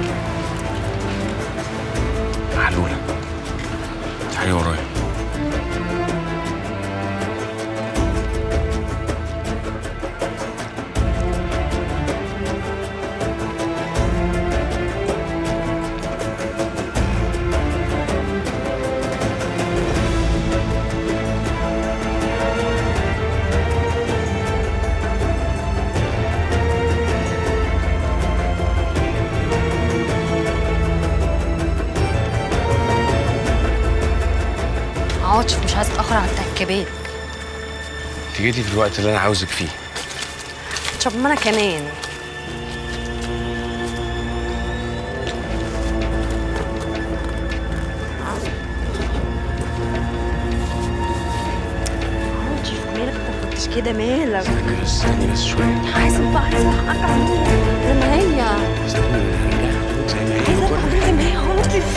معلولة تعالي ورايا عاطف مش عايز اتاخر على التكبات انت جيتي في الوقت اللي انا عاوزك فيه طب ما انا كمان عاطف مالك ما كنتش كده مالك استني بس شوية عايزة بقى عايزة ارجع زي ما هي استني زي ما هي عايزة ارجع زي ما هي عاطف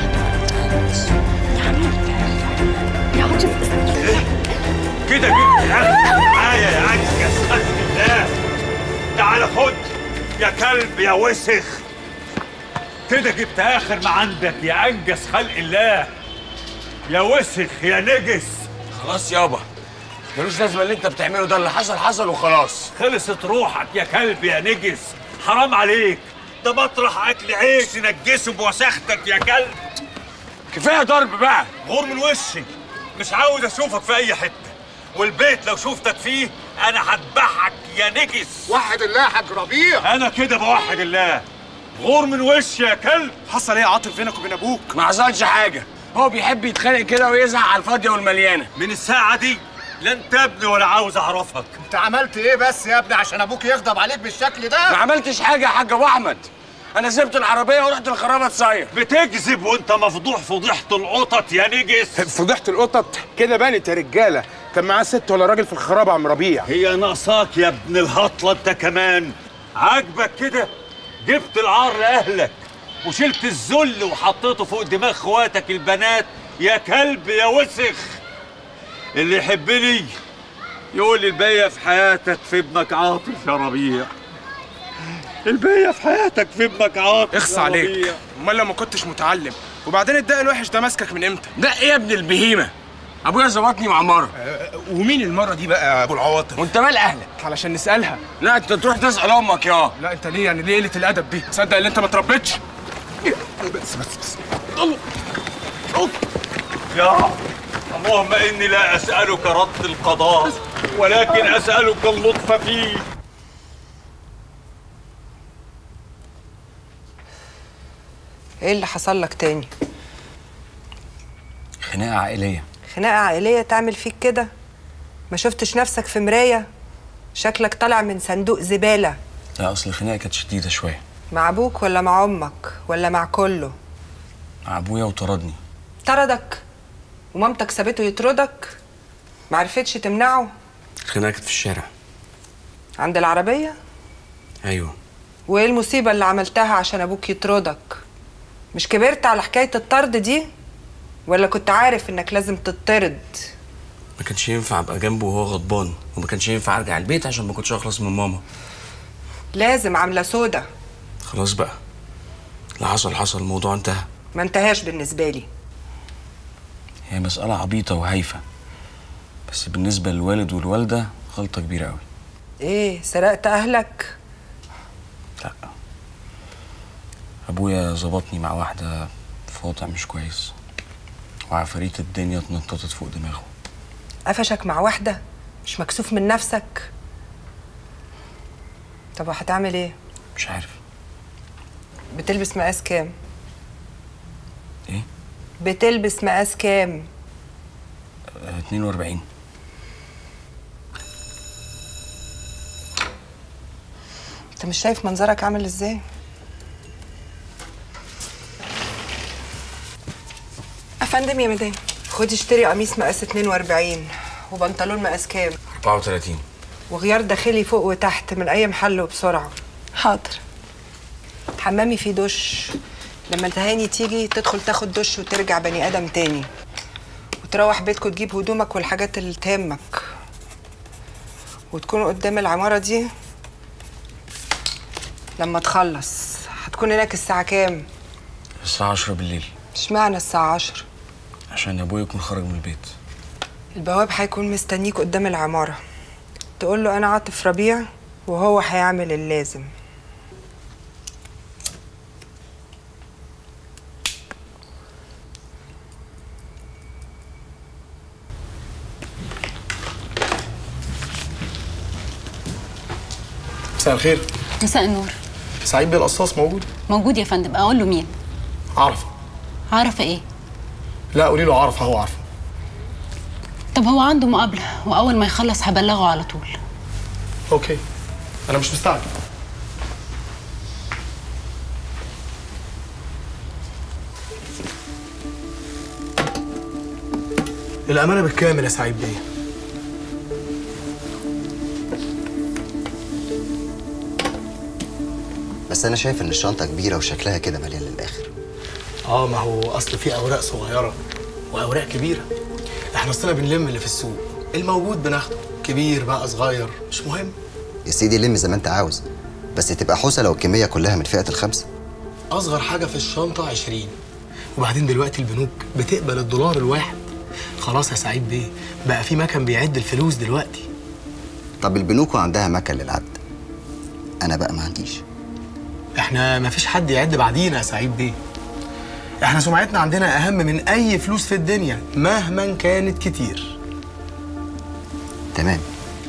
يا حبيبي يا عاطف كده جبت اخر معايا يا انجز خلق الله تعال خد يا كلب يا وسخ كده جبت اخر ما عندك يا انجز خلق الله يا وسخ يا نجس خلاص يابا ملوش لازمة اللي انت بتعمله ده اللي حصل حصل وخلاص خلصت روحك يا كلب يا نجس حرام عليك ده مطرح اكل عيش نجسه بوساختك يا كلب كفايه ضرب بقى غور من وشي مش عاوز اشوفك في اي حته والبيت لو شفتك فيه انا هذبحك يا نجس وحد الله يا حاج ربيع انا كده بوحد الله غور من وشي يا كلب حصل ايه يا عاطف بينك وبين ابوك ما حصلش حاجة هو بيحب يتخانق كده ويزعق على الفاضية والمليانة من الساعة دي لا انت ابني ولا عاوز اعرفك انت عملت ايه بس يا ابني عشان ابوك يغضب عليك بالشكل ده ما عملتش حاجة يا حاج ابو احمد انا سبت العربية ورحت الخرابة تصير بتكذب وانت مفضوح فضيحة القطط يا نجس فضيحة القطط كده بانت يا رجالة كان معاه ست ولا راجل في الخرابة عم ربيع هي ناقصاك يا ابن الهطلة انت كمان عاجبك كده جبت العار لاهلك وشلت الذل وحطيته فوق دماغ اخواتك البنات يا كلب يا وسخ اللي يحبني يقول لي الباقية في حياتك في ابنك عاطف يا ربيع الباقية في حياتك في ابنك عاطف اخص يا عليك ربيع. امال لو ما كنتش متعلم وبعدين الدق الوحش ده ماسكك من امتى ده ايه يا ابن البهيمة ابويا ظبطني مع مرة ومين المرة دي بقى يا ابو العواطف وانت مال اهلك علشان نسألها لا انت تروح تسأل امك يا لا انت ليه يعني ليه قلة الادب دي تصدق ان انت ما تربيتش بس بس بس يا رب اللهم اني لا اسالك رد القضاء ولكن اسالك اللطف فيه ايه اللي حصل لك تاني خناقه عائليه خناقه عائليه تعمل فيك كده ما شفتش نفسك في مرايه شكلك طالع من صندوق زباله لا اصل الخناقه كانت شديده شويه مع ابوك ولا مع امك ولا مع كله مع ابويا وطردني طردك ومامتك سابته يطردك معرفتش تمنعه الخناقه كانت في الشارع عند العربيه ايوه وايه المصيبه اللي عملتها عشان ابوك يطردك مش كبرت على حكايه الطرد دي ولا كنت عارف انك لازم تطرد ما كانش ينفع ابقى جنبه وهو غضبان وما كانش ينفع ارجع البيت عشان ما كنتش اخلص من ماما لازم عامله سودا خلاص بقى اللي حصل حصل الموضوع انتهى ما انتهاش بالنسبه لي هي مسألة عبيطة وهايفة بس بالنسبة للوالد والوالدة غلطة كبيرة قوي ايه سرقت اهلك أبويا ظبطني مع واحدة في وضع مش كويس وعفاريت الدنيا اتنططت فوق دماغه قفشك مع واحده مش مكسوف من نفسك طب وهتعمل ايه مش عارف بتلبس مقاس كام ايه بتلبس مقاس كام آه، 42 انت مش شايف منظرك عامل ازاي افندم يا مدام خدي اشتري قميص مقاس 42 وبنطلون مقاس كام 34 وغيار داخلي فوق وتحت من اي محل وبسرعه حاضر حمامي فيه دش لما التهاني تيجي تدخل تاخد دش وترجع بني ادم تاني وتروح بيتكم تجيب هدومك والحاجات اللي تهمك وتكون قدام العمارة دي لما تخلص هتكون هناك الساعة كام؟ الساعة 10 بالليل اشمعنى الساعة عشر؟ عشان ابويا يكون خرج من البيت البواب هيكون مستنيك قدام العمارة تقول له أنا عاطف ربيع وهو هيعمل اللازم مساء الخير مساء النور سعيد بيه القصاص موجود موجود يا فندم اقول له مين عرفه عارفه ايه لا قولي له عرفه هو عارفه طب هو عنده مقابله واول ما يخلص هبلغه على طول اوكي انا مش مستعجل الأمانة بالكامل يا سعيد بيه بس انا شايف ان الشنطه كبيره وشكلها كده مليان للاخر اه ما هو اصل في اوراق صغيره واوراق كبيره احنا اصلنا بنلم اللي في السوق الموجود بناخده كبير بقى صغير مش مهم يا سيدي لم زي ما انت عاوز بس تبقى حوسه لو الكميه كلها من فئه الخمسه اصغر حاجه في الشنطه 20 وبعدين دلوقتي البنوك بتقبل الدولار الواحد خلاص يا سعيد بيه بقى في مكن بيعد الفلوس دلوقتي طب البنوك عندها مكن للعد انا بقى ما عنديش احنا ما فيش حد يعد بعدينا يا سعيد بيه احنا سمعتنا عندنا اهم من اي فلوس في الدنيا مهما كانت كتير تمام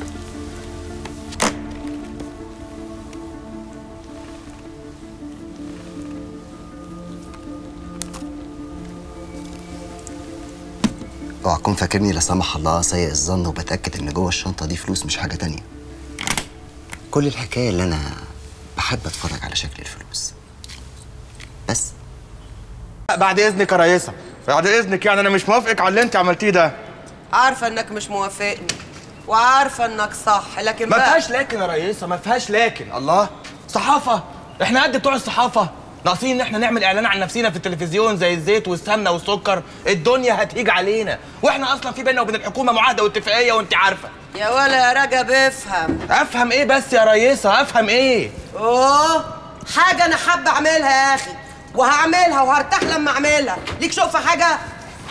اوعى تكون فاكرني لا سمح الله سيء الظن وبتاكد ان جوه الشنطه دي فلوس مش حاجه تانية كل الحكايه اللي انا بحب اتفرج على شكل الفلوس بس بعد اذنك يا ريسه بعد اذنك يعني انا مش موافقك على اللي انت عملتيه ده عارفة إنك مش موافقني وعارفة إنك صح لكن ما بقى فيهاش لكن يا ريسه ما فيهاش لكن الله صحافه احنا قد بتوع الصحافه ناقصين ان احنا نعمل اعلان عن نفسنا في التلفزيون زي الزيت والسمنه والسكر الدنيا هتيجي علينا واحنا اصلا في بيننا وبين الحكومه معاهده واتفاقيه وانت عارفه يا ولا يا رجب افهم افهم ايه بس يا ريسه افهم ايه اوه حاجة أنا حابة أعملها يا أخي وهعملها وهرتاح لما أعملها ليك شوق في حاجة؟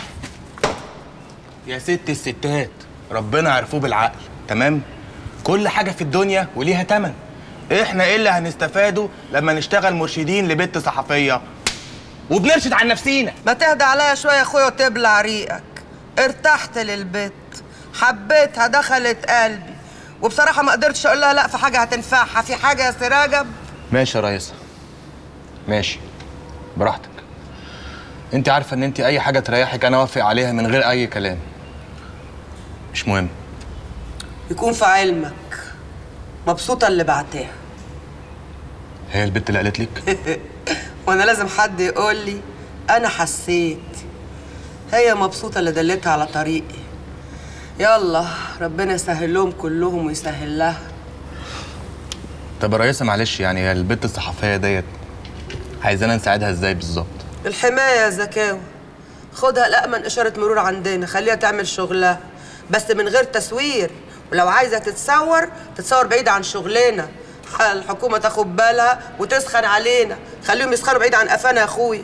يا ست الستات ربنا عرفوه بالعقل تمام كل حاجه في الدنيا وليها تمن احنا ايه اللي هنستفاده لما نشتغل مرشدين لبنت صحفيه وبنرشد عن نفسينا ما تهدى عليا شوية يا أخويا وتبلع ريقك ارتحت للبت حبيتها دخلت قلبي وبصراحة ما قدرتش أقول لها لا في حاجة هتنفعها في حاجة يا سي رجب ماشي يا ريسه ماشي براحتك انت عارفه ان انت اي حاجه تريحك انا اوافق عليها من غير اي كلام مش مهم يكون في علمك مبسوطة اللي بعتها هي البت اللي قالت لك وانا لازم حد يقول لي انا حسيت هي مبسوطة اللي دلتها على طريقي يلا ربنا يسهل لهم كلهم ويسهل لها طب يا ريسه معلش يعني هي البت الصحفيه ديت عايزانا نساعدها ازاي بالظبط الحماية يا زكاوي خدها لأمن إشارة مرور عندنا خليها تعمل شغلها بس من غير تصوير ولو عايزة تتصور تتصور بعيد عن شغلنا الحكومة تاخد بالها وتسخن علينا خليهم يسخنوا بعيد عن قفانا يا أخوي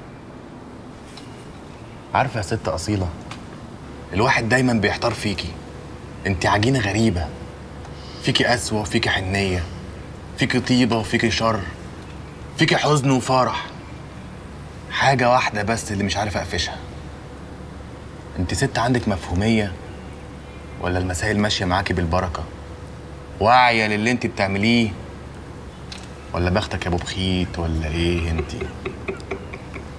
عارفه يا ست اصيله الواحد دايما بيحتار فيكي انت عجينه غريبه فيكي قسوه وفيكي حنيه فيكي طيبه وفيكي شر فيكي حزن وفرح حاجه واحده بس اللي مش عارف اقفشها انت ست عندك مفهوميه ولا المسائل ماشيه معاكي بالبركه واعيه للي انت بتعمليه ولا بختك يا ابو بخيت ولا ايه انت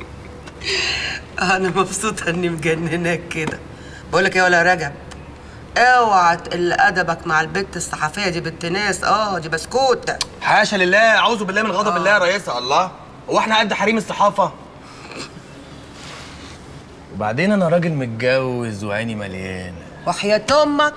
أنا مبسوطة إني مجنناك كده بقولك يا ولا رجب اوعى تقل ادبك مع البت الصحفيه دي بنت ناس اه دي بسكوته حاشا لله اعوذ بالله من غضب الله يا ريسة الله هو احنا قد حريم الصحافه وبعدين انا راجل متجوز وعيني مليانه وحياه امك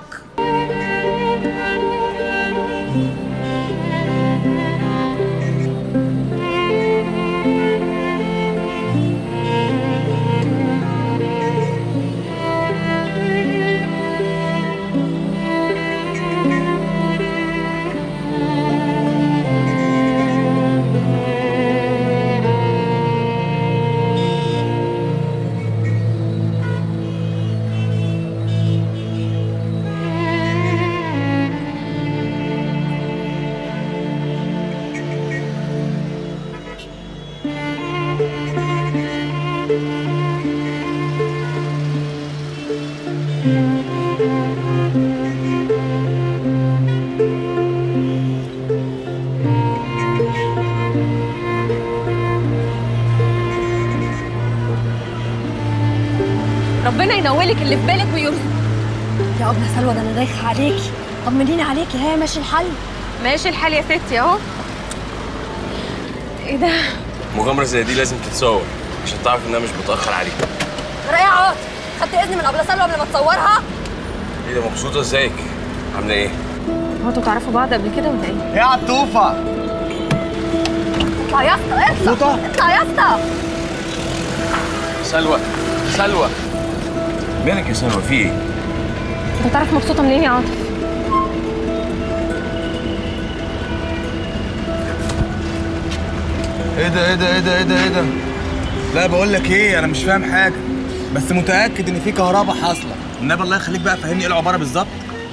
ربنا ينولك اللي في بالك ويرزقك يا ابله سلوى ده انا دايخه عليكي طمنيني عليكي ها ماشي الحل ماشي الحل يا ستي اهو ايه ده مغامرة زي دي لازم تتصور عشان تعرف انها مش بتأخر عليك رايح عاطف خدت اذن من ابله سلوى قبل ما تصورها ايه ده مبسوطة ازيك؟ عاملة ايه؟ هو انتوا تعرفوا بعض قبل كده ولا ايه؟ يا عطوفه اطلع يا اسطى اطلع اطلع يا اسطى سلوى سلوى مالك يا سلوى في ايه؟ انت تعرف مبسوطه منين يا عاطف؟ ايه ده ايه ده ايه ده ايه ده ايه ده لا بقول لك ايه انا مش فاهم حاجه بس متاكد ان في كهرباء حاصله النبي الله يخليك بقى فهمني ايه العباره بالظبط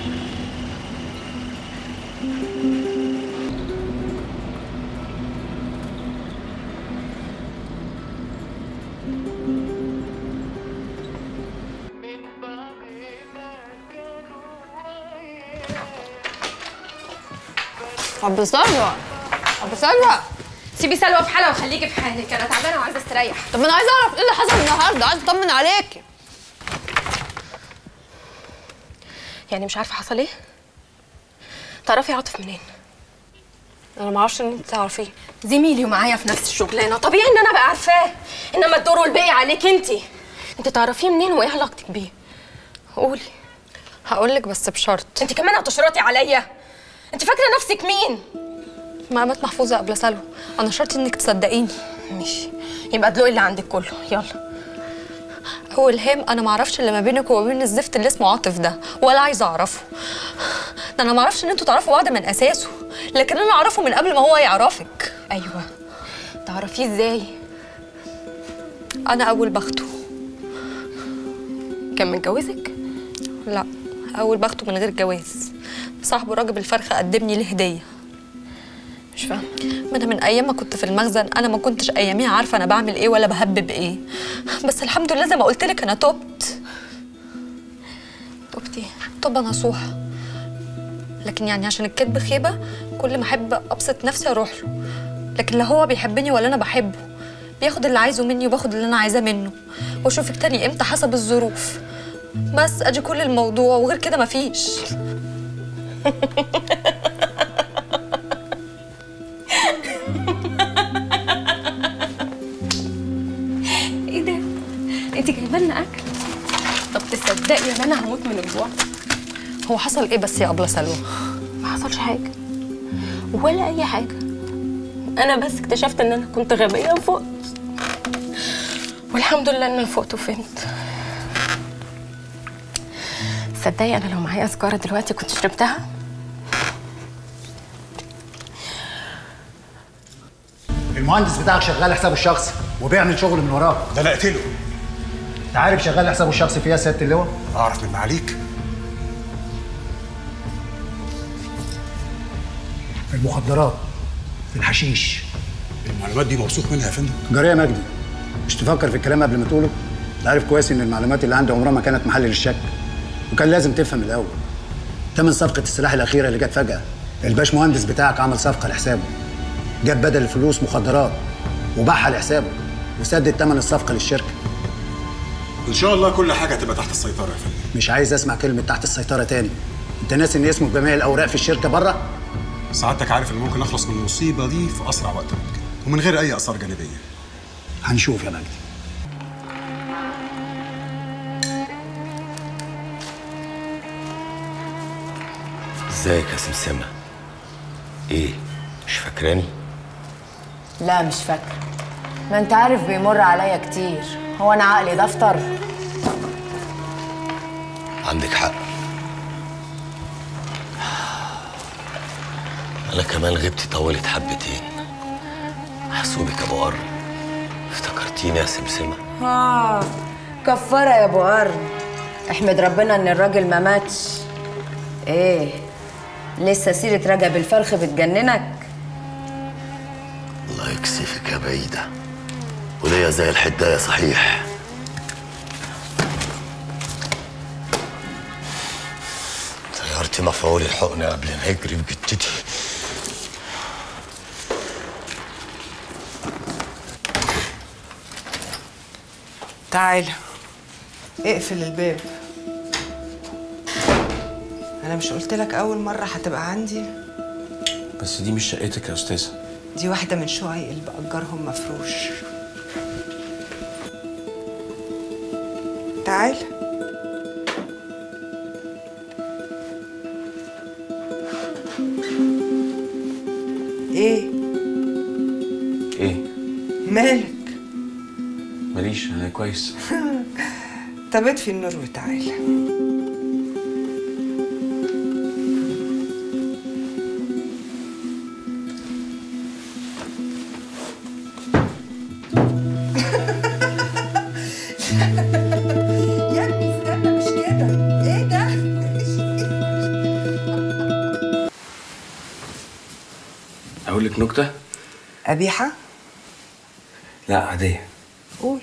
ابو سلوى ابو سلوى سيبي سلوى في حالها وخليكي في حالك انا تعبانه وعايزه استريح طب انا عايزه اعرف ايه اللي حصل النهارده عايزه اطمن عليكي يعني مش عارفه حصل ايه تعرفي عاطف منين انا ما اعرفش ان انت تعرفيه زميلي ومعايا في نفس الشغلانه طبيعي ان انا ابقى عارفاه انما الدور والباقي عليك انت انت تعرفيه منين وايه علاقتك بيه قولي هقول لك بس بشرط انت كمان هتشرطي عليا انت فاكره نفسك مين مقامات محفوظه قبل سلوى انا شرط انك تصدقيني ماشي يبقى ادلقي اللي عندك كله يلا هو الهام انا ما اعرفش اللي ما بينك وما بين الزفت اللي اسمه عاطف ده ولا عايزه اعرفه ده انا ما اعرفش ان انتوا تعرفوا بعض من اساسه لكن انا اعرفه من قبل ما هو يعرفك ايوه تعرفيه ازاي انا اول بخته كان متجوزك لا اول بخته من غير جواز صاحبه راجل الفرخه قدمني ليه هديه مش فاهمه ما انا من ايام ما كنت في المخزن انا ما كنتش اياميها عارفه انا بعمل ايه ولا بهبب ايه بس الحمد لله زي ما قلت لك انا تبت تبتي توبه نصوحه لكن يعني عشان الكذب خيبه كل ما احب ابسط نفسي اروح له لكن لا هو بيحبني ولا انا بحبه بياخد اللي عايزه مني وباخد اللي انا عايزاه منه واشوفك تاني امتى حسب الظروف بس ادي كل الموضوع وغير كده مفيش ايه ده انت جايبه لنا اكل طب تصدقي ان انا هموت من الجوع هو حصل ايه بس يا ابله سلوى ما حصلش حاجه ولا اي حاجه انا بس اكتشفت ان انا كنت غبيه وفقت والحمد لله ان انا فقت وفهمت تصدقي انا لو معايا سجاره دلوقتي كنت شربتها المهندس بتاعك شغال حسابه الشخصي وبيعمل شغل من وراك ده انا اقتله انت عارف شغال حسابه الشخصي فيها سياده اللواء اعرف من معاليك في المخدرات في الحشيش المعلومات دي موثوق منها يا فندم جاريه مجدي مش تفكر في الكلام قبل ما تقوله انت عارف كويس ان المعلومات اللي عندي عمرها ما كانت محل للشك وكان لازم تفهم الاول تمن صفقه السلاح الاخيره اللي جت فجاه الباش مهندس بتاعك عمل صفقه لحسابه جاب بدل الفلوس مخدرات وباعها لحسابه وسدد تمن الصفقه للشركه وان شاء الله كل حاجه هتبقى تحت السيطره يا فندم مش عايز اسمع كلمه تحت السيطره تاني انت ناسي ان اسمه بجميع الاوراق في الشركه بره سعادتك عارف ان ممكن اخلص من المصيبه دي في اسرع وقت ممكن ومن غير اي اثار جانبيه هنشوف يا مجدي ازيك يا سمسمة؟ ايه؟ مش فاكراني؟ لا مش فاكرة ما انت عارف بيمر عليا كتير هو انا عقلي دفتر عندك حق انا كمان غبتي طولت حبتين محسوبك يا ابو قرن افتكرتيني يا سمسمة اه كفارة يا ابو قرن احمد ربنا ان الراجل ما ماتش ايه لسه سيرة رجب الفرخ بتجننك الله يكسفك يا بعيدة وليا زي الحداية صحيح طيرتي مفعول الحقن قبل ما يجري بجدتي تعال اقفل الباب انا مش قلت لك اول مره هتبقى عندي بس دي مش شقتك يا استاذه دي واحده من شقق اللي باجرهم مفروش تعال ايه ايه مالك ماليش انا كويس طب اطفي النور وتعال يا ابني استنى مش كده ايه ده اقول لك نكته قبيحه لا عاديه قول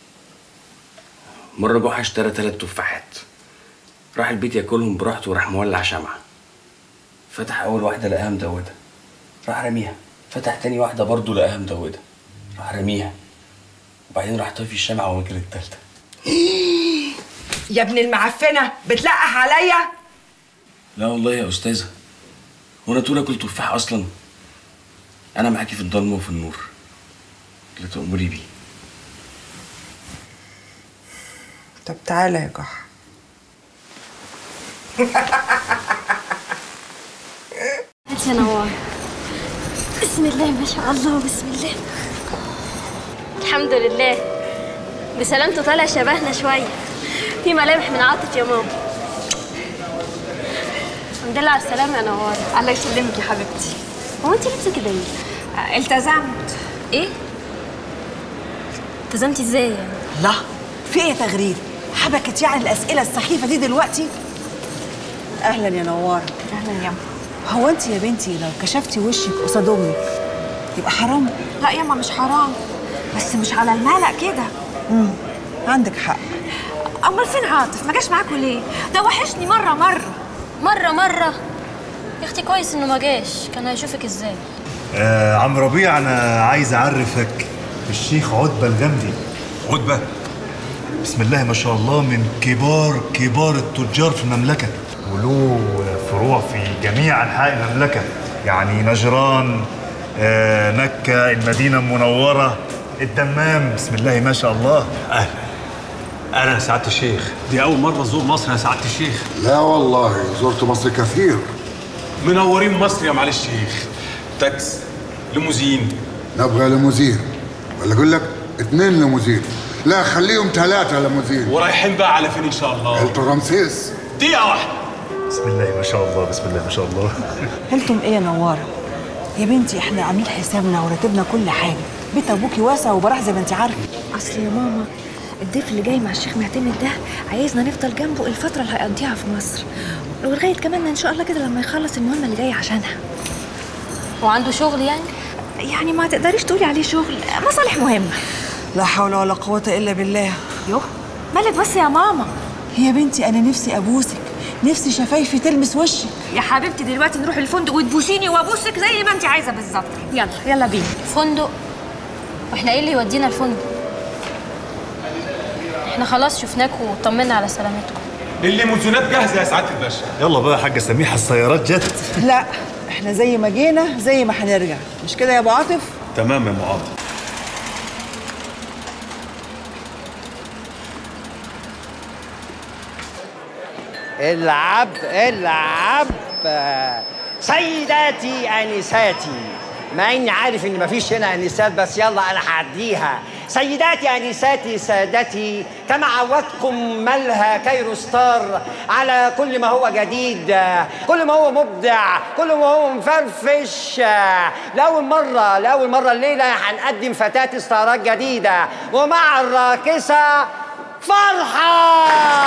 مره جحا اشترى تلات تفاحات راح البيت ياكلهم براحته وراح مولع شمعة فتح اول واحده لقاها مدوده راح رميها فتح تاني واحده برضه لقاها مدوده راح رميها وبعدين راح طفي الشمعة ومكر التالتة يا ابن المعفنه بتلقح عليا لا والله يا استاذه وانا طول اكل تفاح اصلا انا معاكي في الضلمه وفي النور اللي تأمري بيه طب تعالى يا جحا انت يا نوار بسم الله ما شاء الله بسم الله الحمد لله بسلامته طالع شبهنا شويه في ملامح من عاطف يا ماما الحمد لله على السلامه يا نوار الله يسلمك يا حبيبتي هو انت لابسه كده ايه التزمت ايه التزمتي ازاي يعني لا في ايه تغريد حبكت يعني الاسئله السخيفه دي دلوقتي اهلا يا نوار اهلا يا هو انت يا بنتي لو كشفتي وشك قصاد امك يبقى حرام لا ياما مش حرام بس مش على الملأ كده امم عندك حق امال فين عاطف ما جاش معاكوا ليه ده وحشني مره مره مرة مرة يا اختي كويس انه ما جاش كان هيشوفك ازاي آه عم ربيع انا عايز اعرفك بالشيخ عتبه الغمدي عتبه بسم الله ما شاء الله من كبار كبار التجار في المملكه وله فروع في جميع انحاء المملكه يعني نجران آه مكه المدينه المنوره الدمام بسم الله ما شاء الله اهلا انا سعاده الشيخ دي اول مره ازور مصر يا سعاده الشيخ لا والله زرت مصر كثير منورين مصر يا معالي الشيخ تاكس ليموزين نبغى ليموزين ولا اقول لك اثنين ليموزين لا خليهم ثلاثة ليموزين ورايحين بقى على فين ان شاء الله قلت رمسيس دقيقه واحده بسم الله ما شاء الله بسم الله ما شاء الله قلتم ايه يا نواره يا بنتي احنا عاملين حسابنا وراتبنا كل حاجه بيت ابوكي واسع وبراح زي ما انت عارفه اصل يا ماما الضيف اللي جاي مع الشيخ معتمد ده عايزنا نفضل جنبه الفترة اللي هيقضيها في مصر ولغاية كمان ان شاء الله كده لما يخلص المهمة اللي جاية عشانها وعنده شغل يعني؟ يعني ما تقدريش تقولي عليه شغل مصالح مهمة لا حول ولا قوه الا بالله يوه مالك بس يا ماما يا بنتي انا نفسي ابوسك نفسي شفايفي تلمس وشك يا حبيبتي دلوقتي نروح الفندق وتبوسيني وابوسك زي ما انت عايزة بالظبط يلا يلا بينا فندق واحنا ايه اللي يودينا الفندق احنا خلاص شفناكوا وطمنا على سلامتكم الليموزينات جاهزه يا سعاده الباشا يلا بقى يا حاجه سميحه السيارات جت لا احنا زي ما جينا زي ما هنرجع مش كده يا ابو عاطف تمام يا معاذ العب العب سيداتي انساتي مع اني عارف ان مفيش هنا انسات بس يلا انا هعديها سيداتي انساتي سادتي كما عودتكم ملهى كايرو ستار على كل ما هو جديد كل ما هو مبدع كل ما هو مفرفش لاول مره لاول مره الليله هنقدم فتاه ستارات جديده ومع الراقصه فرحه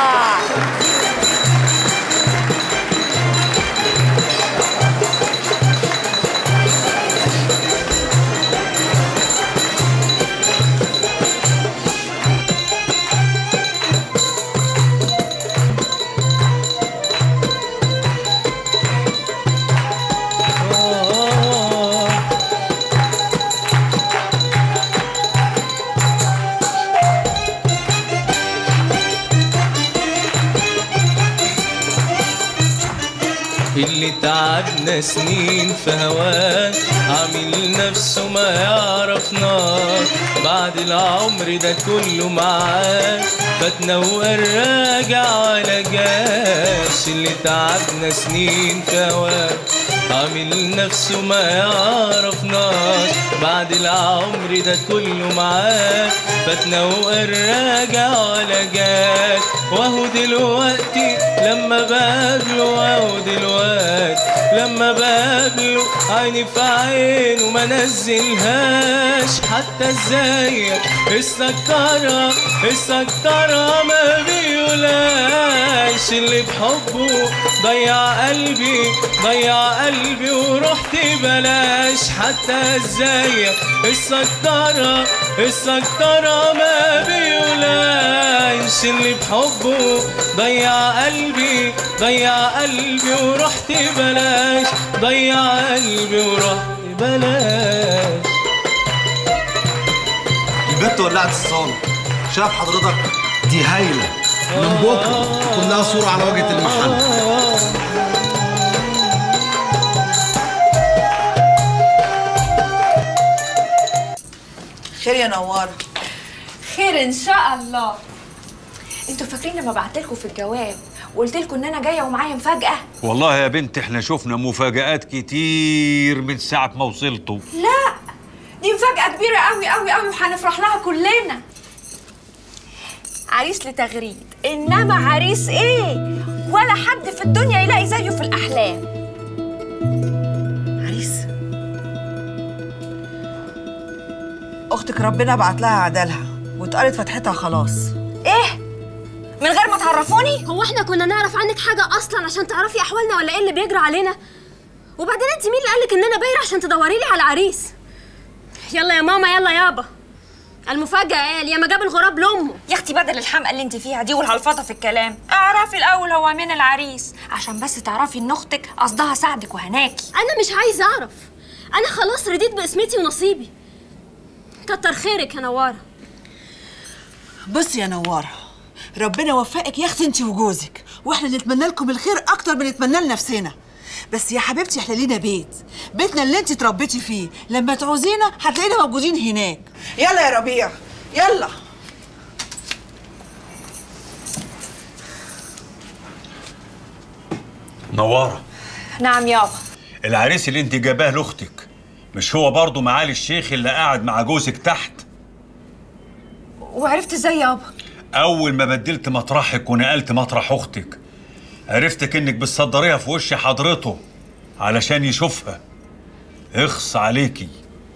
اللي تعبنا سنين في هواه عامل نفسه ما يعرفناش بعد العمر ده كله معاه فاتنا وراجع ولا جاش اللي تعبنا سنين في هواه عامل نفسه ما يعرفناش بعد العمر ده كله معاه فاتنا وراجع ولا جاش وهو دلوقتي لما بقابله وهو دلوقتي لما بقابله عيني في عينه ما نزلهاش حتى ازاي السكرة السكرة ما بيقولاش اللي بحبه ضيع قلبي ضيع قلبي ورحت بلاش حتى ازاي السكرة السكرة ما بيقولاش اللي بحبه ضيع قلبي ضيع قلبي ورحت بلاش ضيع قلبي ورحت بلاش البت ولعت الصالة شاف حضرتك دي هايلة من بكرة كلها صورة على واجهة المحل خير يا نوار خير ان شاء الله انتوا فاكرين لما بعت لكم في الجواب وقلت لكم ان انا جايه ومعايا مفاجاه والله يا بنت احنا شفنا مفاجآت كتير من ساعة ما وصلتوا لا دي مفاجاه كبيره قوي قوي قوي وهنفرح لها كلنا عريس لتغريد انما عريس ايه ولا حد في الدنيا يلاقي زيه في الاحلام عريس اختك ربنا بعت لها عدالها واتقالت فتحتها خلاص ايه من غير ما تعرفوني هو احنا كنا نعرف عنك حاجه اصلا عشان تعرفي احوالنا ولا ايه اللي بيجرى علينا وبعدين انت مين اللي قالك ان انا بايره عشان تدوري لي على عريس يلا يا ماما يلا يابا المفاجأة قال يا ما جاب الغراب لأمه يا اختي بدل الحمقى اللي انت فيها دي والهلفطه في الكلام اعرفي الاول هو مين العريس عشان بس تعرفي ان اختك قصدها ساعدك وهناكي أنا مش عايزة أعرف أنا خلاص رديت باسمتي ونصيبي كتر خيرك يا نوارة بصي يا نوارة ربنا يوفقك يا اختي انت وجوزك واحنا نتمنى لكم الخير اكتر من نتمنى لنفسنا بس يا حبيبتي احنا لينا بيت بيتنا اللي انت اتربيتي فيه لما تعوزينا هتلاقينا موجودين هناك يلا يا ربيع يلا نوارة نعم يابا العريس اللي انت جاباه لاختك مش هو برضه معالي الشيخ اللي قاعد مع جوزك تحت وعرفت ازاي يابا اول ما بدلت مطرحك ونقلت مطرح اختك عرفتك انك بتصدريها في وش حضرته علشان يشوفها اخص عليكي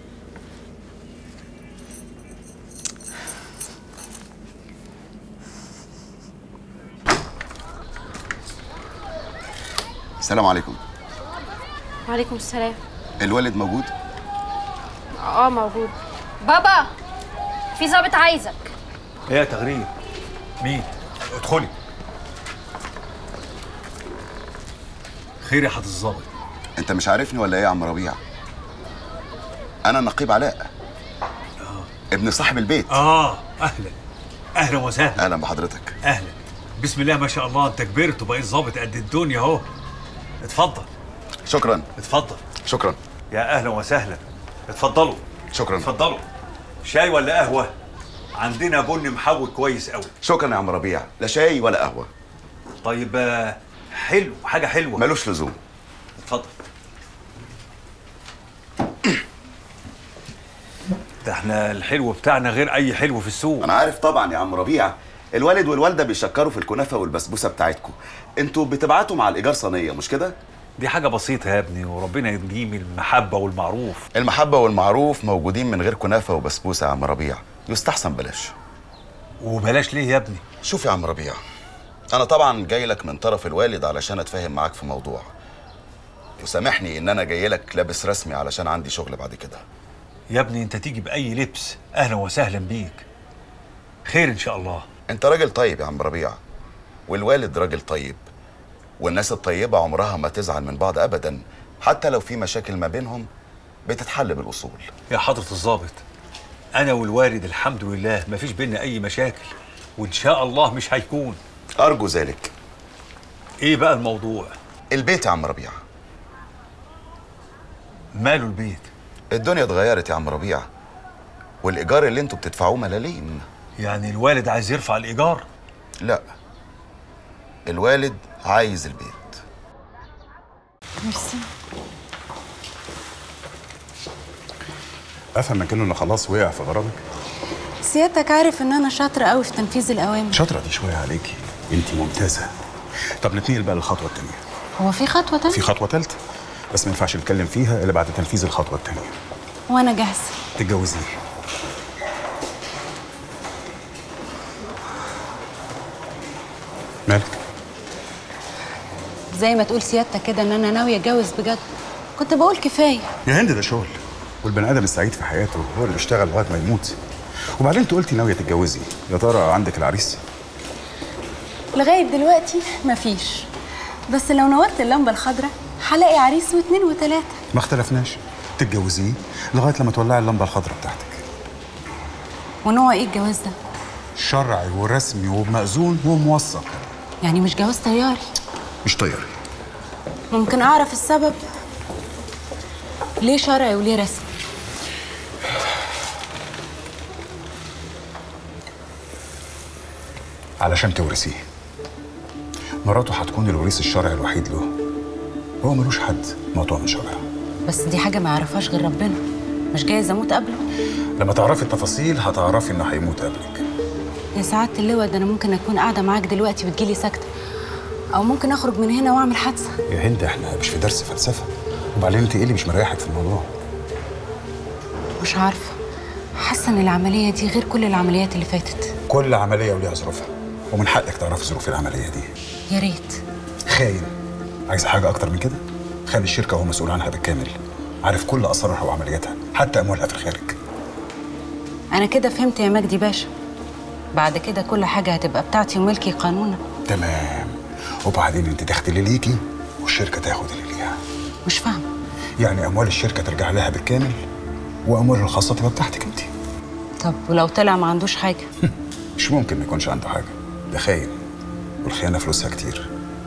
السلام عليكم وعليكم السلام الوالد موجود اه موجود بابا في ظابط عايزك ايه يا تغريد مين ادخلي خير يا حضرة الظابط انت مش عارفني ولا ايه يا عم ربيع انا نقيب علاء ابن صاحب البيت اه اهلا اهلا وسهلا اهلا بحضرتك اهلا بسم الله ما شاء الله انت كبرت وبقيت ظابط قد الدنيا اهو اتفضل شكرا اتفضل شكرا يا اهلا وسهلا اتفضلوا شكرا اتفضلوا شاي ولا قهوه عندنا بن محوج كويس قوي شكرا يا عم ربيع لا شاي ولا قهوه طيب آه، حلو حاجه حلوه ملوش لزوم اتفضل ده احنا الحلو بتاعنا غير اي حلو في السوق انا عارف طبعا يا عم ربيع الوالد والوالده بيشكروا في الكنافه والبسبوسه بتاعتكم انتوا بتبعتوا مع الايجار صينيه مش كده دي حاجه بسيطه يا ابني وربنا يديم المحبه والمعروف المحبه والمعروف موجودين من غير كنافه وبسبوسه يا عم ربيع يستحسن بلاش وبلاش ليه يا ابني شوف يا عم ربيع انا طبعا جاي لك من طرف الوالد علشان اتفاهم معاك في موضوع وسامحني ان انا جاي لك لابس رسمي علشان عندي شغل بعد كده يا ابني انت تيجي باي لبس اهلا وسهلا بيك خير ان شاء الله انت راجل طيب يا عم ربيع والوالد راجل طيب والناس الطيبة عمرها ما تزعل من بعض أبدا حتى لو في مشاكل ما بينهم بتتحل بالأصول يا حضره الضابط انا والوالد الحمد لله ما فيش بينا اي مشاكل وان شاء الله مش هيكون أرجو ذلك ايه بقى الموضوع البيت يا عم ربيع ماله البيت الدنيا اتغيرت يا عم ربيع والإيجار اللي انتوا بتدفعوه ملاليم يعني الوالد عايز يرفع الايجار لا الوالد عايز البيت ميرسي افهم من كانه انه خلاص وقع في غرامك سيادتك عارف ان انا شاطره قوي في تنفيذ الاوامر شاطره دي شويه عليكي انت ممتازه طب نتنقل بقى للخطوه الثانيه هو في خطوه تانية في خطوه ثالثه بس ما ينفعش نتكلم فيها الا بعد تنفيذ الخطوه الثانيه وانا جاهزه تتجوزيه مالك زي ما تقول سيادتك كده ان انا ناويه اتجوز بجد كنت بقول كفايه يا هند ده شغل والبني ادم السعيد في حياته هو اللي بيشتغل لغايه ما يموت وبعدين انت قلتي ناويه تتجوزي يا ترى عندك العريس لغايه دلوقتي مفيش بس لو نورت اللمبه الخضراء هلاقي عريس واثنين وثلاثه ما اختلفناش تتجوزيه لغايه لما تولعي اللمبه الخضراء بتاعتك ونوع ايه الجواز ده شرعي ورسمي ومأذون وموثق يعني مش جواز طياري مش طياري ممكن اعرف السبب ليه شرعي وليه رسمي علشان تورثيه مراته هتكون الوريث الشرعي الوحيد له هو ملوش حد مقطوع من شرعه بس دي حاجه ما يعرفهاش غير ربنا مش جايز اموت قبله لما تعرفي التفاصيل هتعرفي انه هيموت قبلك يا سعاده اللواء ده انا ممكن اكون قاعده معاك دلوقتي وتجيلي سكته او ممكن اخرج من هنا واعمل حادثه يا هند احنا مش في درس فلسفه وبعدين انت ايه اللي مش مريحك في الموضوع مش عارفه حاسه ان العمليه دي غير كل العمليات اللي فاتت كل عمليه وليها ظروفها ومن حقك تعرفي ظروف العمليه دي يا ريت خاين عايز حاجه اكتر من كده خلي الشركه هو مسؤول عنها بالكامل عارف كل اسرارها وعملياتها حتى اموالها في الخارج انا كده فهمت يا مجدي باشا بعد كده كل حاجه هتبقى بتاعتي وملكي قانونا تمام وبعدين انت تاخدي اللي ليكي والشركه تاخد اللي ليها مش فاهمه يعني اموال الشركه ترجع لها بالكامل واموالها الخاصه تبقى بتاعتك انت طب ولو طلع ما عندوش حاجه مش ممكن ما يكونش عنده حاجه ده خاين والخيانه فلوسها كتير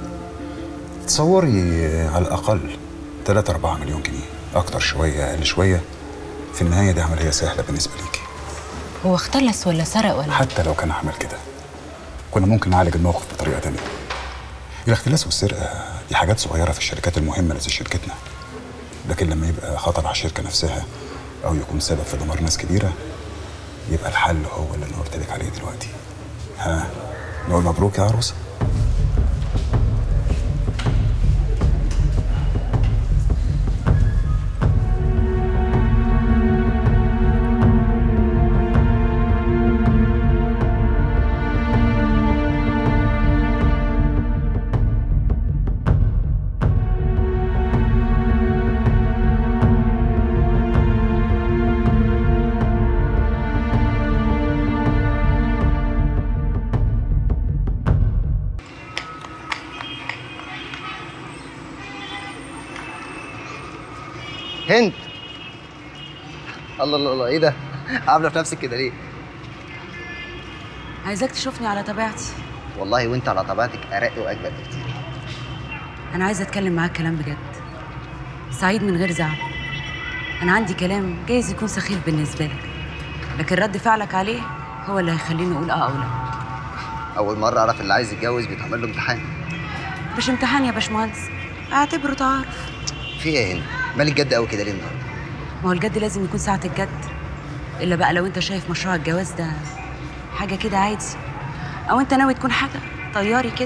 تصوري على الاقل 3 4 مليون جنيه اكتر شويه اقل شويه في النهايه دي عمليه سهله بالنسبه ليكي هو اختلس ولا سرق ولا حتى لو كان عمل كده كنا ممكن نعالج الموقف بطريقه تانية الاختلاس والسرقه دي حاجات صغيره في الشركات المهمه زي شركتنا لكن لما يبقى خطر على الشركه نفسها او يكون سبب في دمار ناس كبيره يبقى الحل هو اللي انا قلت لك عليه دلوقتي ها نقول مبروك يا عروسه هند الله الله الله ايه ده؟ عامله في نفسك كده ليه؟ عايزاك تشوفني على طبيعتي والله وانت على طبيعتك ارق واجمل بكتير انا عايزه اتكلم معاك كلام بجد سعيد من غير زعل انا عندي كلام جايز يكون سخيف بالنسبه لك لكن رد فعلك عليه هو اللي هيخليني اقول اه او لا اول مره اعرف اللي عايز يتجوز بيتعمل له امتحان مش امتحان يا باشمهندس اعتبره تعارف في ايه هنا مالك جد قوي كده ليه النهارده ما هو الجد لازم يكون ساعة الجد إلا بقى لو أنت شايف مشروع الجواز ده حاجة كده عادي أو أنت ناوي تكون حاجة طياري كده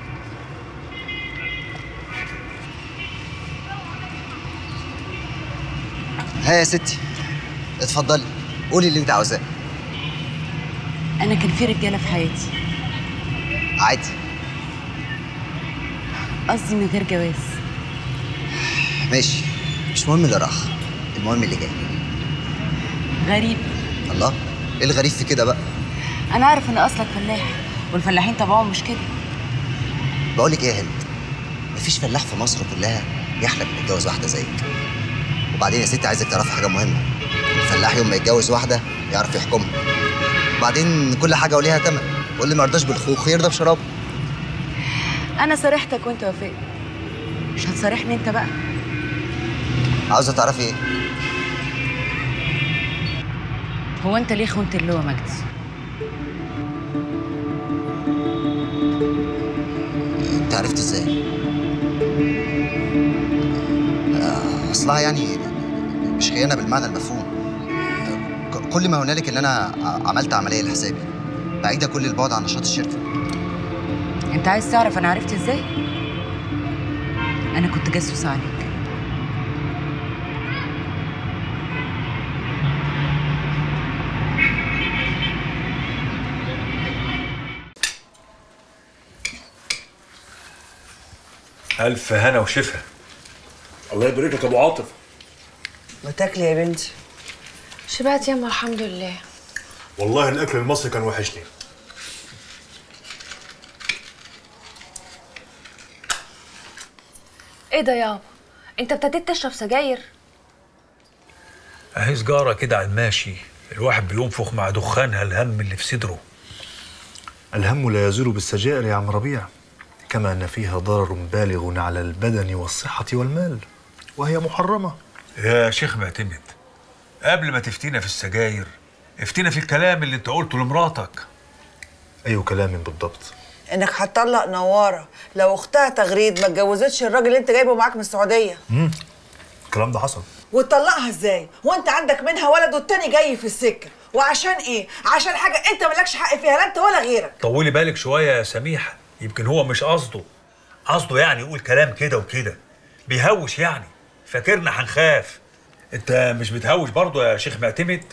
ها يا ستي اتفضلي قولي اللي انت عاوزاه أنا كان في رجالة في حياتي عادي قصدي من غير جواز ماشي مش مهم اللي راح المهم اللي جاي غريب الله ايه الغريب في كده بقى أنا عارف إن أصلك فلاح والفلاحين طبعهم مش كده بقول لك ايه يا هند مفيش فلاح في مصر كلها يحلم انه يتجوز واحده زيك وبعدين يا ستي عايزك تعرفي حاجه مهمه الفلاح يوم ما يتجوز واحده يعرف يحكمها وبعدين كل حاجه وليها ثمن واللي ما يرضاش بالخوخ يرضى بشرابه أنا صارحتك وأنت وافقت مش هتصارحني أنت بقى عاوزه تعرفي ايه هو أنت ليه خنت اللواء مجدي؟ انت عرفت ازاي آه، اصلها يعني مش خيانه بالمعنى المفهوم ك- كل ما هنالك ان انا ع- عملت عمليه لحسابي بعيده كل البعد عن نشاط الشركه أنت عايز تعرف أنا عرفت إزاي؟ أنا كنت جاسوس عليك ألف هنا وشفا الله يبارك لك يا ابو عاطف ما تاكلي يا بنتي شبعت يما الحمد لله والله الاكل المصري كان وحشني ايه ده يابا انت ابتديت تشرب سجاير أهي سجارة كده على الماشي الواحد بينفخ مع دخانها الهم اللي في صدره الهم لا يزول بالسجائر يا عم ربيع كما ان فيها ضرر بالغ على البدن والصحه والمال وهي محرمه يا شيخ معتمد قبل ما تفتينا في السجاير افتينا في الكلام اللي انت قلته لمراتك اي كلام بالضبط انك هتطلق نواره لو اختها تغريد ما اتجوزتش الراجل اللي انت جايبه معاك من السعوديه امم الكلام ده حصل وتطلقها ازاي وانت عندك منها ولد والتاني جاي في السكه وعشان ايه عشان حاجه انت مالكش حق فيها لا انت ولا غيرك طولي بالك شوية يا سميحة يمكن هو مش قصده قصده يعني يقول كلام كده وكده بيهوش يعني فاكرنا هنخاف انت مش بتهوش برضه يا شيخ معتمد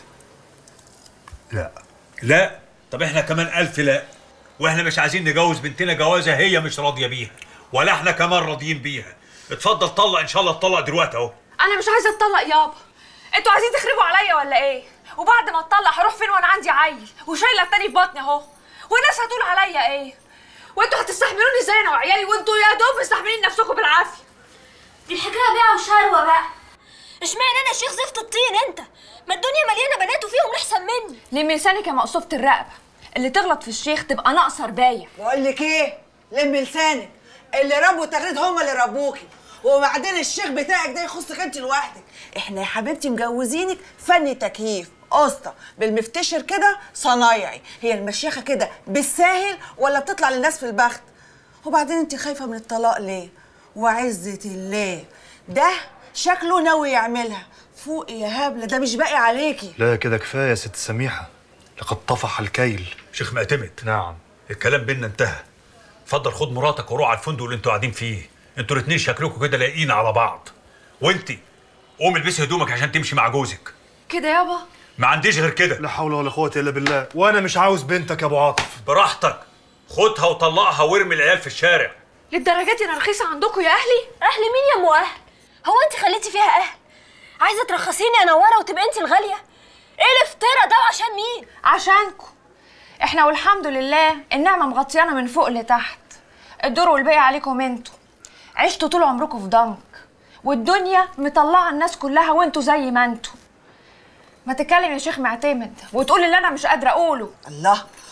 لا لا طب احنا كمان ألف لا واحنا مش عايزين نجوز بنتنا جوازة هي مش راضية بيها ولا احنا كمان راضيين بيها اتفضل طلق ان شاء الله اتطلق دلوقتي اهو انا مش عايزه اتطلق يابا انتوا عايزين تخربوا عليا ولا ايه وبعد ما اتطلق هروح فين وانا عندي عيل وشايله التاني في بطني اهو والناس هتقول عليا ايه وانتوا هتستحملوني ازاي انا وعيالي وانتوا يا دوب مستحملين نفسكم بالعافيه دي الحكايه بيع وشروه بقى اشمعنى انا شيخ زفت الطين انت ما الدنيا مليانه بنات وفيهم احسن مني لمي لسانك يا مقصوفه الرقبه اللي تغلط في الشيخ تبقى ناقصه ربايه بقول لك ايه لمي لسانك اللي ربوا تغريد هم اللي ربوكي وبعدين الشيخ بتاعك ده يخصك انت لوحدك احنا يا حبيبتي مجوزينك فني تكييف قسطة بالمفتشر كده صنايعي هي المشيخة كده بالساهل ولا بتطلع للناس في البخت وبعدين انت خايفة من الطلاق ليه وعزة الله ده شكله ناوي يعملها فوقي يا هبلة ده مش باقي عليكي لا كده كفايه يا ست سميحه لقد طفح الكيل شيخ معتمد نعم الكلام بينا انتهى اتفضل خد مراتك وروح على الفندق اللي انتوا قاعدين فيه انتوا الاتنين شكلكم كده لايقين على بعض وانتي قومي البسي هدومك عشان تمشي مع جوزك كده يابا ما عنديش غير كده لا حول ولا قوه الا بالله وانا مش عاوز بنتك يا ابو عاطف براحتك خدها وطلقها وارمي العيال في الشارع للدرجات دي انا رخيصه عندكم يا اهلي اهل مين يا ام اهل هو انت خليتي فيها اهل عايزه ترخصيني يا نوره وتبقى انت الغاليه ايه الافتراء ده وعشان مين عشانكم احنا والحمد لله النعمه مغطيانا من فوق لتحت الدور والباقي عليكم انتوا عشتوا طول عمركم في ضنك والدنيا مطلعه الناس كلها وانتوا زي ما انتوا ما تتكلم يا شيخ معتمد وتقول اللي انا مش قادره اقوله الله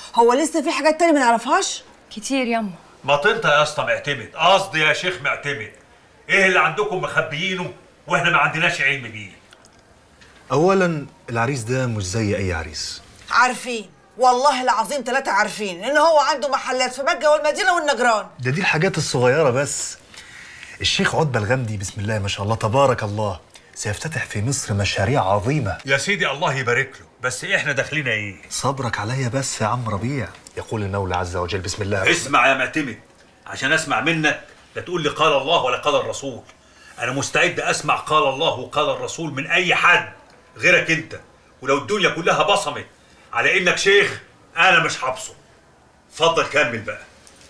هو لسه في حاجات تانية ما نعرفهاش كتير ياما ما انت يا اسطى معتمد قصدي يا شيخ معتمد ايه اللي عندكم مخبيينه واحنا ما عندناش علم بيه اولا العريس ده مش زي اي عريس عارفين والله العظيم ثلاثة عارفين ان هو عنده محلات في مكة والمدينة والنجران ده دي الحاجات الصغيره بس الشيخ عتبه الغامدي بسم الله ما شاء الله تبارك الله سيفتتح في مصر مشاريع عظيمه يا سيدي الله يبارك له بس احنا داخلين ايه صبرك عليا بس يا عم ربيع يقول المولى عز وجل بسم الله اسمع يا معتمد عشان اسمع منك لا تقول لي قال الله ولا قال الرسول انا مستعد اسمع قال الله وقال الرسول من اي حد غيرك انت ولو الدنيا كلها بصمت على انك شيخ انا مش حابسه اتفضل كمل بقى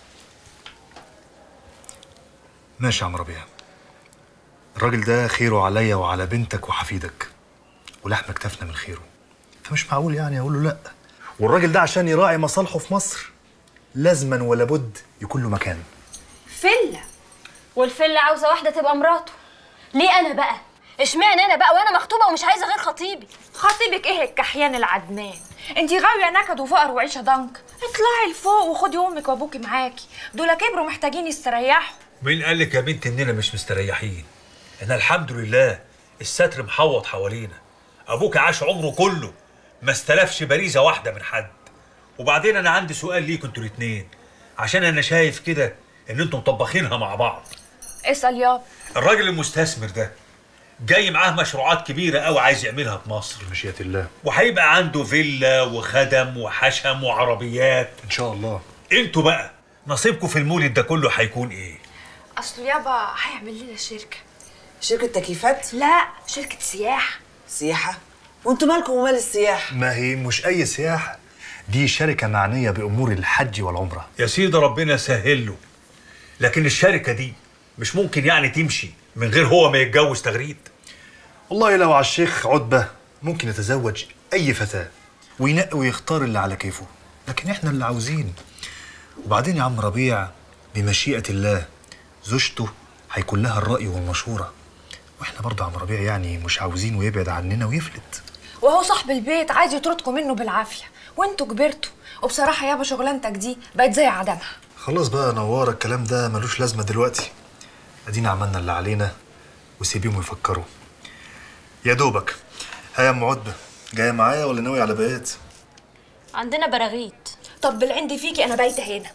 ماشي يا عم ربيع الراجل ده خيره عليا وعلى بنتك وحفيدك ولحم كتفنا من خيره فمش معقول يعني اقول له لا والراجل ده عشان يراعي مصالحه في مصر لازما ولا بد يكون له مكان فيلا والفيلا عاوزه واحده تبقى مراته ليه انا بقى اشمعنى انا بقى وانا مخطوبه ومش عايزه غير خطيبي خطيبك ايه الكحيان العدمان انتي غاويه نكد وفقر وعيشه ضنك اطلعي لفوق وخدي امك وابوكي معاكي دول كبروا محتاجين يستريحوا مين قال لك يا بنت اننا مش مستريحين احنا الحمد لله الستر محوط حوالينا ابوك عاش عمره كله ما استلفش بريزه واحده من حد وبعدين انا عندي سؤال ليكوا انتوا الاتنين عشان انا شايف كده ان انتوا مطبخينها مع بعض اسال يابا الراجل المستثمر ده جاي معاه مشروعات كبيره قوي عايز يعملها في مصر مشيئه الله وهيبقى عنده فيلا وخدم وحشم وعربيات ان شاء الله انتوا بقى نصيبكم في المولد ده كله هيكون ايه اصل يابا هيعمل لنا شركه شركة تكييفات؟ لا شركه سياحه سياحة؟ وانتوا مالكم ومال السياحة؟ ما هي مش اي سياحه دي شركه معنيه بامور الحج والعمره يا سيدي ربنا يسهل له لكن الشركه دي مش ممكن يعني تمشي من غير هو ما يتجوز تغريد والله لو على الشيخ عتبه ممكن يتزوج اي فتاه وينقي ويختار اللي على كيفه لكن احنا اللي عاوزين وبعدين يا عم ربيع بمشيئه الله زوجته هيكون لها الراي والمشوره واحنا برضه يا عم ربيع يعني مش عاوزين ويبعد عننا ويفلت وهو صاحب البيت عايز يطردكم منه بالعافيه وانتوا كبرتوا وبصراحه يابا شغلانتك دي بقت زي عدمها خلاص بقى نوار الكلام ده ملوش لازمه دلوقتي ادينا عملنا اللي علينا وسيبيهم يفكروا يا دوبك ها يا ام عتبه جايه معايا ولا ناوي على بيات عندنا براغيث طب بالعند فيكي انا بايته هنا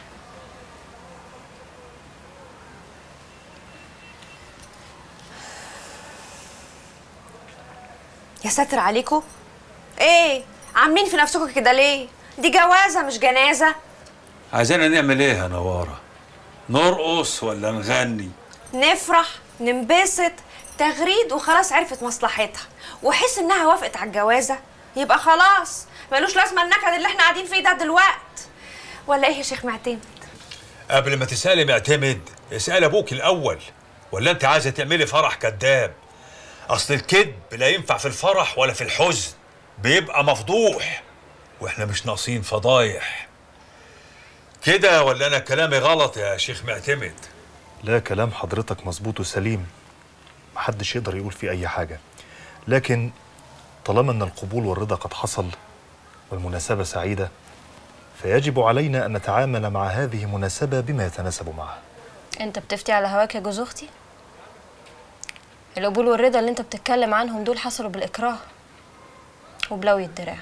يا ساتر عليكم ايه عاملين في نفسكم كده ليه دي جوازه مش جنازه عايزانا نعمل ايه يا نواره نرقص ولا نغني نفرح ننبسط تغريد وخلاص عرفت مصلحتها وحس انها وافقت على الجوازه يبقى خلاص ملوش لازمه النكد اللي احنا قاعدين فيه ده دلوقت ولا ايه يا شيخ معتمد قبل ما تسالي معتمد اسال ابوك الاول ولا انت عايزه تعملي فرح كذاب اصل الكذب لا ينفع في الفرح ولا في الحزن بيبقى مفضوح واحنا مش ناقصين فضايح كده ولا انا كلامي غلط يا شيخ معتمد لا كلام حضرتك مظبوط وسليم محدش يقدر يقول فيه اي حاجه لكن طالما ان القبول والرضا قد حصل والمناسبه سعيده فيجب علينا ان نتعامل مع هذه المناسبه بما يتناسب معها انت بتفتي على هواك يا جوز اختي القبول والرضا اللي انت بتتكلم عنهم دول حصلوا بالاكراه وبلوي الدراع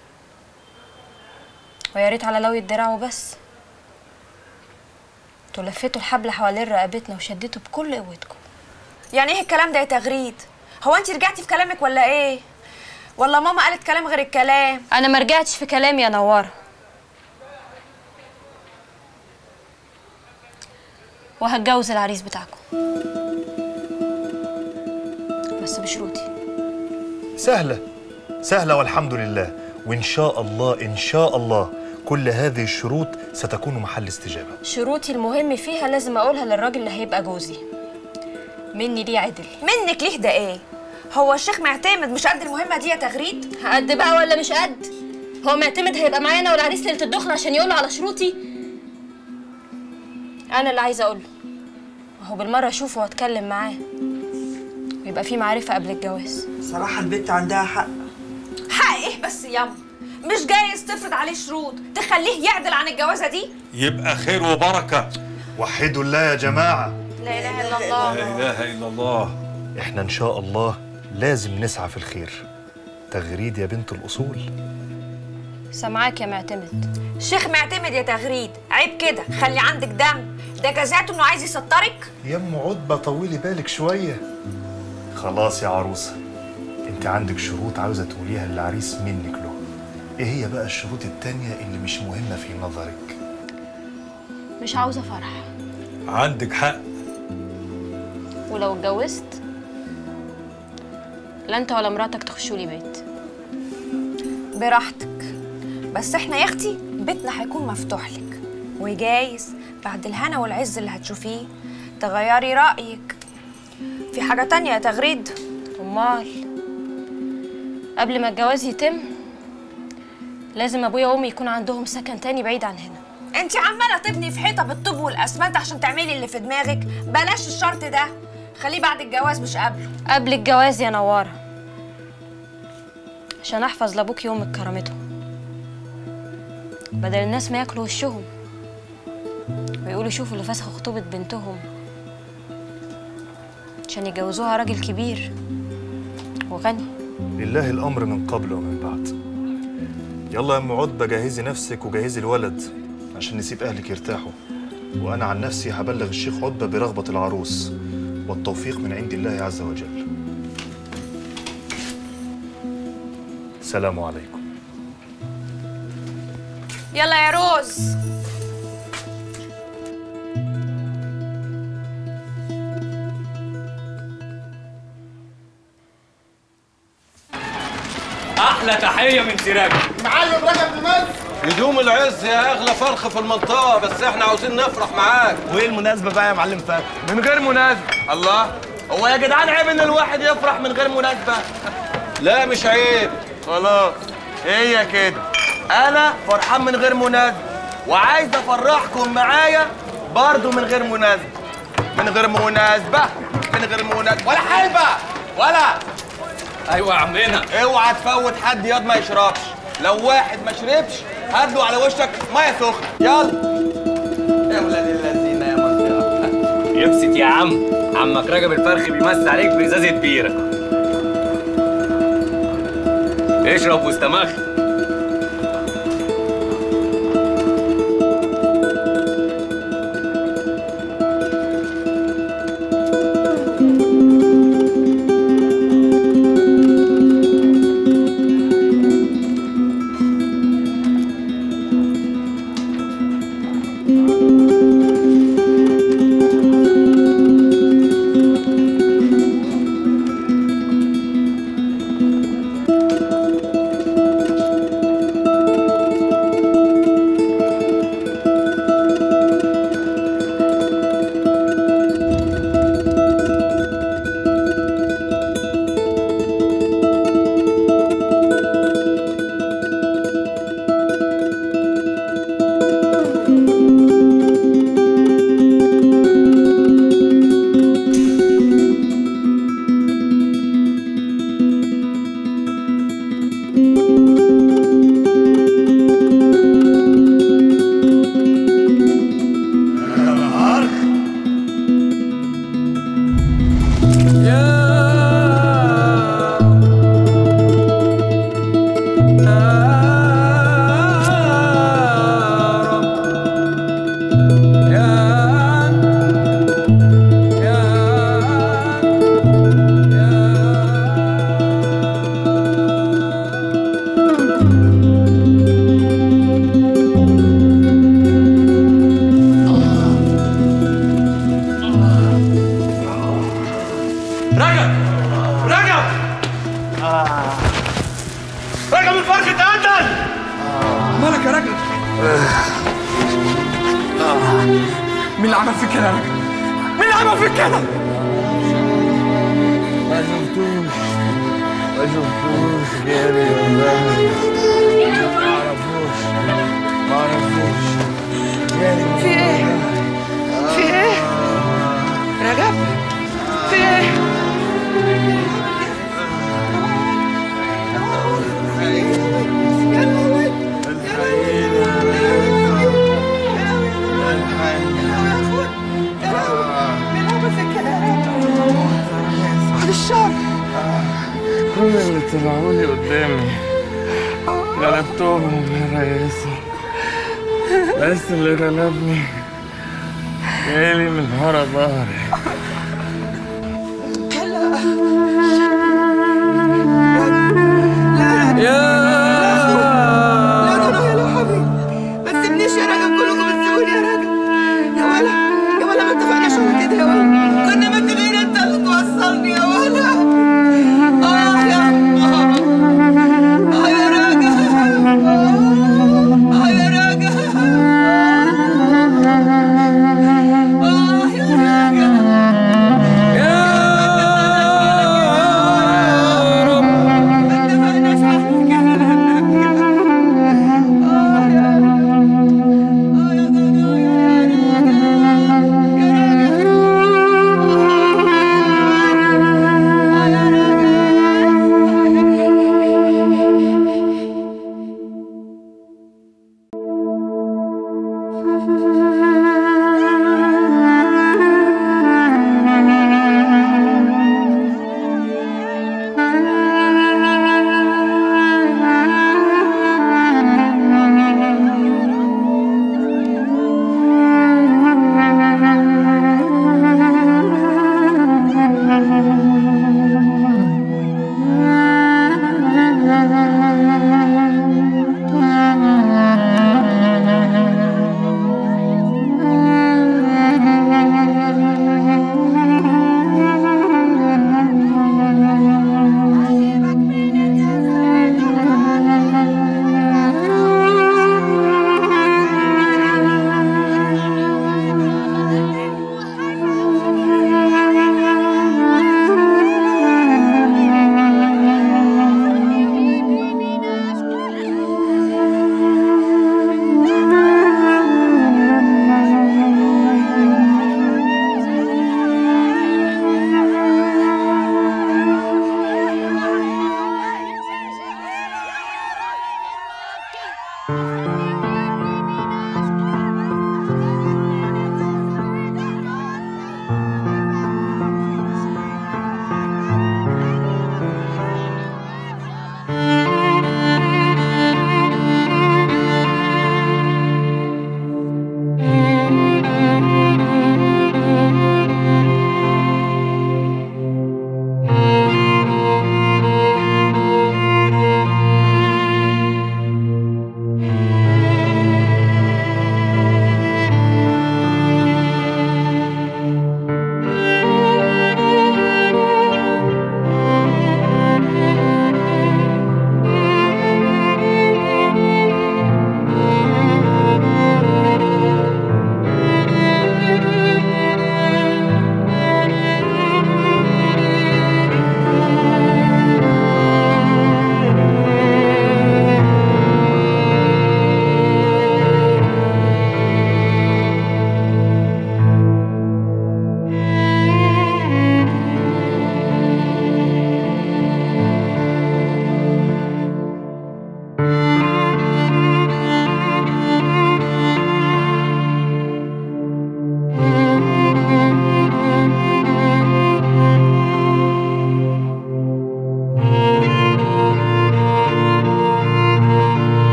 ويا ريت على لوي الدراع وبس انتوا لفيتوا الحبل حوالين رقبتنا وشديتوا بكل قوتكم يعني ايه الكلام ده يا تغريد هو انت رجعتي في كلامك ولا ايه ولا ماما قالت كلام غير الكلام انا ما رجعتش في كلامي يا نواره وهتجوز العريس بتاعكم بس بشروطي سهله سهله والحمد لله وان شاء الله ان شاء الله كل هذه الشروط ستكون محل استجابه شروطي المهم فيها لازم اقولها للراجل اللي هيبقى جوزي مني ليه عدل منك ليه ده ايه هو الشيخ معتمد مش قد المهمه دي يا تغريد قد بقى ولا مش قد هو معتمد هيبقى معايا انا والعريس ليله الدخله عشان يقول على شروطي انا اللي عايزه اقول له هو بالمره اشوفه واتكلم معاه ويبقى في معرفه قبل الجواز صراحة البنت عندها حق حق ايه بس ياما مش جايز تفرض عليه شروط تخليه يعدل عن الجوازه دي يبقى خير وبركه وحدوا الله يا جماعه لا اله الا الله لا اله الا الله احنا ان شاء الله لازم نسعى في الخير تغريد يا بنت الاصول سامعاك يا معتمد شيخ معتمد يا تغريد عيب كده خلي عندك دم ده جزاته انه عايز يسطرك يا ام عتبه طولي بالك شويه خلاص يا عروسه انت عندك شروط عاوزه تقوليها للعريس منك له ايه هي بقى الشروط التانية اللي مش مهمه في نظرك مش عاوزه فرح عندك حق ولو اتجوزت لا انت ولا مراتك تخشوا لي بيت براحتك بس احنا يا اختي بيتنا هيكون مفتوح لك وجايز بعد الهنا والعز اللي هتشوفيه تغيري رأيك في حاجة تانية يا تغريد امال قبل ما الجواز يتم لازم ابويا وامي يكون عندهم سكن تاني بعيد عن هنا انت عمالة تبني في حيطة بالطوب والأسمنت عشان تعملي اللي في دماغك بلاش الشرط ده خليه بعد الجواز مش قبله قبل الجواز يا نوارة عشان احفظ لابوكي وامك كرامتهم بدل الناس ما ياكلوا وشهم ويقولوا شوفوا اللي فسخوا خطوبة بنتهم عشان يجوزوها راجل كبير وغني لله الامر من قبل ومن بعد يلا يا ام عتبه جهزي نفسك وجهزي الولد عشان نسيب اهلك يرتاحوا وانا عن نفسي هبلغ الشيخ عتبه برغبه العروس والتوفيق من عند الله عز وجل سلام عليكم يلا يا روز احلى تحيه من سراج معلم رجب بمصر هدوم العز يا اغلى فرخ في المنطقه بس احنا عاوزين نفرح معاك وايه المناسبه بقى يا معلم فهد من غير مناسبه الله هو يا جدعان عيب ان الواحد يفرح من غير مناسبه لا مش عيب خلاص هي كده انا فرحان من غير مناسبه وعايز افرحكم معايا برضو من غير مناسبه من غير مناسبه من غير مناسبه ولا حلبه ولا ايوه يا عمنا اوعى تفوت حد ياض ما يشربش لو واحد ما شربش هدله على وشك ميه سخنه يلا يا ولاد اللذينه يا منطقه يبسط يا عم عمك رجب الفرخ بيمس عليك بإزازة بيرة اشرب واستمخ رجب رجب رجب الفرخ اتقتل مالك يا راجل مين اللي عمل فيك كده يا راجل مين اللي عمل فيك كده ما شفتوش ما شفتوش غيري ما اعرفوش ما اعرفوش في ايه؟ في ايه؟ رجب؟ في ايه؟ يا نهار كل اللي طلعوا لي قدامي غلبتهم يا ريسة بس اللي غلبني جايلي من ورا ظهري